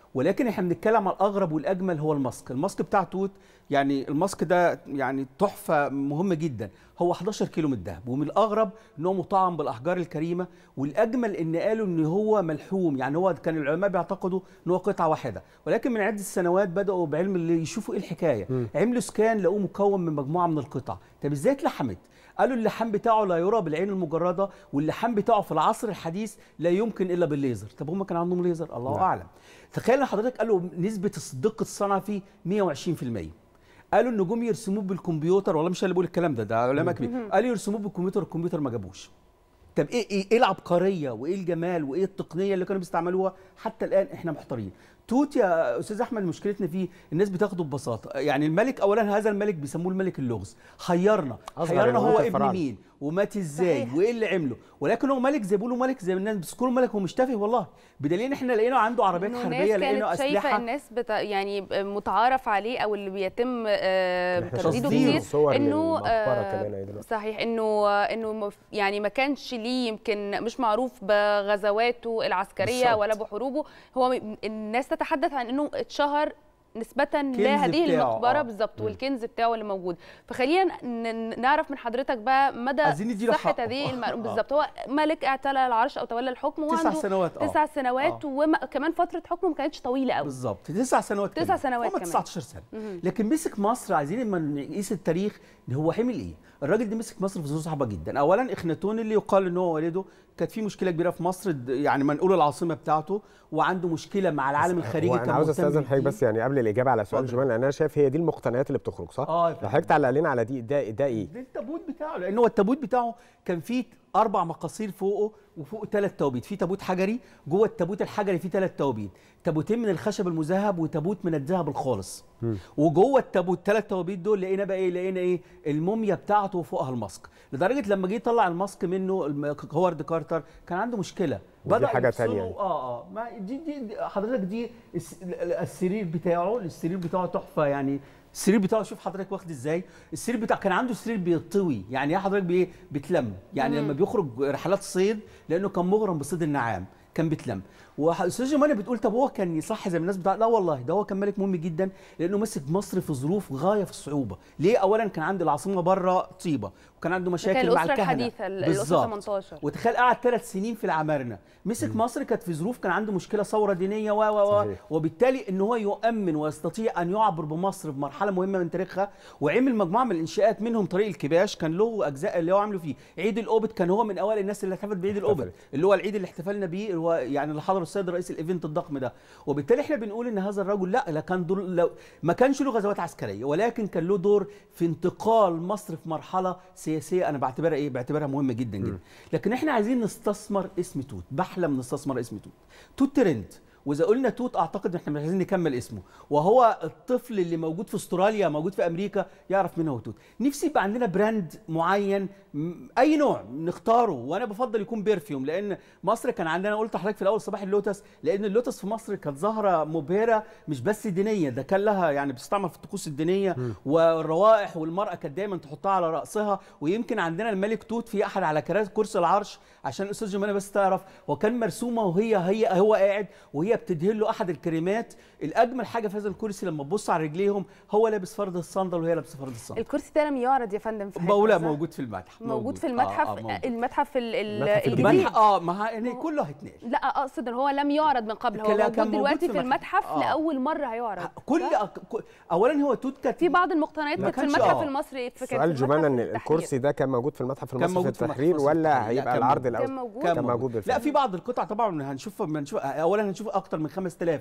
ولكن احنا بنتكلم على الاغرب والاجمل هو الماسك الماسك بتاع توت يعني الماسك ده يعني تحفه مهمه جدا هو 11 كيلو من الذهب ومن الاغرب ان هو مطعم بالاحجار الكريمه والاجمل ان قالوا ان هو ملحوم يعني هو كان العلماء بيعتقدوا ان هو قطعه واحده ولكن من عده سنوات بداوا بعلم اللي يشوفوا ايه الحكايه عملوا سكان لقوه مكون من مجموعه من القطع طب ازاي اتلحمت قالوا اللحام بتاعه لا يرى بالعين المجرده واللحام بتاعه في العصر الحديث لا يمكن الا بالليزر طب هم كان عندهم ليزر الله نعم. اعلم تخيل ان حضرتك قالوا نسبه دقه الصنعه فيه 120% قالوا النجوم يرسموه بالكمبيوتر والله مش أنا اللي بقول الكلام ده ده علماء كبير مهم. قالوا يرسموه بالكمبيوتر الكمبيوتر ما جابوش طب ايه ايه, إيه العبقريه وايه الجمال وايه التقنيه اللي كانوا بيستعملوها حتى الان احنا محتارين توت يا استاذ احمد مشكلتنا فيه الناس بتاخده ببساطه يعني الملك اولا هذا الملك بيسموه الملك اللغز حيرنا أصغر حيرنا هو الملوك ابن الفراعنة. مين ومات ازاي وايه اللي عمله ولكن هو ملك زي بيقولوا ملك زي الناس بس كله ملك هو مش تافه والله بدليل ان احنا لقينا عنده عربيات إنه حربيه الناس لقينا كانت شايفه اسلحه الناس بتا يعني متعارف عليه او اللي بيتم آه، إحنا ترديده شايفين كتير صور انه للمقبرة آه، كمان أهي دلوقتي. صحيح انه انه مف- يعني ما كانش ليه يمكن مش معروف بغزواته العسكريه بالظبط. ولا بحروبه هو م- الناس تتحدث عن انه اتشهر نسبة كنز لهذه بتاعه، المقبرة آه. بالظبط والكنز بتاعه اللي موجود فخلينا ن- نعرف من حضرتك بقى مدى عايزين نديله صحة حقه. هذه المعلومة آه. بالظبط هو ملك اعتلى العرش او تولى الحكم تسع وعنده سنوات، آه. تسع سنوات وكمان فترة حكمه ما كانتش طويلة قوي بالظبط تسع سنوات تسع كمان. سنوات هم كمان. 19 سنه مهم. لكن مسك مصر عايزين لما نقيس التاريخ ان هو حمل ايه الراجل ده مسك مصر في ظروف صعبه جدا اولا اخناتون اللي يقال ان هو والده كانت في مشكله كبيره في مصر د- يعني منقول العاصمه بتاعته وعنده مشكله مع العالم الخارجي هو كان انا عاوز مهتم استاذن حضرتك بالدين. بس يعني قبل الاجابه على سؤال اتفضل. جمال لان انا شايف هي دي المقتنيات اللي بتخرج صح؟ اه لو حضرتك تعلق لنا على دي ده ده ايه؟ ده التابوت بتاعه لان هو التابوت بتاعه كان فيه اربع مقاصير فوقه وفوق ثلاث توابيت في تابوت حجري جوه التابوت الحجري فيه ثلاث توابيت تابوتين من الخشب المذهب وتابوت من الذهب الخالص وجوه التابوت ثلاث توابيت دول لقينا بقى ايه لقينا ايه الموميا بتاعته وفوقها الماسك لدرجه لما جه يطلع الماسك منه الم- هوارد كارتر كان عنده مشكله ودي حاجة يفصله- تانية يعني. اه اه ما دي دي, دي حضرتك دي الس- السرير بتاعه السرير بتاعه تحفه يعني السرير بتاعه شوف حضرتك واخد ازاي السرير بتاعه كان عنده سرير بيطوي يعني ايه حضرتك بايه بتلم يعني مم. لما بيخرج رحلات صيد لانه كان مغرم بصيد النعام كان بتلم واستاذ جمانه بتقول طب هو كان يصح زي ما الناس بتاع لا والله ده هو كان ملك مهم جدا لانه مسك مصر في ظروف غايه في الصعوبه ليه اولا كان عنده العاصمه بره طيبه وكان عنده مشاكل مع الأسرة الكهنه الحديثة، الأسرة بالظبط. 18. وتخيل قعد ثلاث سنين في العمارنه مسك مصر كانت في ظروف كان عنده مشكله ثوره دينيه و و و صحيح. وبالتالي ان هو يؤمن ويستطيع ان يعبر بمصر بمرحله مهمه من تاريخها وعمل مجموعه من الانشاءات منهم طريق الكباش كان له اجزاء اللي هو عامله فيه عيد الاوبت كان هو من اوائل الناس اللي احتفلت بعيد الاوبت اللي هو العيد اللي احتفلنا بيه اللي هو يعني اللي حضره السيد رئيس الايفنت الضخم ده وبالتالي احنا بنقول ان هذا الرجل لا لا كان دور لو ما كانش له غزوات عسكريه ولكن كان له دور في انتقال مصر في مرحله سياسيه انا بعتبرها ايه بعتبرها مهمه جدا جدا لكن احنا عايزين نستثمر اسم توت بحلم نستثمر اسم توت توت ترند واذا قلنا توت اعتقد ان احنا مش عايزين نكمل اسمه وهو الطفل اللي موجود في استراليا موجود في امريكا يعرف مين هو توت نفسي يبقى عندنا براند معين م- اي نوع نختاره وانا بفضل يكون بيرفيوم لان مصر كان عندنا قلت لحضرتك في الاول صباح اللوتس لان اللوتس في مصر كانت ظاهره مبهره مش بس دينيه ده كان لها يعني بتستعمل في الطقوس الدينيه والروائح والمراه كانت دايما تحطها على راسها ويمكن عندنا الملك توت في احد على كراسي كرسي العرش عشان الاستاذ جمانه بس تعرف هو كان مرسومه وهي هي هو قاعد وهي بتدهن له احد الكريمات الاجمل حاجه في هذا الكرسي لما تبص على رجليهم هو لابس فرد الصندل وهي لابسه فرد الصندل الكرسي ده لم يعرض يا فندم في حتة، بقولها صح؟ موجود في المتحف موجود في آه، المتحف آه موجود. المتحف ال- ال- المتحف الجديد المتحف اه ما ها- يعني كله هيتنقل لا اقصد ان هو لم يعرض من قبل هو كان- كان موجود موجود دلوقتي في في المتحف. المتحف آه. لاول مره هيعرض كل ك- اولا هو توت كانت في بعض المقتنيات ما كانت في كانش- المتحف آه. المصري في سؤال في جمانة ان المتحف التحرير. الكرسي ده كان موجود في المتحف كان المصري في موجود في التحرير المتحف ولا التحرير. لا، هيبقى كان العرض موجود. الاول كان موجود. كان كان موجود بالفعل لا في بعض القطع طبعا هنشوف هنشوف اولا هنشوف اكتر من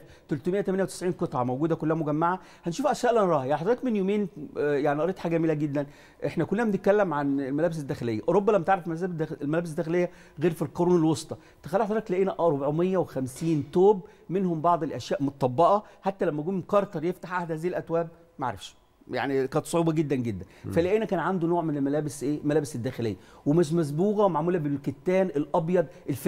5398 قطعه موجوده كلها مجمعه هنشوف اشياء لا نراها يعني حضرتك من يومين آه، يعني قريت حاجه جميله جدا احنا كلنا بنتكلم عن الملابس الداخليه اوروبا لم تعرف الملابس الداخ- الملابس الداخليه غير في القرون الوسطى تخيل حضرتك لقينا 450 توب منهم بعض الاشياء متطبقه حتى لما جم كارتر يفتح احد هذه الاتواب ما عرفش يعني كانت صعوبه جدا جدا فلقينا كان عنده نوع من الملابس ايه ملابس الداخليه ومش مسبوغه ومعموله بالكتان الابيض الفاتح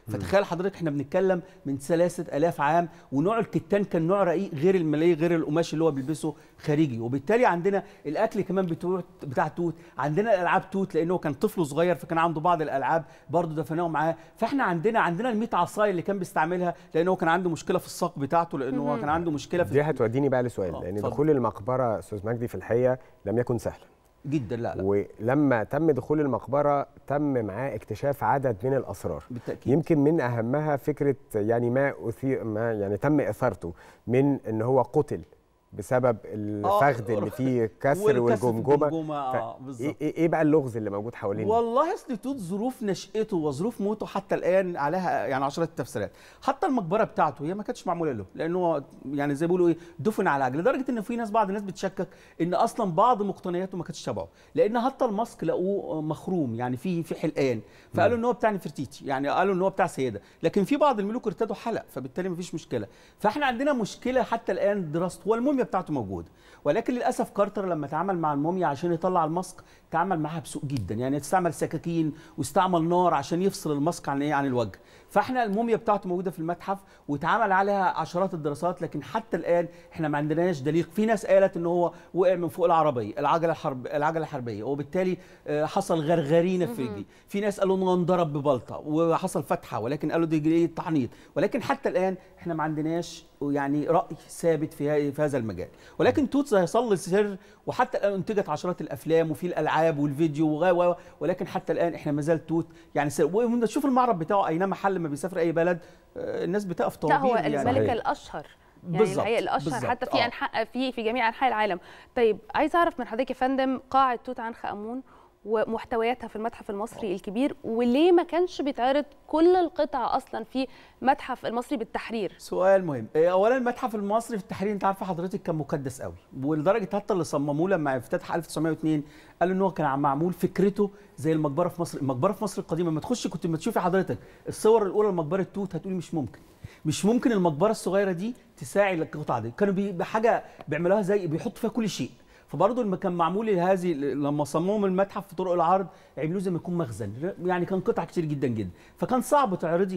فتخيل حضرتك احنا بنتكلم من ثلاثة آلاف عام ونوع الكتان كان نوع رقيق غير الملاي غير القماش اللي هو بيلبسه خارجي وبالتالي عندنا الاكل كمان بتوع بتاع توت عندنا الالعاب توت لانه كان طفل صغير فكان عنده بعض الالعاب برضه دفناهم معاه فاحنا عندنا عندنا ال 100 عصايه اللي كان بيستعملها لانه هو كان عنده مشكله في الساق بتاعته لانه هو مهم. كان عنده مشكله في دي هتوديني بقى لسؤال لان اتفضل. دخول المقبره استاذ مجدي في الحقيقه لم يكن سهلا جدا لا لا ولما تم دخول المقبره تم معاه اكتشاف عدد من الاسرار بالتاكيد يمكن من اهمها فكره يعني ما اثير ما يعني تم اثارته من ان هو قتل بسبب الفخذ اللي فيه كسر والكسر في والجمجمه الجمجمة، آه، ف- بالظبط. ايه إيه بقى اللغز اللي موجود حوالينا والله اصل توت ظروف نشأته وظروف موته حتى الان عليها يعني عشرات التفسيرات حتى المقبره بتاعته هي ما كانتش معموله له لانه هو يعني زي ما بيقولوا ايه دفن على عجل لدرجه ان في ناس بعض الناس بتشكك ان اصلا بعض مقتنياته ما كانتش تبعه لان حتى الماسك لقوه مخروم يعني في في حلقان فقالوا ان هو بتاع نفرتيتي يعني قالوا ان هو بتاع سيده لكن في بعض الملوك ارتدوا حلق فبالتالي ما فيش مشكله فاحنا عندنا مشكله حتى الان دراسته هو الموميا بتاعته موجوده ولكن للاسف كارتر لما تعامل مع الموميا عشان يطلع الماسك تعامل معاها بسوء جدا يعني استعمل سكاكين واستعمل نار عشان يفصل الماسك عن ايه عن الوجه فاحنا الموميا بتاعته موجوده في المتحف واتعمل عليها عشرات الدراسات لكن حتى الان احنا ما عندناش دليل في ناس قالت ان هو وقع من فوق العربيه العجله الحرب العجله الحربيه وبالتالي آه، حصل غرغرينه في رجلي في ناس قالوا انه انضرب ببلطه وحصل فتحه ولكن قالوا دي جري تحنيط ولكن حتى الان احنا ما عندناش يعني راي ثابت في ه- في هذا المجال ولكن توتس هيصل سر وحتى الان انتجت عشرات الافلام وفي الالعاب والفيديو وغا و- ولكن حتى الان احنا ما زال توت يعني سر ومن تشوف المعرض بتاعه اينما محل ما بيسافر اي بلد آه، الناس بتقف لا هو طوابير يعني الملك الاشهر يعني بالظبط، الحقيقه الاشهر بالظبط، حتى في آه. انحاء في في جميع انحاء العالم طيب عايز اعرف من حضرتك يا فندم قاعه توت عنخ امون ومحتوياتها في المتحف المصري الكبير وليه ما كانش بيتعرض كل القطع اصلا في متحف المصري بالتحرير سؤال مهم إيه، اولا المتحف المصري في التحرير انت عارفه حضرتك كان مقدس قوي ولدرجه حتى اللي صمموه لما افتتح 1902 قالوا ان هو كان معمول فكرته زي المقبره في مصر المقبره في مصر القديمه لما تخشي كنت لما تشوفي حضرتك الصور الاولى لمقبره توت هتقولي مش ممكن مش ممكن المقبره الصغيره دي تساعي القطعه دي كانوا بي- بحاجه بيعملوها زي بيحطوا فيها كل شيء فبرضه لما كان معمول لهذه لما صمموا المتحف في طرق العرض عملوه زي ما يكون مخزن يعني كان قطع كتير جدا جدا فكان صعب تعرضي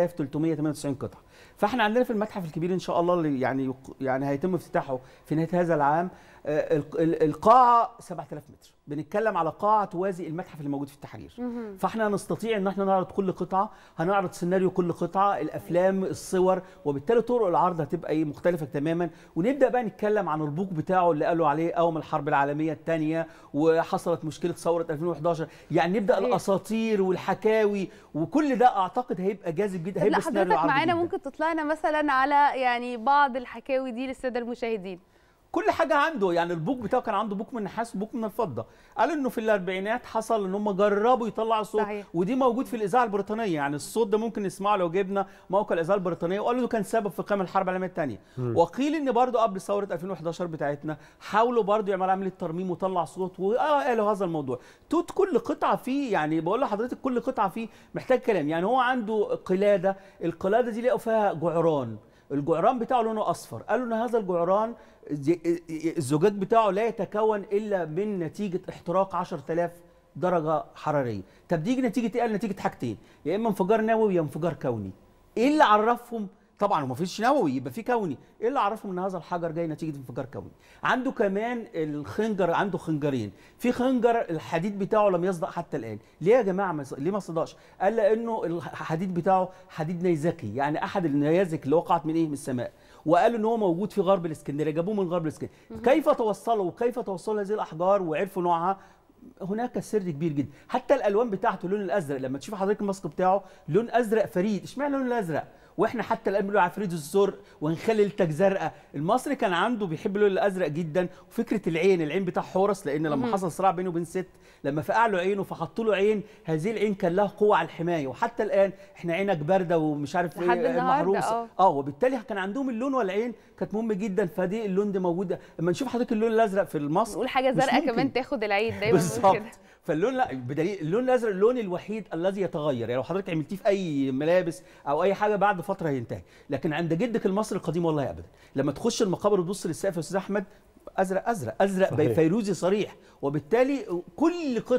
5398 قطعه فاحنا عندنا في المتحف الكبير ان شاء الله اللي يعني يق- يعني هيتم افتتاحه في نهايه هذا العام آه، الق- ال- القاعه 7000 متر بنتكلم على قاعه توازي المتحف اللي موجود في التحرير مهم. فاحنا نستطيع ان احنا نعرض كل قطعه هنعرض سيناريو كل قطعه الافلام الصور وبالتالي طرق العرض هتبقى ايه مختلفه تماما ونبدا بقى نتكلم عن البوق بتاعه اللي قالوا عليه قوم الحرب العالميه الثانيه وحصلت مشكله ثوره 2011 يعني نبدا صحيح. الاساطير والحكاوي وكل ده اعتقد هيبقى جاذب جدا طب لا هيبقى سيناريو حضرتك عرض معانا جداً. ممكن تطلعنا مثلا على يعني بعض الحكاوي دي للساده المشاهدين كل حاجه عنده يعني البوك بتاعه كان عنده بوك من النحاس وبوك من الفضه قالوا انه في الاربعينات حصل ان هم جربوا يطلعوا صوت صحيح. ودي موجود في الاذاعه البريطانيه يعني الصوت ده ممكن نسمعه لو جبنا موقع الاذاعه البريطانيه وقالوا انه كان سبب في قيام الحرب العالميه الثانيه مم. وقيل ان برضه قبل ثوره 2011 بتاعتنا حاولوا برضه يعملوا عمليه ترميم وطلع صوت وقالوا هذا الموضوع توت كل قطعه فيه يعني بقول لحضرتك كل قطعه فيه محتاج كلام يعني هو عنده قلاده القلاده دي لقوا فيها جعران الجعران بتاعه لونه اصفر قالوا ان هذا الجعران زي- الزجاج بتاعه لا يتكون الا من نتيجه احتراق 10000 درجه حراريه طب دي نتيجه ايه قال نتيجه حاجتين يا اما انفجار نووي يا انفجار كوني ايه اللي عرفهم طبعا ما فيش نووي يبقى في كوني ايه اللي عرفهم ان هذا الحجر جاي نتيجه انفجار كوني عنده كمان الخنجر عنده خنجرين في خنجر الحديد بتاعه لم يصدأ حتى الان ليه يا جماعه ما ليه ما صدقش قال لانه الحديد بتاعه حديد نيزكي يعني احد النيازك اللي وقعت من ايه من السماء وقالوا ان هو موجود في غرب الاسكندريه جابوه من غرب الاسكندريه كيف توصلوا وكيف توصلوا هذه الاحجار وعرفوا نوعها هناك سر كبير جدا حتى الالوان بتاعته اللون الازرق لما تشوف حضرتك الماسك بتاعه لون ازرق فريد اشمعنى اللون الازرق واحنا حتى الان بنقول عفريت الزرق ونخلي ليلتك زرقاء المصري كان عنده بيحب اللون الازرق جدا وفكره العين العين بتاع حورس لان لما مهم. حصل صراع بينه وبين ست لما فقع له عينه فحطوا له عين هذه العين كان لها قوه على الحمايه وحتى الان احنا عينك بارده ومش عارف لحد ايه النهاردة، محروسه آه. اه وبالتالي كان عندهم اللون والعين كانت مهمه جدا فدي اللون ده موجود لما نشوف حضرتك اللون الازرق في المصر نقول حاجه مش زرقاء ممكن. كمان تاخد العين دايما بنقول بالظبط كده فاللون لا بدليل اللون الازرق اللون الوحيد الذي يتغير يعني لو حضرتك عملتيه في اي ملابس او اي حاجه بعد فتره هينتهي لكن عند جدك المصري القديم والله ابدا لما تخش المقابر وتبص للسقف يا استاذ احمد ازرق ازرق ازرق صحيح. فيروزي صريح وبالتالي كل قطعه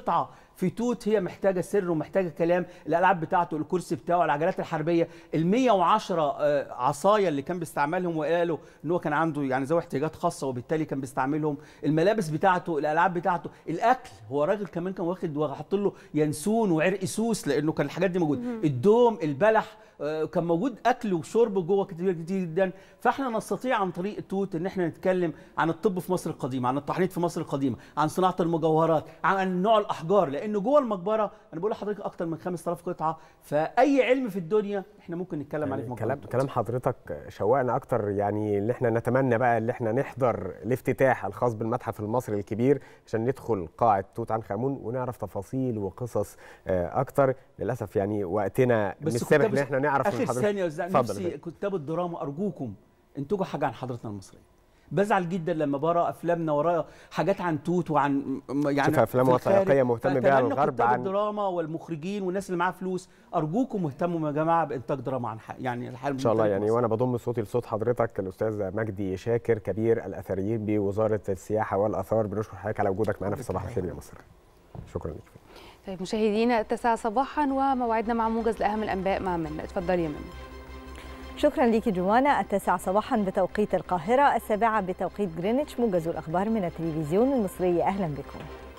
في توت هي محتاجه سر ومحتاجه كلام الالعاب بتاعته الكرسي بتاعه العجلات الحربيه ال 110 آه، عصايه اللي كان بيستعملهم وقالوا ان هو كان عنده يعني ذوي احتياجات خاصه وبالتالي كان بيستعملهم الملابس بتاعته الالعاب بتاعته الاكل هو راجل كمان كان واخد وحط له ينسون وعرق سوس لانه كان الحاجات دي موجوده مهم. الدوم البلح آه، كان موجود اكل وشرب جوه كتير كتير جدا فاحنا نستطيع عن طريق التوت ان احنا نتكلم عن الطب في مصر القديمه عن التحنيط في مصر القديمه عن صناعه المجوهرات عن نوع الاحجار لان جوه المقبره انا بقول لحضرتك اكتر من 5000 قطعه فاي علم في الدنيا احنا ممكن نتكلم عليه في مقبره كلام كلام حضرتك شوقنا اكتر يعني اللي احنا نتمنى بقى اللي احنا نحضر الافتتاح الخاص بالمتحف المصري الكبير عشان ندخل قاعه توت عنخ امون ونعرف تفاصيل وقصص آه، اكتر للاسف يعني وقتنا مش سامح ان احنا نعرف اخر من حضرتك ثانيه يا أستاذ، اتفضل نفسي يا فندم. كتاب الدراما ارجوكم انتجوا حاجه عن حضارتنا المصريه بزعل جدا لما برى افلامنا ورايا حاجات عن توت وعن م- يعني شوف أفلام في الخارج. وثائقية مهتم بيها فأتمنى الغرب كتاب عن- الدراما والمخرجين والناس اللي معاها فلوس ارجوكم اهتموا يا جماعه بانتاج دراما عن حق يعني الحال ان شاء الله يعني وانا بضم صوتي لصوت حضرتك الاستاذ مجدي شاكر كبير الاثريين بوزاره السياحه والاثار بنشكر حضرتك على وجودك معنا في صباح الخير يا مصر شكرا لك طيب مشاهدينا التاسعة صباحا وموعدنا مع موجز لأهم الأنباء مع منى اتفضلي يا منى شكرا ليكي جوانا التاسعة صباحا بتوقيت القاهرة السابعة بتوقيت جرينتش موجز الأخبار من التلفزيون المصري أهلا بكم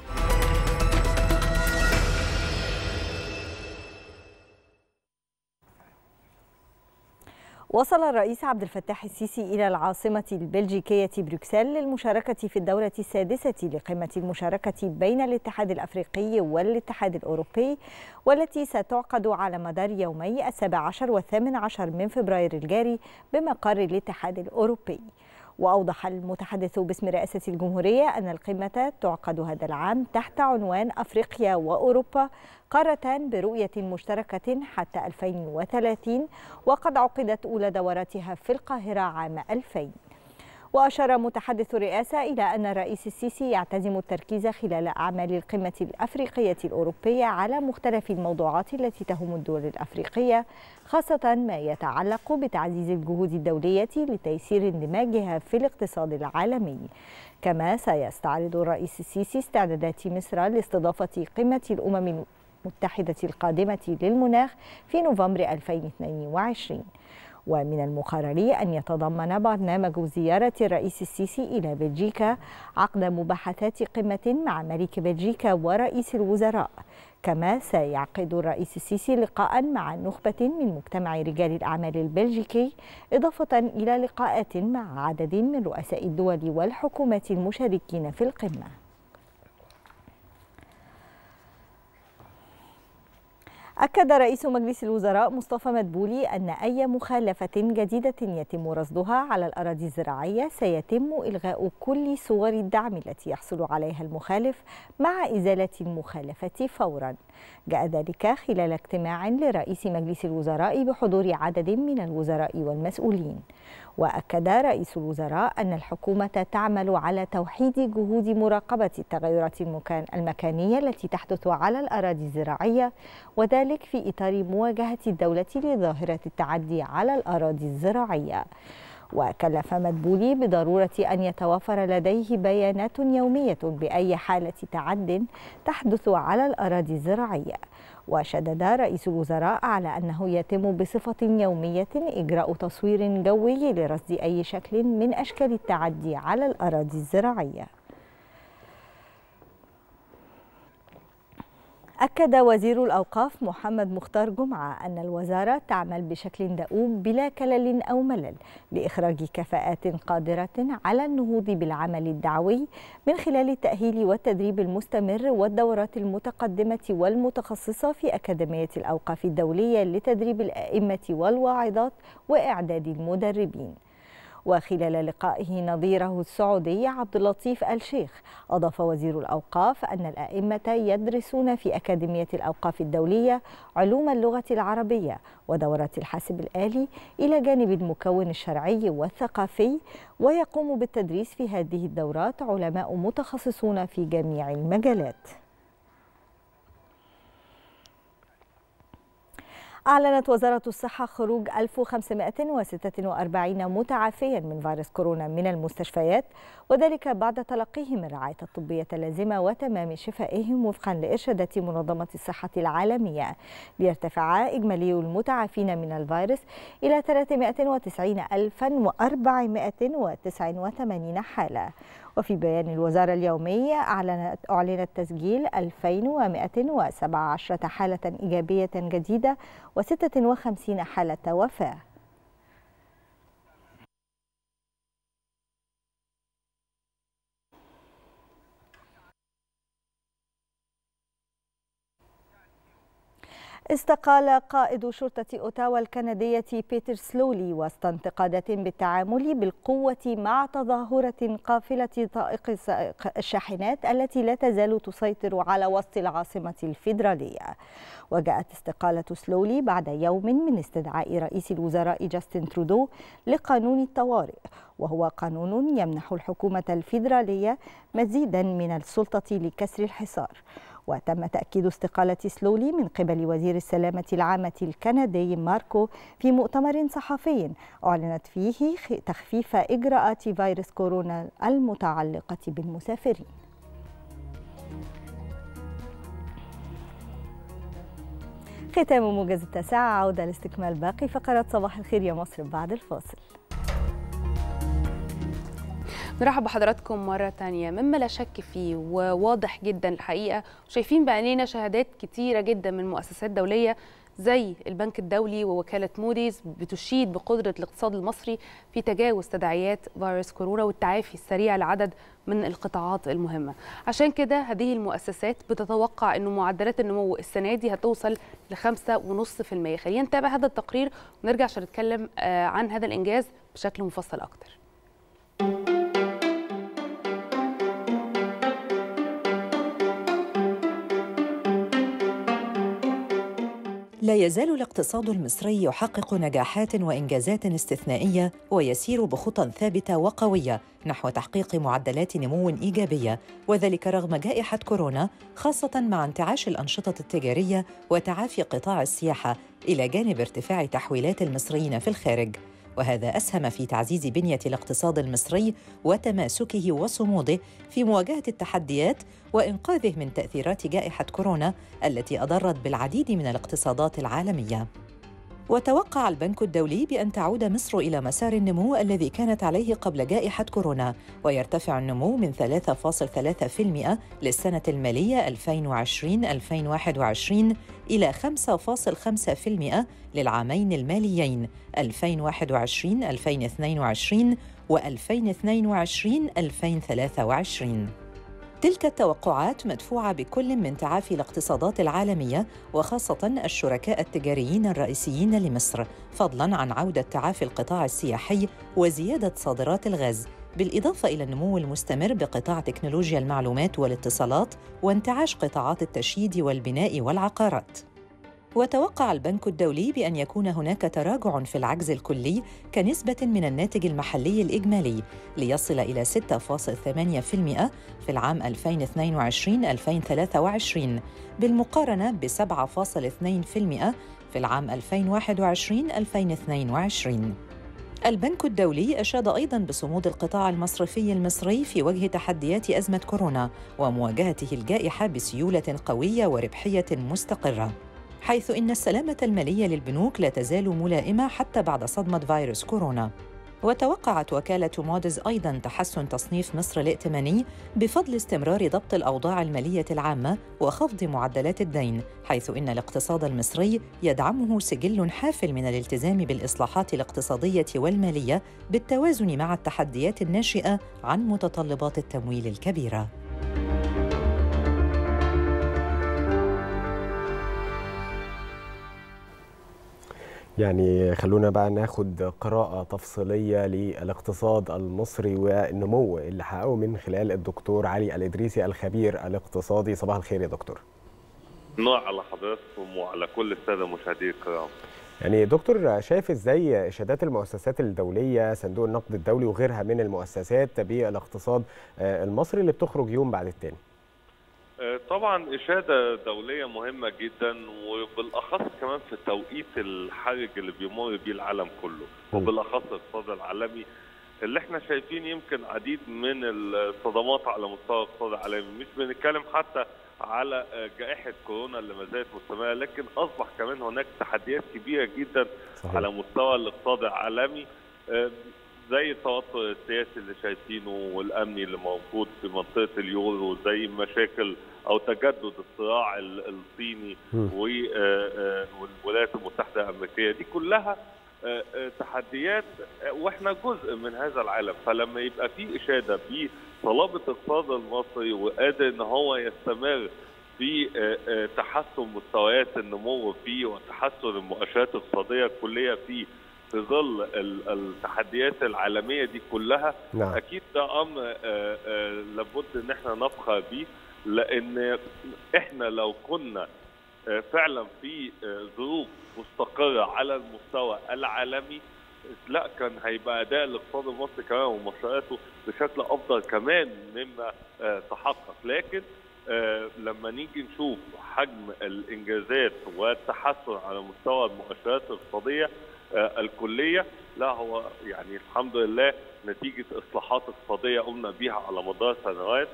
وصل الرئيس عبد الفتاح السيسي إلى العاصمة البلجيكية بروكسل للمشاركة في الدورة السادسة لقمة المشاركة بين الاتحاد الأفريقي والاتحاد الأوروبي والتي ستعقد على مدار يومي السابع عشر والثامن عشر من فبراير الجاري بمقر الاتحاد الأوروبي وأوضح المتحدث باسم رئاسة الجمهورية أن القمة تعقد هذا العام تحت عنوان أفريقيا وأوروبا قارتان برؤية مشتركة حتى 2030 وقد عقدت أولى دوراتها في القاهرة عام 2000 وأشار متحدث الرئاسة إلى أن الرئيس السيسي يعتزم التركيز خلال أعمال القمة الأفريقية الأوروبية على مختلف الموضوعات التي تهم الدول الأفريقية خاصة ما يتعلق بتعزيز الجهود الدولية لتيسير اندماجها في الاقتصاد العالمي كما سيستعرض الرئيس السيسي استعدادات مصر لاستضافة قمة الأمم المتحدة القادمة للمناخ في نوفمبر 2022 ومن المقرر أن يتضمن برنامج زيارة الرئيس السيسي إلى بلجيكا عقد مباحثات قمة مع ملك بلجيكا ورئيس الوزراء كما سيعقد الرئيس السيسي لقاء مع نخبة من مجتمع رجال الأعمال البلجيكي إضافة إلى لقاءات مع عدد من رؤساء الدول والحكومات المشاركين في القمة أكد رئيس مجلس الوزراء مصطفى مدبولي أن أي مخالفة جديدة يتم رصدها على الأراضي الزراعية سيتم إلغاء كل صور الدعم التي يحصل عليها المخالف مع إزالة المخالفة فورا جاء ذلك خلال اجتماع لرئيس مجلس الوزراء بحضور عدد من الوزراء والمسؤولين وأكد رئيس الوزراء أن الحكومة تعمل على توحيد جهود مراقبة التغيرات المكان المكانية التي تحدث على الأراضي الزراعية وذلك في إطار مواجهة الدولة لظاهرة التعدي على الأراضي الزراعية وكلف مدبولي بضرورة أن يتوفر لديه بيانات يومية بأي حالة تعد تحدث على الأراضي الزراعية وشدد رئيس الوزراء على أنه يتم بصفة يومية إجراء تصوير جوي لرصد أي شكل من أشكال التعدي على الأراضي الزراعية أكد وزير الأوقاف محمد مختار جمعة أن الوزارة تعمل بشكل دؤوب بلا كلل أو ملل لإخراج كفاءات قادرة على النهوض بالعمل الدعوي من خلال التأهيل والتدريب المستمر والدورات المتقدمة والمتخصصة في أكاديمية الأوقاف الدولية لتدريب الأئمة والواعظات وإعداد المدربين. وخلال لقائه نظيره السعودي عبد اللطيف الشيخ أضاف وزير الأوقاف أن الأئمة يدرسون في أكاديمية الأوقاف الدولية علوم اللغة العربية ودورات الحاسب الآلي إلى جانب المكون الشرعي والثقافي ويقوم بالتدريس في هذه الدورات علماء متخصصون في جميع المجالات أعلنت وزارة الصحة خروج 1546 متعافيا من فيروس كورونا من المستشفيات وذلك بعد تلقيهم الرعاية الطبية اللازمة وتمام شفائهم وفقا لإرشادات منظمة الصحة العالمية ليرتفع إجمالي المتعافين من الفيروس إلى 390489 حالة وفي بيان الوزارة اليومي أعلنت أعلنت تسجيل 2117 حالة إيجابية جديدة و56 حالة وفاة استقال قائد شرطة أوتاوا الكندية بيتر سلولي وسط انتقادات بالتعامل بالقوة مع تظاهرة قافلة طائق الشاحنات التي لا تزال تسيطر على وسط العاصمة الفيدرالية وجاءت استقالة سلولي بعد يوم من استدعاء رئيس الوزراء جاستن ترودو لقانون الطوارئ وهو قانون يمنح الحكومة الفيدرالية مزيدا من السلطة لكسر الحصار وتم تأكيد استقالة سلولي من قبل وزير السلامة العامة الكندي ماركو في مؤتمر صحفي أعلنت فيه تخفيف إجراءات فيروس كورونا المتعلقة بالمسافرين ختام موجز التاسعة عودة لاستكمال باقي فقرات صباح الخير يا مصر بعد الفاصل نرحب بحضراتكم مرة تانية مما لا شك فيه وواضح جدا الحقيقة وشايفين بعينينا شهادات كتيرة جدا من مؤسسات دولية زي البنك الدولي ووكالة موديز بتشيد بقدرة الاقتصاد المصري في تجاوز تداعيات فيروس كورونا والتعافي السريع لعدد من القطاعات المهمة عشان كده هذه المؤسسات بتتوقع أنه معدلات النمو السنة دي هتوصل لخمسة ونص في المية خلينا نتابع هذا التقرير ونرجع عشان نتكلم عن هذا الإنجاز بشكل مفصل أكتر لا يزال الاقتصاد المصري يحقق نجاحات وانجازات استثنائيه ويسير بخطى ثابته وقويه نحو تحقيق معدلات نمو ايجابيه وذلك رغم جائحه كورونا خاصه مع انتعاش الانشطه التجاريه وتعافي قطاع السياحه الى جانب ارتفاع تحويلات المصريين في الخارج وهذا اسهم في تعزيز بنيه الاقتصاد المصري وتماسكه وصموده في مواجهه التحديات وانقاذه من تاثيرات جائحه كورونا التي اضرت بالعديد من الاقتصادات العالميه وتوقع البنك الدولي بأن تعود مصر إلى مسار النمو الذي كانت عليه قبل جائحة كورونا ويرتفع النمو من 3.3% للسنة المالية 2020-2021 إلى 5.5% للعامين الماليين 2021-2022 و2022-2023 تلك التوقعات مدفوعة بكل من تعافي الاقتصادات العالمية وخاصة الشركاء التجاريين الرئيسيين لمصر فضلاً عن عودة تعافي القطاع السياحي وزيادة صادرات الغاز بالإضافة إلى النمو المستمر بقطاع تكنولوجيا المعلومات والاتصالات وانتعاش قطاعات التشييد والبناء والعقارات وتوقع البنك الدولي بأن يكون هناك تراجع في العجز الكلي كنسبة من الناتج المحلي الإجمالي ليصل إلى 6.8% في العام 2022-2023 بالمقارنة ب 7.2% في العام 2021-2022 البنك الدولي أشاد أيضاً بصمود القطاع المصرفي المصري في وجه تحديات أزمة كورونا ومواجهته الجائحة بسيولة قوية وربحية مستقرة حيث إن السلامة المالية للبنوك لا تزال ملائمة حتى بعد صدمة فيروس كورونا وتوقعت وكالة مودز أيضاً تحسن تصنيف مصر الائتماني بفضل استمرار ضبط الأوضاع المالية العامة وخفض معدلات الدين حيث إن الاقتصاد المصري يدعمه سجل حافل من الالتزام بالإصلاحات الاقتصادية والمالية بالتوازن مع التحديات الناشئة عن متطلبات التمويل الكبيرة يعني خلونا بقى ناخد قراءة تفصيلية للاقتصاد المصري والنمو اللي حققه من خلال الدكتور علي الإدريسي الخبير الاقتصادي صباح الخير يا دكتور نوع على حضراتكم وعلى كل السادة المشاهدين الكرام يعني دكتور شايف ازاي اشادات المؤسسات الدوليه صندوق النقد الدولي وغيرها من المؤسسات بالاقتصاد المصري اللي بتخرج يوم بعد التاني آه، طبعا إشادة دولية مهمة جدا وبالأخص كمان في التوقيت الحرج اللي بيمر بيه العالم كله وبالأخص الاقتصاد العالمي اللي احنا شايفين يمكن عديد من الصدمات على مستوى الاقتصاد العالمي مش بنتكلم حتى على آه، جائحة كورونا اللي ما زالت مستمرة لكن أصبح كمان هناك تحديات كبيرة جدا صحيح. على مستوى الاقتصاد العالمي آه، زي التوتر السياسي اللي شايفينه والامني اللي موجود في منطقه اليورو زي مشاكل او تجدد الصراع ال- الصيني مم. و- آه، آه، والولايات المتحده الامريكيه دي كلها آه، آه، تحديات آه، واحنا جزء من هذا العالم فلما يبقى في اشاده بصلابه الاقتصاد المصري وقادر ان هو يستمر في آه، آه، تحسن مستويات النمو فيه وتحسن المؤشرات الاقتصاديه الكليه فيه في ظل ال- التحديات العالميه دي كلها نعم. اكيد ده امر آه، آه، لابد ان احنا نفخر بيه لان احنا لو كنا آه، فعلا في آه، ظروف مستقره على المستوى العالمي لا كان هيبقى اداء الاقتصاد المصري كمان ومؤشراته بشكل افضل كمان مما آه، تحقق لكن آه، لما نيجي نشوف حجم الانجازات والتحسن على مستوى المؤشرات الاقتصاديه آه، الكليه لا هو يعني الحمد لله نتيجه اصلاحات اقتصاديه قمنا بيها على مدار سنوات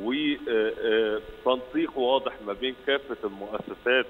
وتنسيق واضح ما بين كافه المؤسسات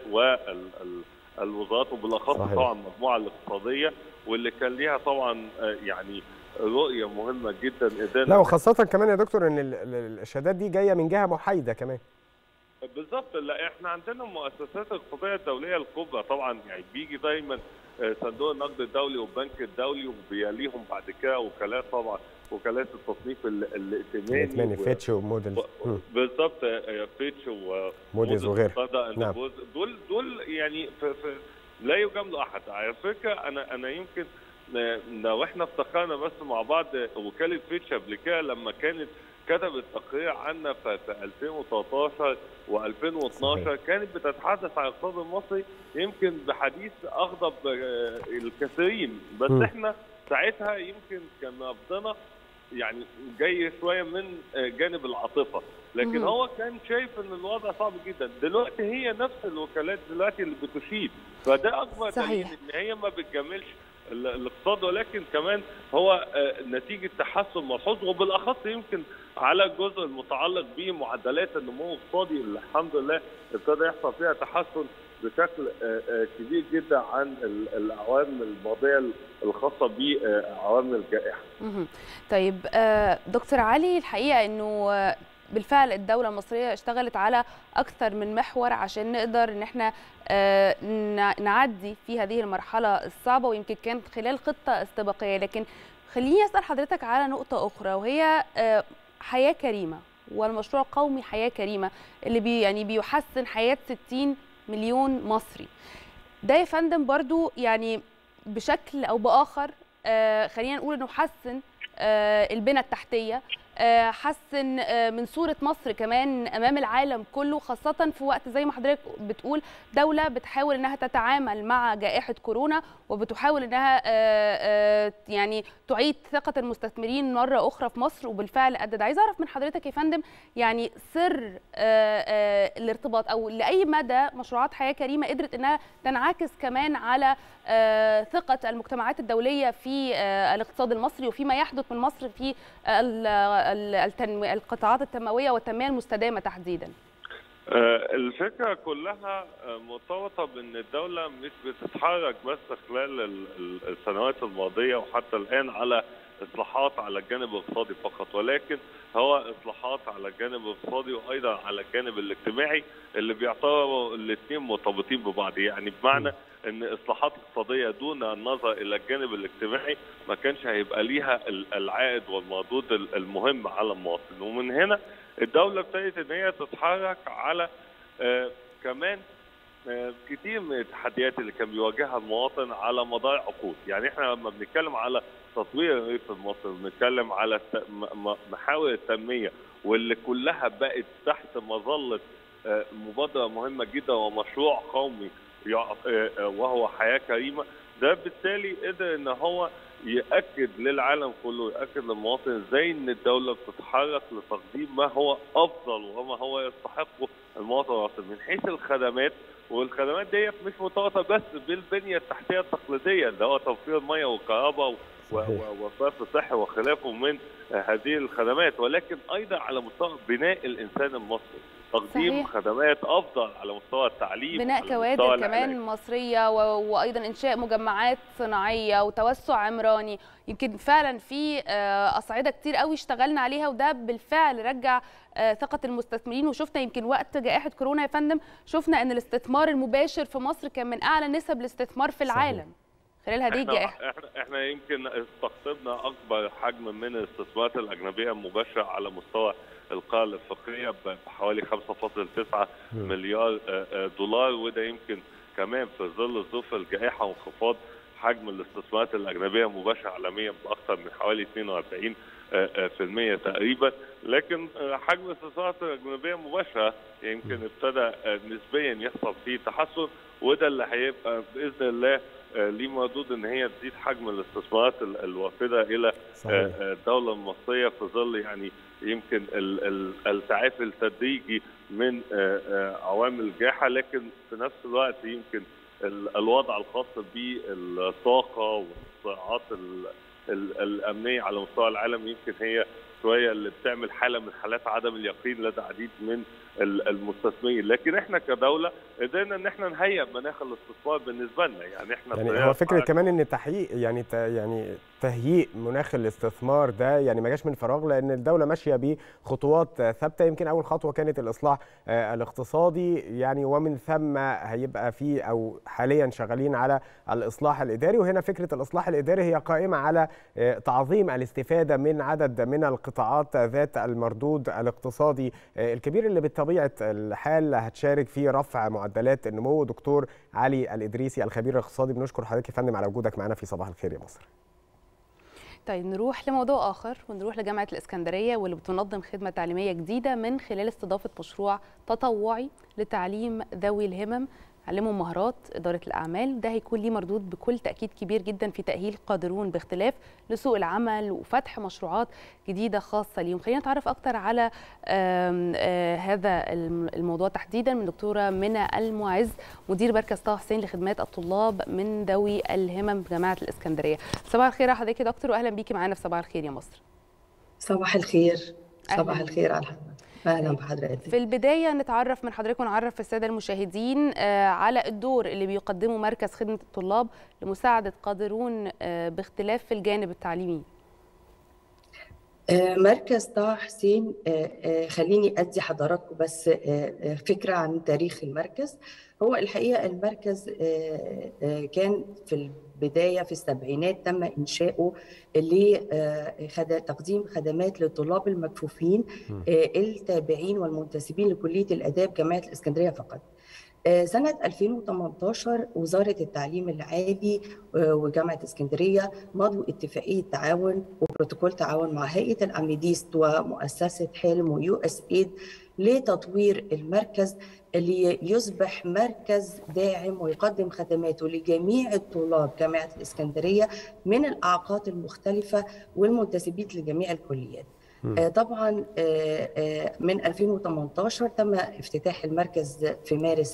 والوزارات وبالاخص صحيح. طبعا المجموعه الاقتصاديه واللي كان ليها طبعا آه، يعني رؤيه مهمه جدا قدرنا لا وخاصة كمان يا دكتور ان ال- ال- الاشادات دي جاية من جهة محايدة كمان بالظبط لا احنا عندنا المؤسسات الاقتصاديه الدوليه الكبرى طبعا يعني بيجي دايما آه، صندوق النقد الدولي والبنك الدولي وبيليهم بعد كده وكالات طبعا وكالات التصنيف ال- الائتماني ائتماني و- فيتش وموديل مم. بالظبط آه، فيتش و موديز وغيرها. وغيرها نعم. دول دول يعني في في لا يجاملوا احد على فكره انا انا يمكن آه، لو احنا افتكرنا بس مع بعض وكاله فيتش قبل كده لما كانت كتبت تقرير عنا في في 2013 و2012 كانت بتتحدث عن الاقتصاد المصري يمكن بحديث اغضب آه، الكثيرين بس مم. احنا ساعتها يمكن كان نبضنا يعني جاي شويه من آه، جانب العاطفه لكن مم. هو كان شايف ان الوضع صعب جدا دلوقتي هي نفس الوكالات دلوقتي اللي بتشيد فده اكبر صحيح. دليل ان هي ما بتجاملش ال- الاقتصاد ولكن كمان هو آه، نتيجه تحسن ملحوظ وبالاخص يمكن على الجزء المتعلق بمعدلات النمو الاقتصادي اللي الحمد لله ابتدى يحصل فيها تحسن بشكل آه، آه، كبير جدا عن ال- الاعوام الماضيه الخاصه بعوامل الجائحه. مهم. طيب آه، دكتور علي الحقيقه انه آه، بالفعل الدولة المصرية اشتغلت على أكثر من محور عشان نقدر إن احنا آه، ن- نعدي في هذه المرحلة الصعبة ويمكن كانت خلال خطة استباقية لكن خليني أسأل حضرتك على نقطة أخرى وهي آه، حياة كريمة والمشروع القومي حياة كريمة اللي بي يعني بيحسن حياة 60 مليون مصري ده يا فندم برضو يعني بشكل او باخر آه خلينا نقول انه حسن آه البنى التحتيه آه حسن آه من صوره مصر كمان امام العالم كله خاصه في وقت زي ما حضرتك بتقول دوله بتحاول انها تتعامل مع جائحه كورونا وبتحاول انها آه آه يعني تعيد ثقه المستثمرين مره اخرى في مصر وبالفعل ادت عايز اعرف من حضرتك يا فندم يعني سر آه آه الارتباط او لاي مدى مشروعات حياه كريمه قدرت انها تنعكس كمان على آه ثقه المجتمعات الدوليه في آه الاقتصاد المصري وفيما يحدث من مصر في آه ال- ال- التنمية القطاعات التنمويه والتنميه المستدامه تحديدا آه، الفكرة كلها آه، مرتبطة بأن الدولة مش بتتحرك بس خلال ال- ال- السنوات الماضية وحتى الآن على إصلاحات على الجانب الاقتصادي فقط ولكن هو إصلاحات على الجانب الاقتصادي وأيضا على الجانب الاجتماعي اللي بيعتبروا الاثنين مرتبطين ببعض يعني بمعنى ان اصلاحات اقتصاديه دون النظر الى الجانب الاجتماعي ما كانش هيبقى ليها ال- العائد والمردود ال- المهم على المواطن ومن هنا الدوله ابتدت ان هي تتحرك على آه كمان آه كتير من التحديات اللي كان بيواجهها المواطن على مدار عقود يعني احنا لما بنتكلم على تطوير الريف المصري بنتكلم على الت- م- م- محاور التنميه واللي كلها بقت تحت مظله آه، مبادره مهمه جدا ومشروع قومي يع- آه، آه، وهو حياه كريمه ده بالتالي قدر ان هو ياكد للعالم كله ياكد للمواطن ازاي ان الدوله بتتحرك لتقديم ما هو افضل وما هو يستحقه المواطن المصري من حيث الخدمات والخدمات ديت مش مرتبطه بس بالبنيه التحتيه التقليديه اللي هو توفير الميه والكهرباء و- و- وصرف الصحي وخلافه من هذه الخدمات ولكن ايضا على مستوى بناء الانسان المصري تقديم صحيح. خدمات افضل على مستوى التعليم بناء على مستوى كوادر العلاج. كمان مصريه و... وايضا انشاء مجمعات صناعيه وتوسع عمراني يمكن فعلا في آه، اصعده كتير قوي اشتغلنا عليها وده بالفعل رجع آه، ثقه المستثمرين وشفنا يمكن وقت جائحه كورونا يا فندم شفنا ان الاستثمار المباشر في مصر كان من اعلى نسب الاستثمار في العالم خلال هذه الجائحه احنا احنا احنا يمكن استقطبنا اكبر حجم من الاستثمارات الاجنبيه المباشره على مستوى القاره الافريقيه بحوالي 5.9 مليار آه، آه، دولار وده يمكن كمان في ظل ظروف الجائحه وانخفاض حجم الاستثمارات الاجنبيه المباشره عالميا باكثر من حوالي 42 آه، آه، في المية تقريبا لكن آه، حجم الاستثمارات الاجنبيه المباشره يمكن ابتدى آه، نسبيا يحصل فيه تحسن وده اللي هيبقى باذن الله آه، ليه مردود ان هي تزيد حجم الاستثمارات ال- الوافده الى صحيح. آه، آه، الدوله المصريه في ظل يعني يمكن ال- ال- التعافي التدريجي من آه، آه، عوامل الجائحه لكن في نفس الوقت يمكن ال- الوضع الخاص بالطاقه والصراعات ال- ال- الامنيه على مستوى العالم يمكن هي شويه اللي بتعمل حاله من حالات عدم اليقين لدى عديد من ال- المستثمرين لكن احنا كدوله قدرنا ان احنا نهيئ مناخ الاستثمار بالنسبه لنا يعني احنا يعني ابتدينا هو فكره نتحرك كمان ان تحقيق يعني ت- يعني تهيئ مناخ الاستثمار ده يعني ما جاش من فراغ لان الدوله ماشيه بخطوات آه، ثابته يمكن اول خطوه كانت الاصلاح آه، الاقتصادي يعني ومن ثم هيبقى في او حاليا شغالين على الاصلاح الاداري وهنا فكره الاصلاح الاداري هي قائمه على آه، تعظيم الاستفاده من عدد من القطاعات ذات المردود الاقتصادي آه، الكبير اللي بطبيعه الحال هتشارك في رفع معدلات النمو دكتور علي الادريسي الخبير الاقتصادي بنشكر حضرتك يا فندم على وجودك معنا في صباح الخير يا مصر طيب نروح لموضوع آخر ونروح لجامعة الإسكندرية واللي بتنظم خدمة تعليمية جديدة من خلال استضافة مشروع تطوعي لتعليم ذوي الهمم علمهم مهارات إدارة الأعمال ده هيكون ليه مردود بكل تأكيد كبير جدا في تأهيل قادرون باختلاف لسوق العمل وفتح مشروعات جديدة خاصة ليهم خلينا نتعرف أكتر على آم، آه، هذا الم- الموضوع تحديدا من دكتورة منى المعز مدير مركز طه حسين لخدمات الطلاب من ذوي الهمم بجامعة الإسكندرية صباح الخير على حضرتك يا دكتور وأهلا بيكي معانا في صباح الخير يا مصر صباح الخير أهلاً صباح بيك. الخير على اهلا بحضرتك في البداية نتعرف من حضرتك ونعرف السادة المشاهدين آه، على الدور اللي بيقدمه مركز خدمة الطلاب لمساعدة قادرون آه، باختلاف في الجانب التعليمي آه، مركز طه حسين آه، آه، خليني ادي حضراتكم بس آه، آه، فكره عن تاريخ المركز هو الحقيقه المركز آه، آه، كان في البدايه في السبعينات تم انشاؤه لتقديم خدمات للطلاب المكفوفين آه، التابعين والمنتسبين لكليه الاداب جامعه الاسكندريه فقط آه، سنة 2018 وزارة التعليم العالي آه، وجامعة اسكندرية مضوا اتفاقية تعاون وبروتوكول تعاون مع هيئة الأميديست ومؤسسة حلم ويو اس ايد لتطوير المركز اللي يصبح مركز داعم ويقدم خدماته لجميع الطلاب جامعة الإسكندرية من الأعاقات المختلفة والمنتسبين لجميع الكليات آه، طبعا آه، آه، من 2018 تم افتتاح المركز في مارس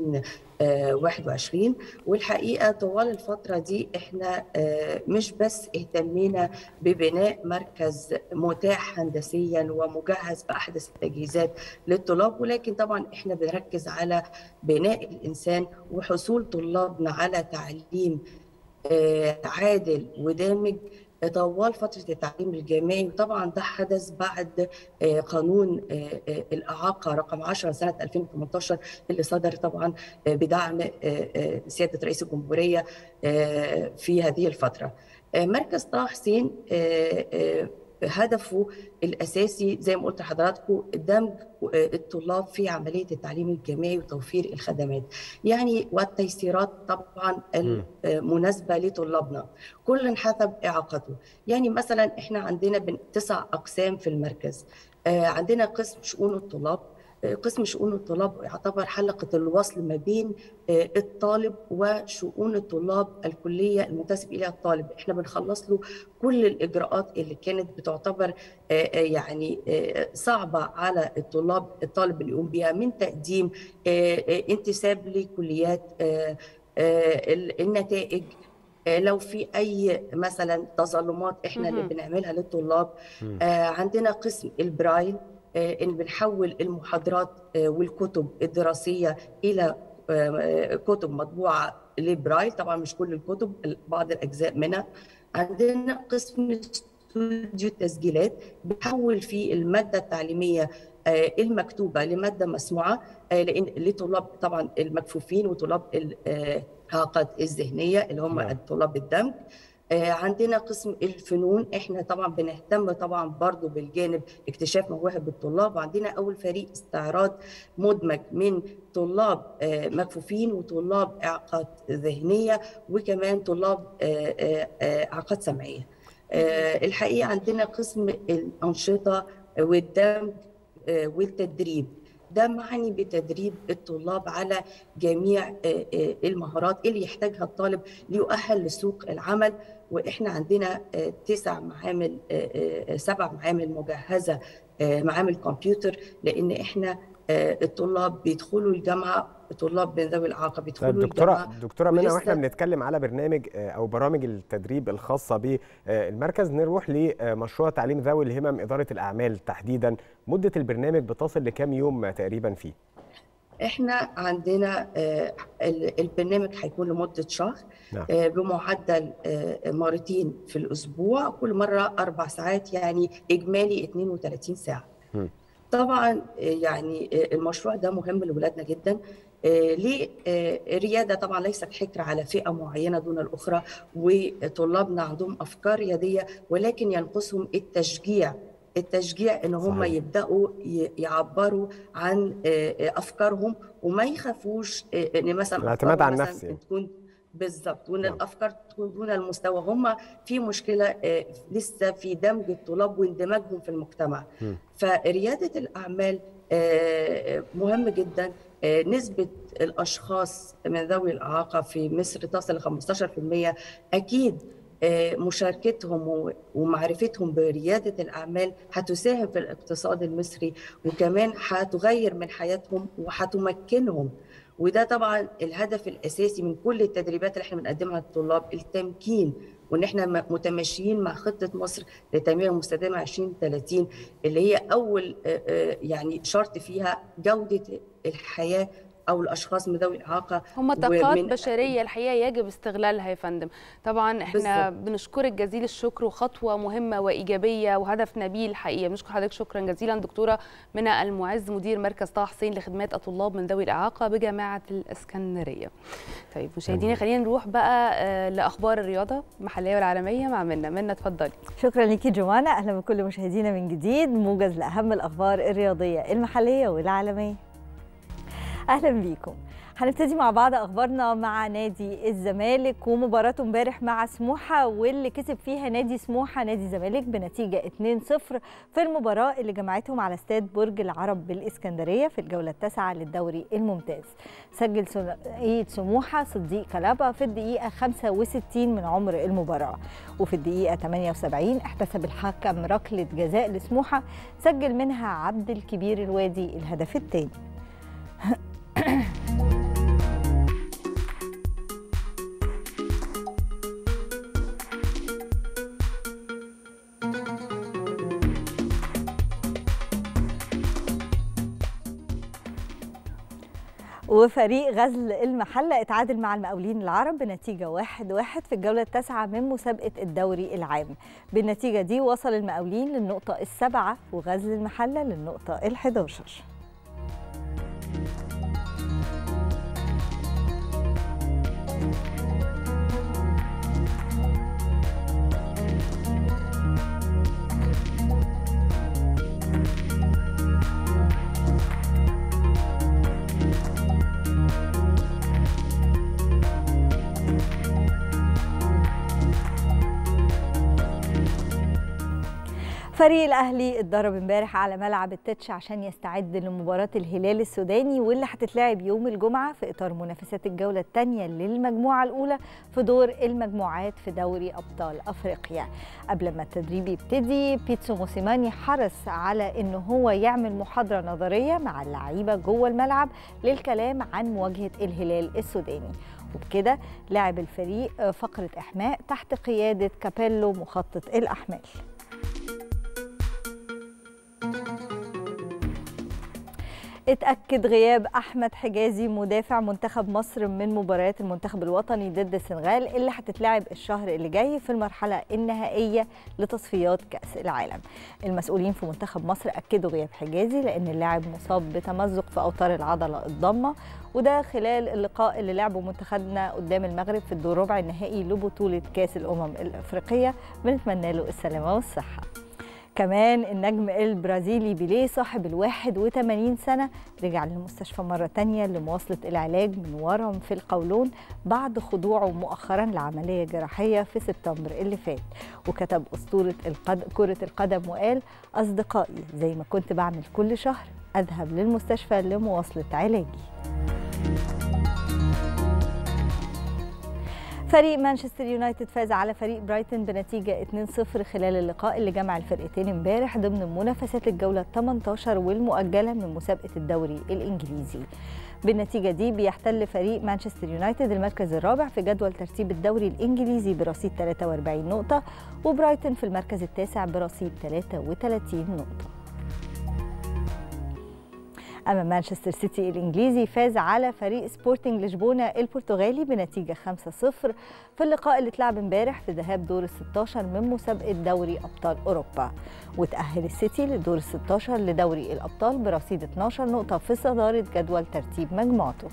2021 والحقيقه طوال الفتره دي احنا آه، مش بس اهتمينا ببناء مركز متاح هندسيا ومجهز باحدث التجهيزات للطلاب ولكن طبعا احنا بنركز على بناء الانسان وحصول طلابنا على تعليم آه، عادل ودامج طوال فترة التعليم الجامعي وطبعا ده حدث بعد آه، قانون آه، آه، الإعاقة رقم 10 سنة 2018 اللي صدر طبعا آه، بدعم آه، آه، سيادة رئيس الجمهورية آه، في هذه الفترة آه، مركز طه حسين آه، آه، هدفه الاساسي زي ما قلت لحضراتكم دمج الطلاب في عمليه التعليم الجامعي وتوفير الخدمات يعني والتيسيرات طبعا المناسبه لطلابنا كل حسب اعاقته يعني مثلا احنا عندنا بن- تسع اقسام في المركز آه، عندنا قسم شؤون الطلاب قسم شؤون الطلاب يعتبر حلقة الوصل ما بين الطالب وشؤون الطلاب الكلية المنتسب إليها الطالب احنا بنخلص له كل الإجراءات اللي كانت بتعتبر يعني صعبة على الطلاب الطالب اللي يقوم بها من تقديم انتساب لكليات النتائج لو في اي مثلا تظلمات احنا اللي بنعملها للطلاب عندنا قسم البرايل ان بنحول المحاضرات والكتب الدراسيه الى كتب مطبوعه لبرايل طبعا مش كل الكتب بعض الاجزاء منها عندنا قسم استوديو التسجيلات بنحول فيه الماده التعليميه المكتوبه لماده مسموعه لان لطلاب طبعا المكفوفين وطلاب الاعاقات الذهنيه اللي هم طلاب الدمج عندنا قسم الفنون احنا طبعا بنهتم طبعا برضو بالجانب اكتشاف مواهب الطلاب وعندنا اول فريق استعراض مدمج من طلاب مكفوفين وطلاب اعاقات ذهنيه وكمان طلاب اعاقات سمعيه الحقيقه عندنا قسم الانشطه والدمج والتدريب ده معني بتدريب الطلاب على جميع المهارات اللي يحتاجها الطالب ليؤهل لسوق العمل واحنا عندنا تسع معامل سبع معامل مجهزه معامل كمبيوتر لان احنا الطلاب بيدخلوا الجامعه طلاب من ذوي الاعاقه بيدخلوا طيب دكتوره الجامعه دكتوره منى ولسه- واحنا بنتكلم على برنامج آه، او برامج التدريب الخاصه بالمركز نروح لمشروع تعليم ذوي الهمم اداره الاعمال تحديدا مده البرنامج بتصل لكام يوم تقريبا فيه احنا عندنا آه، ال- البرنامج هيكون لمده شهر نعم. آه، بمعدل آه، مرتين في الاسبوع كل مره اربع ساعات يعني اجمالي 32 ساعه مم. طبعا آه، يعني آه، المشروع ده مهم لاولادنا جدا آه، ليه آه، الرياده طبعا ليست حكر على فئه معينه دون الاخرى وطلابنا عندهم افكار رياديه ولكن ينقصهم التشجيع التشجيع ان هم صحيح. يبداوا ي- يعبروا عن آه، آه، افكارهم وما يخافوش آه، ان مثلا الاعتماد أفكارهم على مثلاً النفس يعني. تكون بالظبط وان الافكار تكون دون المستوى هم في مشكله آه، لسه في دمج الطلاب واندماجهم في المجتمع مم. فرياده الاعمال آه، مهم جدا آه، نسبه الاشخاص من ذوي الاعاقه في مصر تصل ل 15% اكيد آه، مشاركتهم و- ومعرفتهم برياده الاعمال هتساهم في الاقتصاد المصري وكمان هتغير من حياتهم وهتمكنهم وده طبعا الهدف الاساسي من كل التدريبات اللي احنا بنقدمها للطلاب التمكين وان احنا م- متماشيين مع خطه مصر للتنميه المستدامه 2030 اللي هي اول آه، آه، يعني شرط فيها جوده الحياه او الاشخاص من ذوي الاعاقه هم طاقات ومن- بشريه الحقيقه يجب استغلالها يا فندم طبعا احنا بالظبط. بنشكرك جزيل الشكر وخطوه مهمه وايجابيه وهدف نبيل حقيقه بنشكر حضرتك شكرا جزيلا دكتوره منى المعز مدير مركز طه حسين لخدمات الطلاب من ذوي الاعاقه بجامعه الاسكندريه طيب مشاهدينا خلينا نروح بقى آه، لاخبار الرياضه المحليه والعالميه مع منى منى اتفضلي شكرا ليكي جوانا اهلا بكل مشاهدينا من جديد موجز لاهم الاخبار الرياضيه المحليه والعالميه اهلا بيكم هنبتدي مع بعض اخبارنا مع نادي الزمالك ومباراته امبارح مع سموحه واللي كسب فيها نادي سموحه نادي الزمالك بنتيجه 2-0 في المباراه اللي جمعتهم على استاد برج العرب بالاسكندريه في الجوله التاسعه للدوري الممتاز سجل ثنائيه سموحه صديق كلابا في الدقيقه 65 من عمر المباراه وفي الدقيقه 78 احتسب الحكم ركله جزاء لسموحه سجل منها عبد الكبير الوادي الهدف الثاني وفريق غزل المحلة اتعادل مع المقاولين العرب بنتيجة واحد واحد في الجولة التاسعة من مسابقة الدوري العام بالنتيجة دي وصل المقاولين للنقطة السابعة وغزل المحلة للنقطة الحداشر فريق الاهلي اتدرب امبارح على ملعب التتش عشان يستعد لمباراه الهلال السوداني واللي هتتلعب يوم الجمعه في اطار منافسات الجوله الثانيه للمجموعه الاولى في دور المجموعات في دوري ابطال افريقيا قبل ما التدريب يبتدي بيتسو موسيماني حرص على ان هو يعمل محاضره نظريه مع اللعيبه جوه الملعب للكلام عن مواجهه الهلال السوداني وبكده لعب الفريق فقره احماء تحت قياده كابيلو مخطط الاحمال اتأكد غياب أحمد حجازي مدافع منتخب مصر من مباريات المنتخب الوطني ضد السنغال اللي هتتلعب الشهر اللي جاي في المرحلة النهائية لتصفيات كأس العالم المسؤولين في منتخب مصر أكدوا غياب حجازي لأن اللاعب مصاب بتمزق في أوتار العضلة الضمة وده خلال اللقاء اللي لعبه منتخبنا قدام المغرب في الدور ربع النهائي لبطولة كأس الأمم الأفريقية بنتمنى له السلامة والصحة كمان النجم البرازيلي بيليه صاحب ال 81 سنة رجع للمستشفى مرة تانية لمواصلة العلاج من ورم في القولون بعد خضوعه مؤخرا لعملية جراحية في سبتمبر اللي فات وكتب أسطورة القد... كرة القدم وقال أصدقائي زي ما كنت بعمل كل شهر أذهب للمستشفى لمواصلة علاجي فريق مانشستر يونايتد فاز على فريق برايتون بنتيجة 2-0 خلال اللقاء اللي جمع الفرقتين امبارح ضمن منافسات الجولة 18 والمؤجلة من مسابقة الدوري الإنجليزي. بالنتيجة دي بيحتل فريق مانشستر يونايتد المركز الرابع في جدول ترتيب الدوري الإنجليزي برصيد 43 نقطة وبرايتون في المركز التاسع برصيد 33 نقطة. أما مانشستر سيتي الإنجليزي فاز على فريق سبورتنج لشبونة البرتغالي بنتيجة 5-0 في اللقاء اللي اتلعب امبارح في ذهاب دور ال 16 من مسابقة دوري أبطال أوروبا وتأهل السيتي لدور ال 16 لدوري الأبطال برصيد 12 نقطة في صدارة جدول ترتيب مجموعته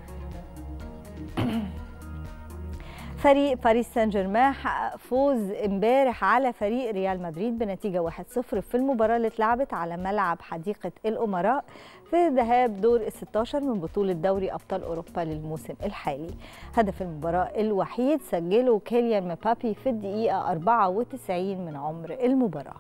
فريق باريس سان جيرمان حقق فوز امبارح على فريق ريال مدريد بنتيجه 1-0 في المباراه اللي اتلعبت على ملعب حديقه الامراء في ذهاب دور ال 16 من بطوله دوري ابطال اوروبا للموسم الحالي. هدف المباراه الوحيد سجله كيليان مبابي في الدقيقه 94 من عمر المباراه.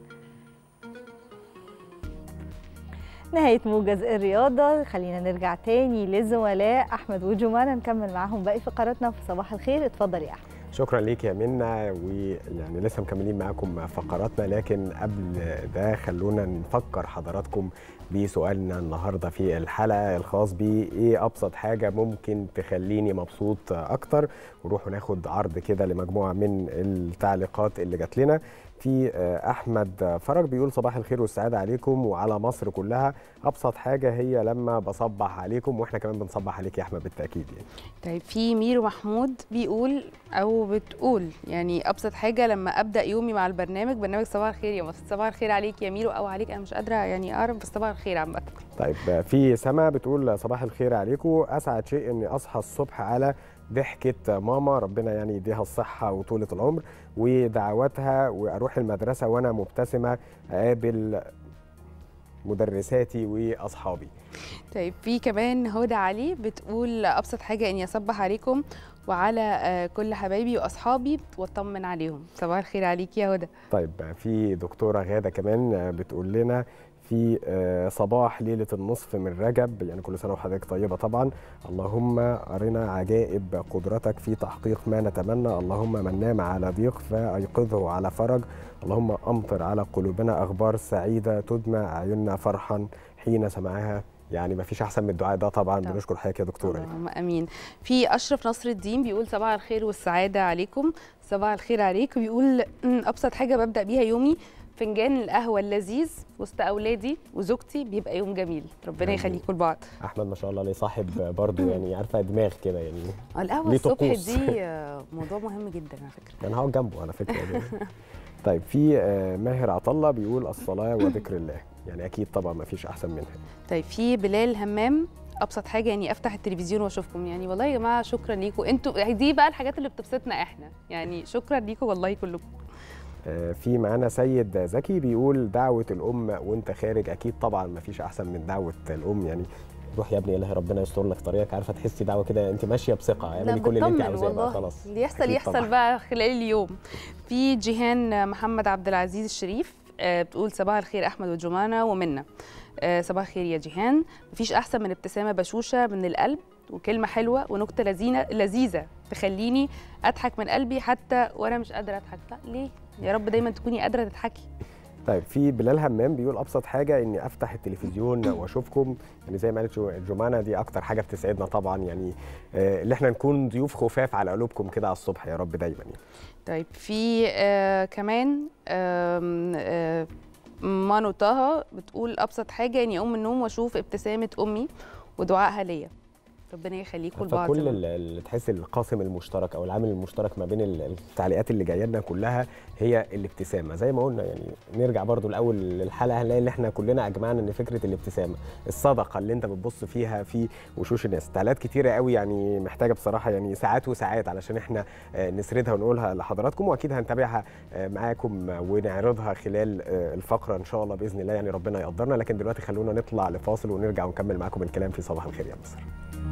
نهاية موجز الرياضة خلينا نرجع تاني للزملاء أحمد وجمانة نكمل معاهم باقي فقراتنا في صباح الخير اتفضل يا أحمد شكرا ليك يا منى ويعني لسه مكملين معاكم فقراتنا لكن قبل ده خلونا نفكر حضراتكم بسؤالنا النهارده في الحلقه الخاص بايه ابسط حاجه ممكن تخليني مبسوط اكتر ونروح ناخد عرض كده لمجموعه من التعليقات اللي جات لنا في احمد فرج بيقول صباح الخير والسعاده عليكم وعلى مصر كلها ابسط حاجه هي لما بصبح عليكم واحنا كمان بنصبح عليك يا احمد بالتاكيد يعني طيب في ميرو محمود بيقول او بتقول يعني ابسط حاجه لما ابدا يومي مع البرنامج برنامج صباح الخير يا مصر صباح الخير عليك يا ميرو او عليك انا مش قادره يعني اعرف بس صباح الخير عامه طيب في سما بتقول صباح الخير عليكم اسعد شيء اني اصحى الصبح على ضحكة ماما ربنا يعني يديها الصحة وطولة العمر ودعواتها وأروح المدرسة وأنا مبتسمة أقابل مدرساتي وأصحابي طيب في كمان هدى علي بتقول أبسط حاجة إني أصبح عليكم وعلى كل حبايبي واصحابي واطمن عليهم صباح الخير عليك يا هدى طيب في دكتوره غاده كمان بتقول لنا في صباح ليلة النصف من رجب يعني كل سنة وحضرتك طيبة طبعا اللهم أرنا عجائب قدرتك في تحقيق ما نتمنى اللهم من نام على ضيق فأيقظه على فرج اللهم أمطر على قلوبنا أخبار سعيدة تدمع أعيننا فرحا حين سمعها يعني ما فيش احسن من الدعاء ده طبعا طبعا. بنشكر حضرتك يا دكتوره اللهم امين في اشرف نصر الدين بيقول صباح الخير والسعاده عليكم صباح الخير عليك بيقول ابسط حاجه ببدا بيها يومي فنجان القهوه اللذيذ وسط اولادي وزوجتي بيبقى يوم جميل ربنا يخليكم لبعض احمد ما شاء الله ليه صاحب برضه يعني عارفه دماغ كده يعني القهوه ليه الصبح طقوس. دي موضوع مهم جدا على فكره انا هقعد جنبه على فكره يعني. طيب في آه، ماهر عطله بيقول الصلاه وذكر الله يعني اكيد طبعا ما فيش احسن منها طيب في بلال همام ابسط حاجه يعني افتح التلفزيون واشوفكم يعني والله يا جماعه شكرا ليكم انتوا دي بقى الحاجات اللي بتبسطنا احنا يعني شكرا ليكم والله كلكم آه، في معانا سيد زكي بيقول دعوه الام وانت خارج اكيد طبعا ما فيش احسن من دعوه الام يعني روح يا ابني الله ربنا يستر لك طريقك عارفه تحسي دعوه كده انت ماشيه بثقه لا اعملي كل اللي انت بطمن عاوزاه بقى والله. خلاص اللي يحصل أكيد يحصل طبعاً. بقى خلال اليوم في جيهان محمد عبد العزيز الشريف آه، بتقول صباح الخير احمد وجمانه ومنا آه، صباح الخير يا جيهان مفيش احسن من ابتسامه بشوشه من القلب وكلمه حلوه ونكته لذينه لذيذه تخليني اضحك من قلبي حتى وانا مش قادره اضحك لا ليه يا رب دايما تكوني قادره تضحكي طيب في بلال همام بيقول ابسط حاجه اني افتح التلفزيون واشوفكم يعني زي ما قالت جو- جمانه دي اكتر حاجه بتسعدنا طبعا يعني آه، اللي احنا نكون ضيوف خفاف على قلوبكم كده على الصبح يا رب دايما يعني. طيب في آه كمان آم، آه مانو طه بتقول ابسط حاجه اني اقوم من النوم واشوف ابتسامه امي ودعائها ليا ربنا يخليكم لبعض فكل ال- اللي تحس القاسم المشترك او العامل المشترك ما بين ال- التعليقات اللي جايه لنا كلها هي الابتسامه زي ما قلنا يعني نرجع برضو الاول للحلقه هنلاقي ان احنا كلنا اجمعنا ان فكره الابتسامه الصدقه اللي انت بتبص فيها في وشوش الناس تعليقات كتيره قوي يعني محتاجه بصراحه يعني ساعات وساعات علشان احنا آه، نسردها ونقولها لحضراتكم واكيد هنتابعها آه، معاكم ونعرضها خلال آه، الفقره ان شاء الله باذن الله يعني ربنا يقدرنا لكن دلوقتي خلونا نطلع لفاصل ونرجع ونكمل معاكم الكلام في صباح الخير يا مصر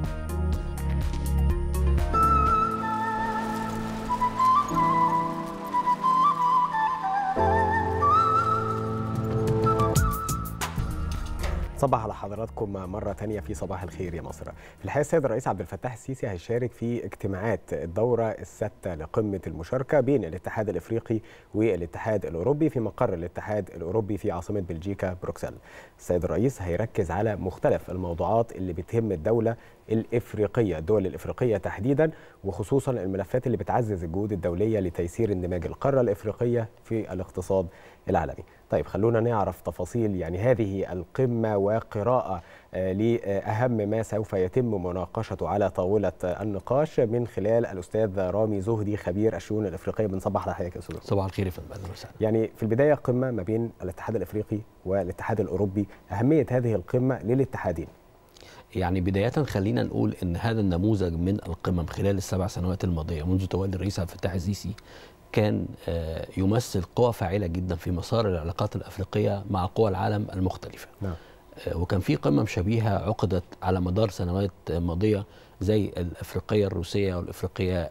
صباح على حضراتكم مرة تانية في صباح الخير يا مصر في الحقيقة السيد الرئيس عبد الفتاح السيسي هيشارك في اجتماعات الدورة السادسة لقمة المشاركة بين الاتحاد الإفريقي والاتحاد الأوروبي في مقر الاتحاد الأوروبي في عاصمة بلجيكا بروكسل السيد الرئيس هيركز على مختلف الموضوعات اللي بتهم الدولة الإفريقية الدول الإفريقية تحديدا وخصوصا الملفات اللي بتعزز الجهود الدولية لتيسير اندماج القارة الإفريقية في الاقتصاد العالمي طيب خلونا نعرف تفاصيل يعني هذه القمة وقراءة آه، لأهم ما سوف يتم مناقشته على طاولة النقاش من خلال الأستاذ رامي زهدي خبير الشؤون الإفريقية بنصبح على حضرتك يا أستاذ صباح الخير يا فندم اهلا وسهلا يعني في البداية قمة ما بين الاتحاد الإفريقي والاتحاد الأوروبي أهمية هذه القمة للاتحادين يعني بداية خلينا نقول ان هذا النموذج من القمم خلال السبع سنوات الماضية منذ تولي الرئيس عبد الفتاح السيسي كان آه، يمثل قوة فاعلة جدا في مسار العلاقات الأفريقية مع قوى العالم المختلفة نعم آه، وكان في قمم شبيهة عقدت على مدار سنوات ماضية زي الأفريقية الروسية والأفريقية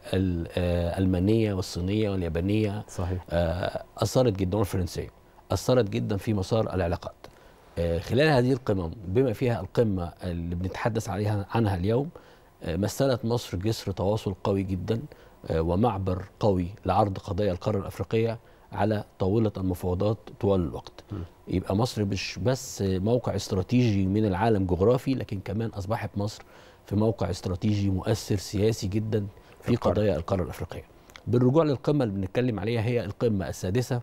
الألمانية والصينية واليابانية صحيح آه، أثرت جدا والفرنسية أثرت جدا في مسار العلاقات آه، خلال هذه القمم بما فيها القمة اللي بنتحدث عليها عنها اليوم آه، مثلت مصر جسر تواصل قوي جدا آه، ومعبر قوي لعرض قضايا القارة الأفريقية على طاولة المفاوضات طوال الوقت يبقى مصر مش بس موقع استراتيجي من العالم جغرافي لكن كمان أصبحت مصر في موقع استراتيجي مؤثر سياسي جدا في قضايا القارة الأفريقية بالرجوع للقمة اللي بنتكلم عليها هي القمة السادسة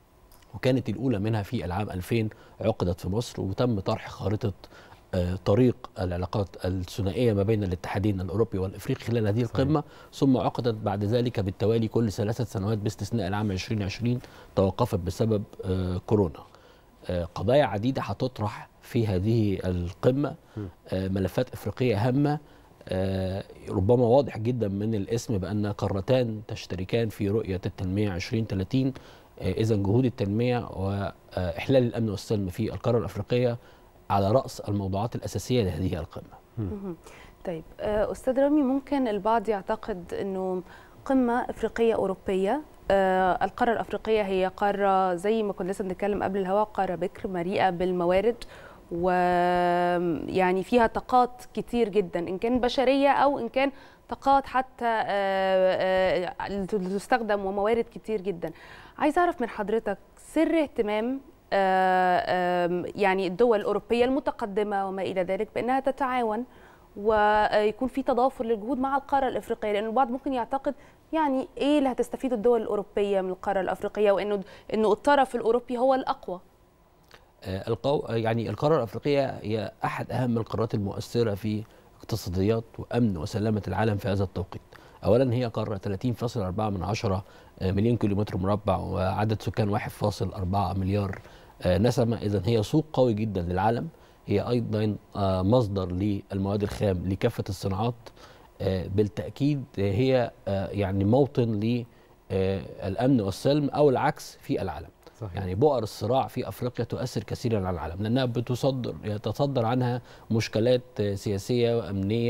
وكانت الأولى منها في العام 2000 عقدت في مصر وتم طرح خارطة آه، طريق العلاقات الثنائية ما بين الاتحادين الأوروبي والإفريقي خلال هذه القمة ثم عقدت بعد ذلك بالتوالي كل ثلاثة سنوات باستثناء العام 2020 توقفت بسبب آه، كورونا آه، قضايا عديدة هتطرح في هذه القمة آه، ملفات إفريقية هامة آه، ربما واضح جدا من الاسم بأن قارتان تشتركان في رؤية التنمية 2030 إذا جهود التنمية وإحلال الأمن والسلم في القارة الأفريقية على رأس الموضوعات الأساسية لهذه القمة مهم. طيب آه، استاذ رامي ممكن البعض يعتقد انه قمه افريقيه اوروبيه آه، القاره الافريقيه هي قاره زي ما كنا لسه بنتكلم قبل الهواء قاره بكر مليئه بالموارد ويعني فيها طاقات كتير جدا ان كان بشريه او ان كان طاقات حتى آه، آه، تستخدم وموارد كتير جدا عايز اعرف من حضرتك سر اهتمام آه، آم، يعني الدول الأوروبية المتقدمة وما إلى ذلك بأنها تتعاون ويكون في تضافر للجهود مع القارة الأفريقية لأن البعض ممكن يعتقد يعني إيه اللي هتستفيد الدول الأوروبية من القارة الأفريقية وإنه إنه الطرف الأوروبي هو الأقوى آه، القو... يعني القارة الأفريقية هي أحد أهم القارات المؤثرة في اقتصاديات وأمن وسلامة العالم في هذا التوقيت أولا هي قارة 30.4 من عشرة آه، مليون كيلومتر مربع وعدد سكان 1.4 مليار آه، نسمة إذا هي سوق قوي جدا للعالم هي أيضا آه، مصدر للمواد الخام لكافة الصناعات آه، بالتأكيد هي آه، يعني موطن للأمن والسلم أو العكس في العالم صحيح. يعني بؤر الصراع في افريقيا تؤثر كثيرا على العالم لانها بتصدر يتصدر عنها مشكلات آه، سياسيه وامنيه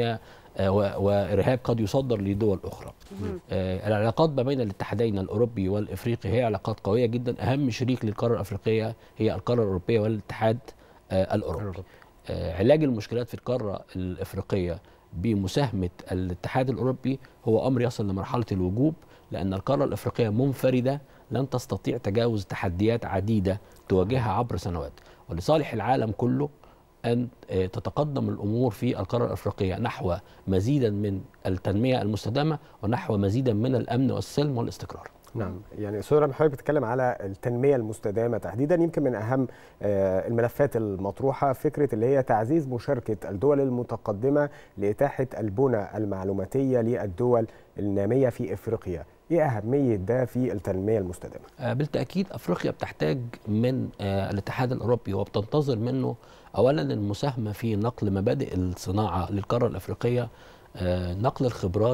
آه، و- وارهاب قد يصدر لدول اخرى آه، العلاقات ما بين الاتحادين الاوروبي والافريقي هي علاقات قويه جدا اهم شريك للقاره الافريقيه هي القاره الاوروبيه والاتحاد آه، الاوروبي آه، علاج المشكلات في القاره الافريقيه بمساهمه الاتحاد الاوروبي هو امر يصل لمرحله الوجوب لان القاره الافريقيه منفرده لن تستطيع تجاوز تحديات عديده تواجهها عبر سنوات ولصالح العالم كله ان آه، تتقدم الامور في القاره الافريقيه نحو مزيدا من التنميه المستدامه ونحو مزيدا من الامن والسلم والاستقرار. نعم يعني استاذ رامي حضرتك بتتكلم على التنميه المستدامه تحديدا يمكن من اهم آه، الملفات المطروحه فكره اللي هي تعزيز مشاركه الدول المتقدمه لاتاحه البنى المعلوماتيه للدول الناميه في افريقيا ايه اهميه ده في التنميه المستدامه آه، بالتاكيد افريقيا بتحتاج من آه، الاتحاد الاوروبي وبتنتظر منه اولا المساهمه في نقل مبادئ الصناعه للقاره الافريقيه آه، نقل الخبرات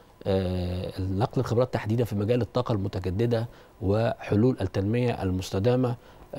آه، نقل الخبرات تحديدا في مجال الطاقه المتجدده وحلول التنميه المستدامه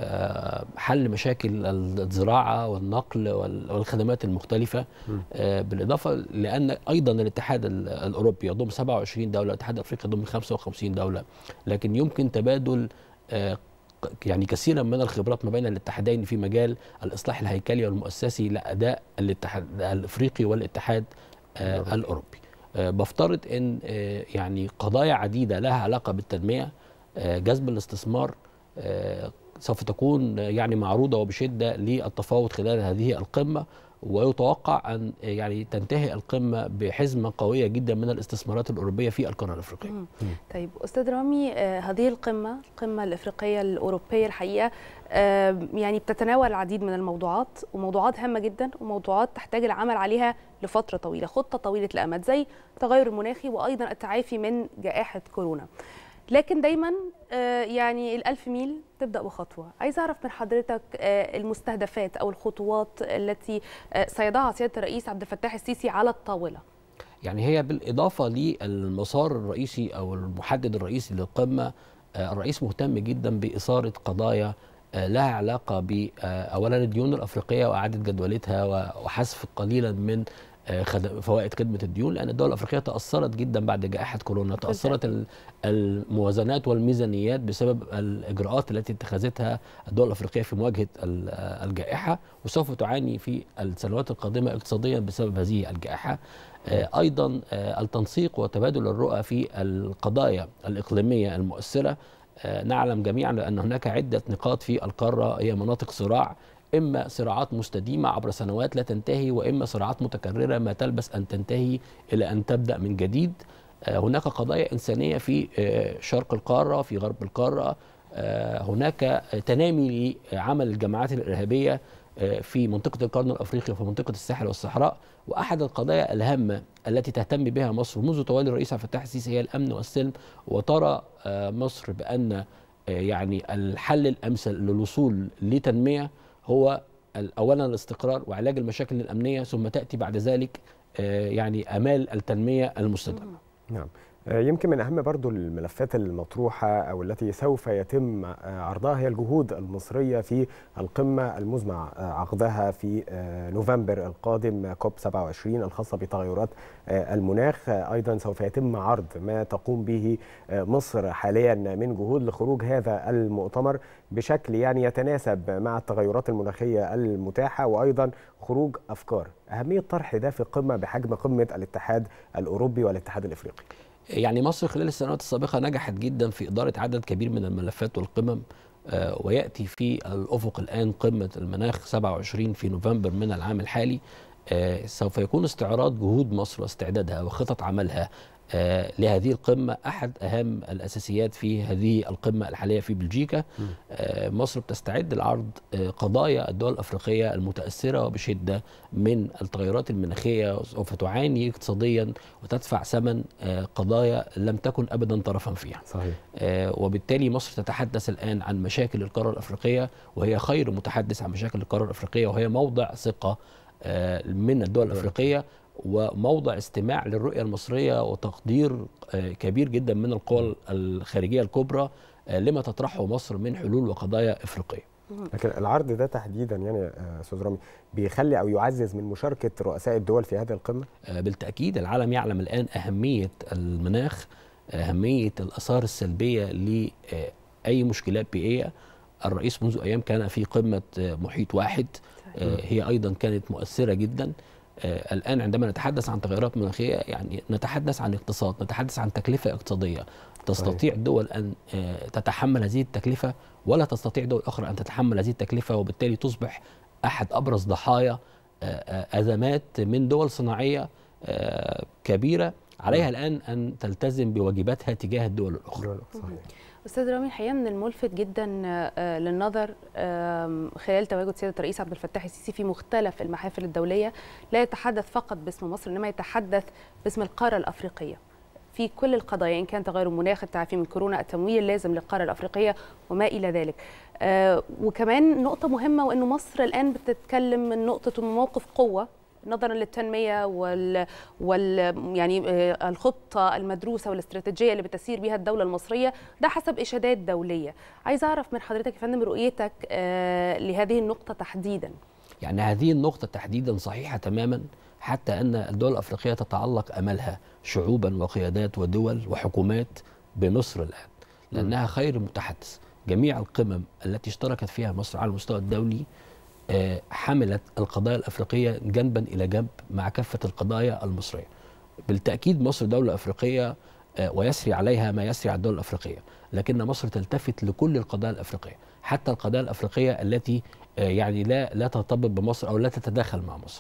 آه، حل مشاكل الزراعه والنقل وال- والخدمات المختلفه آه، بالاضافه لان ايضا الاتحاد ال- الاوروبي يضم 27 دوله الاتحاد الافريقي يضم 55 دوله لكن يمكن تبادل آه، ق- يعني كثيرا من الخبرات ما بين الاتحادين في مجال الاصلاح الهيكلي والمؤسسي لاداء الاتحاد الافريقي والاتحاد آه، الاوروبي آه، بفترض ان آه، يعني قضايا عديده لها علاقه بالتنميه آه، جذب الاستثمار آه، سوف تكون آه، يعني معروضه وبشده للتفاوض خلال هذه القمه ويتوقع ان آه، يعني تنتهي القمه بحزمه قويه جدا من الاستثمارات الاوروبيه في القاره الافريقيه. مم. طيب استاذ رامي آه، هذه القمه القمه الافريقيه الاوروبيه الحقيقه آه، يعني بتتناول العديد من الموضوعات وموضوعات هامه جدا وموضوعات تحتاج العمل عليها لفتره طويله خطه طويله الامد زي التغير المناخي وايضا التعافي من جائحه كورونا لكن دايما آه، يعني الألف ميل تبدأ بخطوة عايز أعرف من حضرتك آه، المستهدفات أو الخطوات التي آه، سيضعها سيادة الرئيس عبد الفتاح السيسي على الطاولة يعني هي بالإضافة للمسار الرئيسي أو المحدد الرئيسي للقمة آه، الرئيس مهتم جدا بإثارة قضايا آه، لها علاقة ب آه، أولا الديون الأفريقية وإعادة جدولتها و- وحذف قليلا من آه، خد- فوائد خدمة الديون لأن الدول الأفريقية تأثرت جدا بعد جائحة كورونا تأثرت ال- الموازنات والميزانيات بسبب الإجراءات التي اتخذتها الدول الأفريقية في مواجهة ال- آه، الجائحة وسوف تعاني في السنوات القادمة اقتصاديا بسبب هذه الجائحة آه، ايضا آه، التنسيق وتبادل الرؤى في القضايا الاقليميه المؤثره آه، نعلم جميعا ان هناك عده نقاط في القاره هي مناطق صراع اما صراعات مستديمه عبر سنوات لا تنتهي واما صراعات متكرره ما تلبس ان تنتهي الى ان تبدا من جديد آه، هناك قضايا انسانيه في آه، شرق القاره في غرب القاره آه، هناك تنامي لعمل الجماعات الارهابيه آه، في منطقه القرن الافريقي وفي منطقه الساحل والصحراء واحد القضايا الهامه التي تهتم بها مصر منذ تولي الرئيس عبد الفتاح السيسي هي الامن والسلم وترى آه، مصر بان آه، يعني الحل الامثل للوصول لتنميه هو ال- اولا الاستقرار وعلاج المشاكل الامنيه ثم تاتي بعد ذلك آه، يعني امال التنميه المستدامه. نعم آه، يمكن من اهم برضو الملفات المطروحه او التي سوف يتم آه، عرضها هي الجهود المصريه في القمه المزمع آه، عقدها في آه، نوفمبر القادم آه، كوب 27 الخاصه بتغيرات آه، المناخ آه، ايضا سوف يتم عرض ما تقوم به آه، مصر حاليا من جهود لخروج هذا المؤتمر بشكل يعني يتناسب مع التغيرات المناخيه المتاحه وايضا خروج افكار اهميه طرح ده في قمه بحجم قمه الاتحاد الاوروبي والاتحاد الافريقي يعني مصر خلال السنوات السابقة نجحت جدا في إدارة عدد كبير من الملفات والقمم آه، ويأتي في الأفق الآن قمة المناخ 27 في نوفمبر من العام الحالي آه، سوف يكون استعراض جهود مصر واستعدادها وخطط عملها آه، لهذه القمة أحد أهم الأساسيات في هذه القمة الحالية في بلجيكا آه، مصر بتستعد لعرض آه، قضايا الدول الأفريقية المتأثرة وبشدة من التغيرات المناخية سوف تعاني اقتصاديا وتدفع ثمن آه، قضايا لم تكن أبدا طرفا فيها صحيح آه، وبالتالي مصر تتحدث الآن عن مشاكل القارة الأفريقية وهي خير متحدث عن مشاكل القارة الأفريقية وهي موضع ثقة آه، من الدول الأفريقية وموضع استماع للرؤية المصرية وتقدير آه، كبير جدا من القوى الخارجية الكبرى آه، لما تطرحه مصر من حلول وقضايا إفريقية لكن العرض ده تحديدا يعني يا استاذ رامي بيخلي او يعزز من مشاركه رؤساء الدول في هذه القمه آه، بالتأكيد العالم يعلم الآن أهمية المناخ أهمية الآثار السلبية لأي مشكلات بيئية الرئيس منذ أيام كان في قمة آه، محيط واحد آه، هي أيضا كانت مؤثرة جدا آه، الآن عندما نتحدث عن تغيرات مناخية يعني نتحدث عن اقتصاد نتحدث عن تكلفة اقتصادية تستطيع دول أن آه، تتحمل هذه التكلفة ولا تستطيع دول أخرى أن تتحمل هذه التكلفة وبالتالي تصبح أحد أبرز ضحايا آه، آه، أزمات من دول صناعية آه، كبيرة عليها الآن أن تلتزم بواجباتها تجاه الدول الأخرى استاذ رامي الحقيقه من الملفت جدا آه، للنظر آم، خلال تواجد سياده الرئيس عبد الفتاح السيسي في مختلف المحافل الدوليه لا يتحدث فقط باسم مصر انما يتحدث باسم القاره الافريقيه في كل القضايا ان كان تغير المناخ التعافي من كورونا التمويل اللازم للقاره الافريقيه وما الى ذلك آه، وكمان نقطه مهمه وانه مصر الان بتتكلم من نقطه موقف قوه نظرا للتنميه وال, وال يعني آه، الخطه المدروسه والاستراتيجيه اللي بتسير بها الدوله المصريه ده حسب اشادات دوليه عايز اعرف من حضرتك يا فندم رؤيتك آه، لهذه النقطه تحديدا يعني هذه النقطة تحديدا صحيحة تماما حتى أن الدول الأفريقية تتعلق أملها شعوبا وقيادات ودول وحكومات بمصر الآن لأنها خير متحدث جميع القمم التي اشتركت فيها مصر على المستوى الدولي آه، حملت القضايا الأفريقية جنبا إلى جنب مع كافة القضايا المصرية بالتأكيد مصر دولة أفريقية آه، ويسري عليها ما يسري على الدول الأفريقية لكن مصر تلتفت لكل القضايا الأفريقية حتى القضايا الأفريقية التي آه، يعني لا لا ترتبط بمصر أو لا تتداخل مع مصر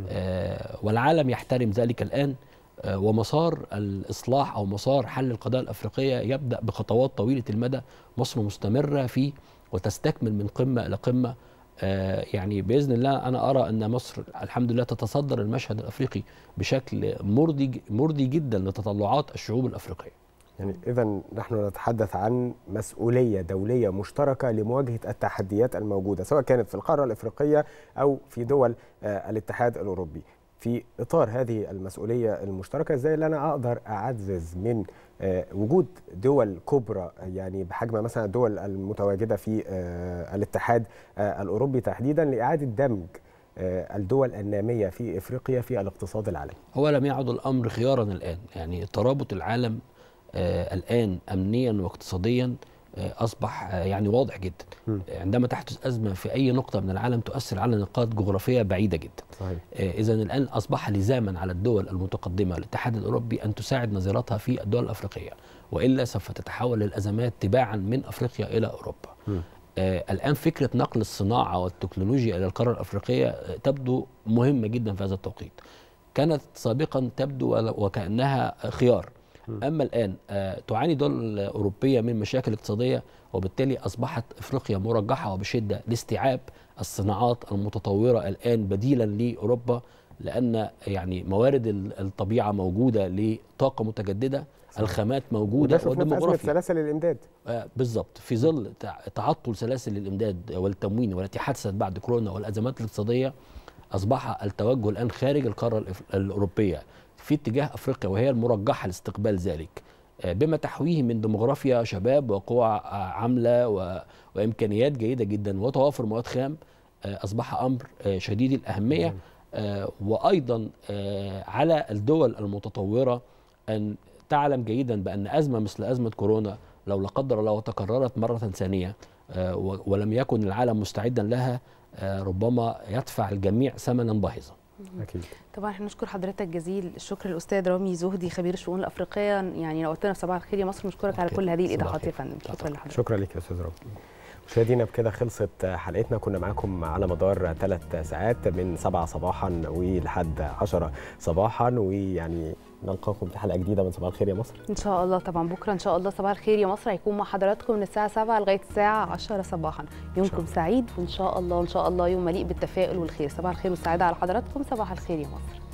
آه، والعالم يحترم ذلك الآن آه، ومسار الإصلاح أو مسار حل القضايا الأفريقية يبدأ بخطوات طويلة المدى مصر مستمرة فيه وتستكمل من قمة إلى قمة آه، يعني باذن الله انا ارى ان مصر الحمد لله تتصدر المشهد الافريقي بشكل مرضي مرضي جدا لتطلعات الشعوب الافريقيه. يعني اذا نحن نتحدث عن مسؤوليه دوليه مشتركه لمواجهه التحديات الموجوده سواء كانت في القاره الافريقيه او في دول آه، الاتحاد الاوروبي. في اطار هذه المسؤوليه المشتركه ازاي اللي انا اقدر اعزز من آه، وجود دول كبرى يعني بحجم مثلا الدول المتواجده في آه، الاتحاد آه، الاوروبي تحديدا لاعاده دمج آه، الدول الناميه في افريقيا في الاقتصاد العالمي. هو لم يعد الامر خيارا الان يعني ترابط العالم آه الان امنيا واقتصاديا آه اصبح آه يعني واضح جدا م. عندما تحدث ازمه في اي نقطه من العالم تؤثر على نقاط جغرافيه بعيده جدا صحيح. آه اذا الان اصبح لزاما على الدول المتقدمه الاتحاد الاوروبي ان تساعد نظيرتها في الدول الافريقيه والا سوف تتحول الازمات تباعا من افريقيا الى اوروبا م. آه الان فكره نقل الصناعه والتكنولوجيا الى القاره الافريقيه آه، تبدو مهمه جدا في هذا التوقيت كانت سابقا تبدو ول- وكانها خيار اما الان آه، تعاني دول اوروبيه من مشاكل اقتصاديه وبالتالي اصبحت افريقيا مرجحه وبشده لاستيعاب الصناعات المتطوره الان بديلا لاوروبا لان يعني موارد ال- الطبيعه موجوده لطاقه متجدده الخامات موجوده وده شفناه في ازمه والديموغرافيا سلاسل الامداد. آه، بالضبط في ظل تع- تعطل سلاسل الامداد والتموين والتي حدثت بعد كورونا والازمات الاقتصاديه اصبح التوجه الان خارج القاره الإف- الاوروبيه في اتجاه افريقيا وهي المرجحه لاستقبال ذلك آه، بما تحويه من ديموغرافيا شباب وقوى آه، عامله و- وامكانيات جيده جدا وتوافر مواد خام آه، اصبح امر آه، شديد الاهميه آه، وايضا آه، على الدول المتطوره ان تعلم جيدا بان ازمه مثل ازمه كورونا لو لا قدر الله تكررت مره ثانيه آه، و- ولم يكن العالم مستعدا لها آه، ربما يدفع الجميع ثمنا باهظا اكيد طبعا احنا نشكر حضرتك جزيل الشكر الاستاذ رامي زهدي خبير الشؤون الافريقيه يعني نورتنا في صباح الخير يا مصر نشكرك على كل هذه الايضاحات يا فندم شكرا لحضرتك شكرا لك يا استاذ رامي مشاهدينا بكده خلصت حلقتنا كنا معاكم على مدار ثلاث ساعات من 7 صباحا ولحد 10 صباحا ويعني نلقاكم في حلقه جديده من صباح الخير يا مصر ان شاء الله طبعا بكره ان شاء الله صباح الخير يا مصر هيكون مع حضراتكم من الساعه 7 لغايه الساعه 10 صباحا يومكم سعيد وان شاء الله ان شاء الله يوم مليء بالتفاؤل والخير صباح الخير والسعاده على حضراتكم صباح الخير يا مصر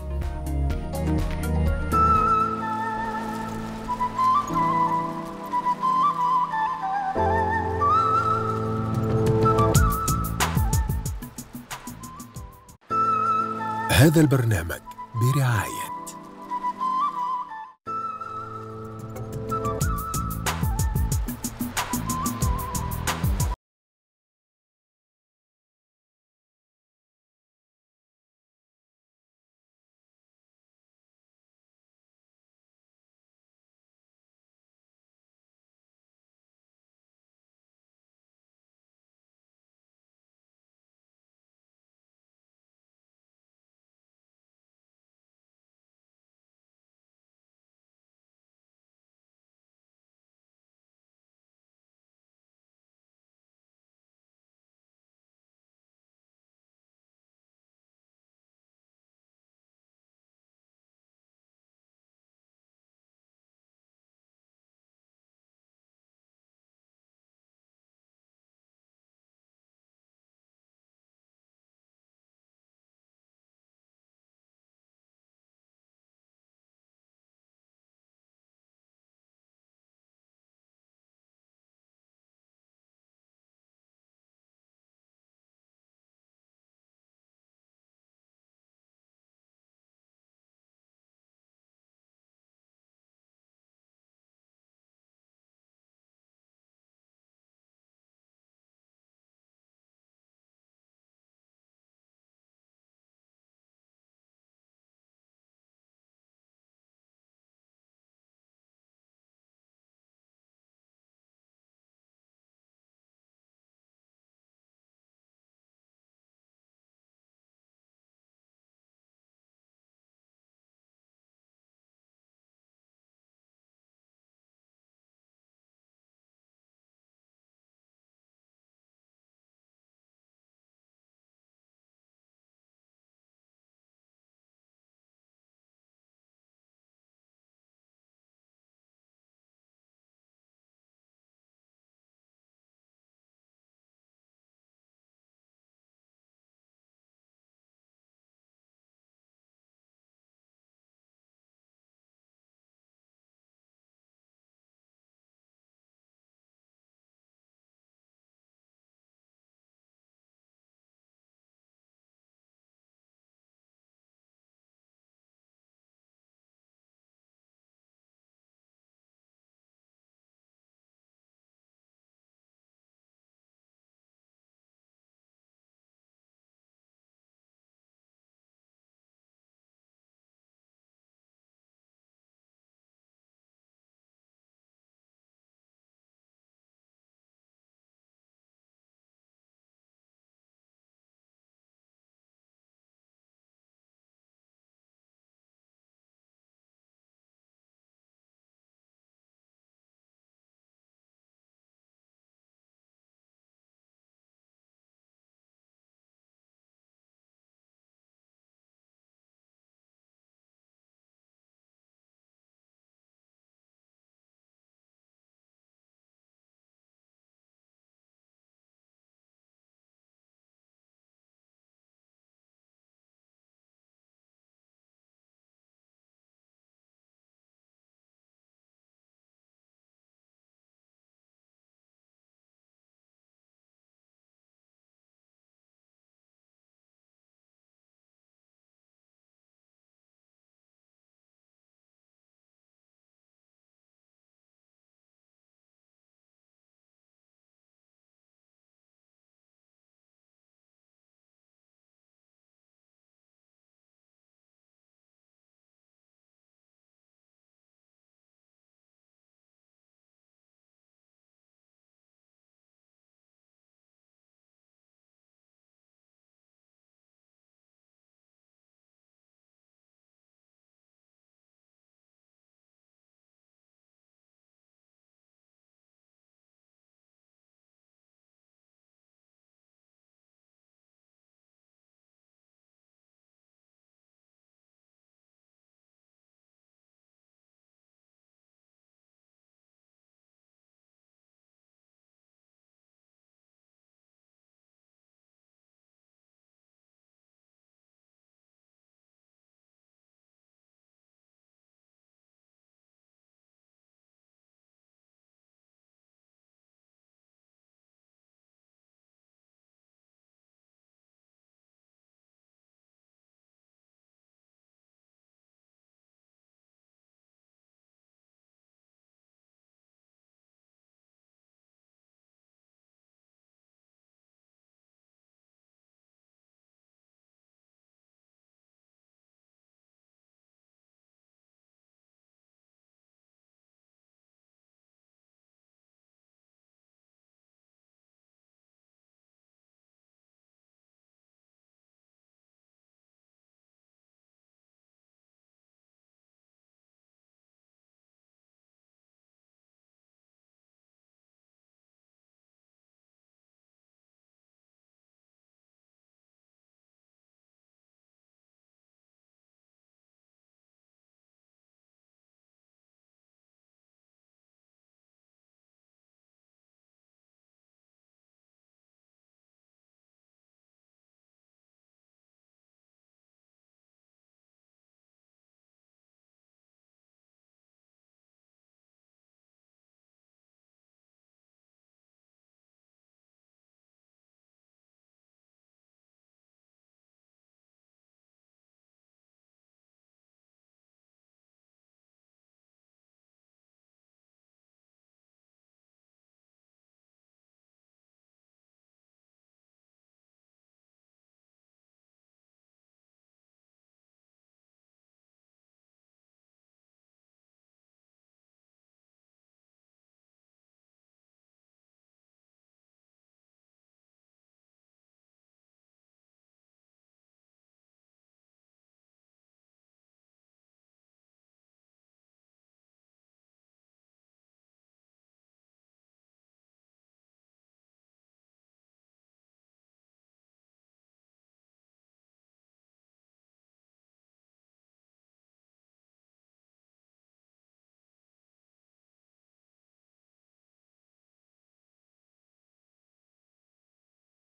هذا البرنامج برعاية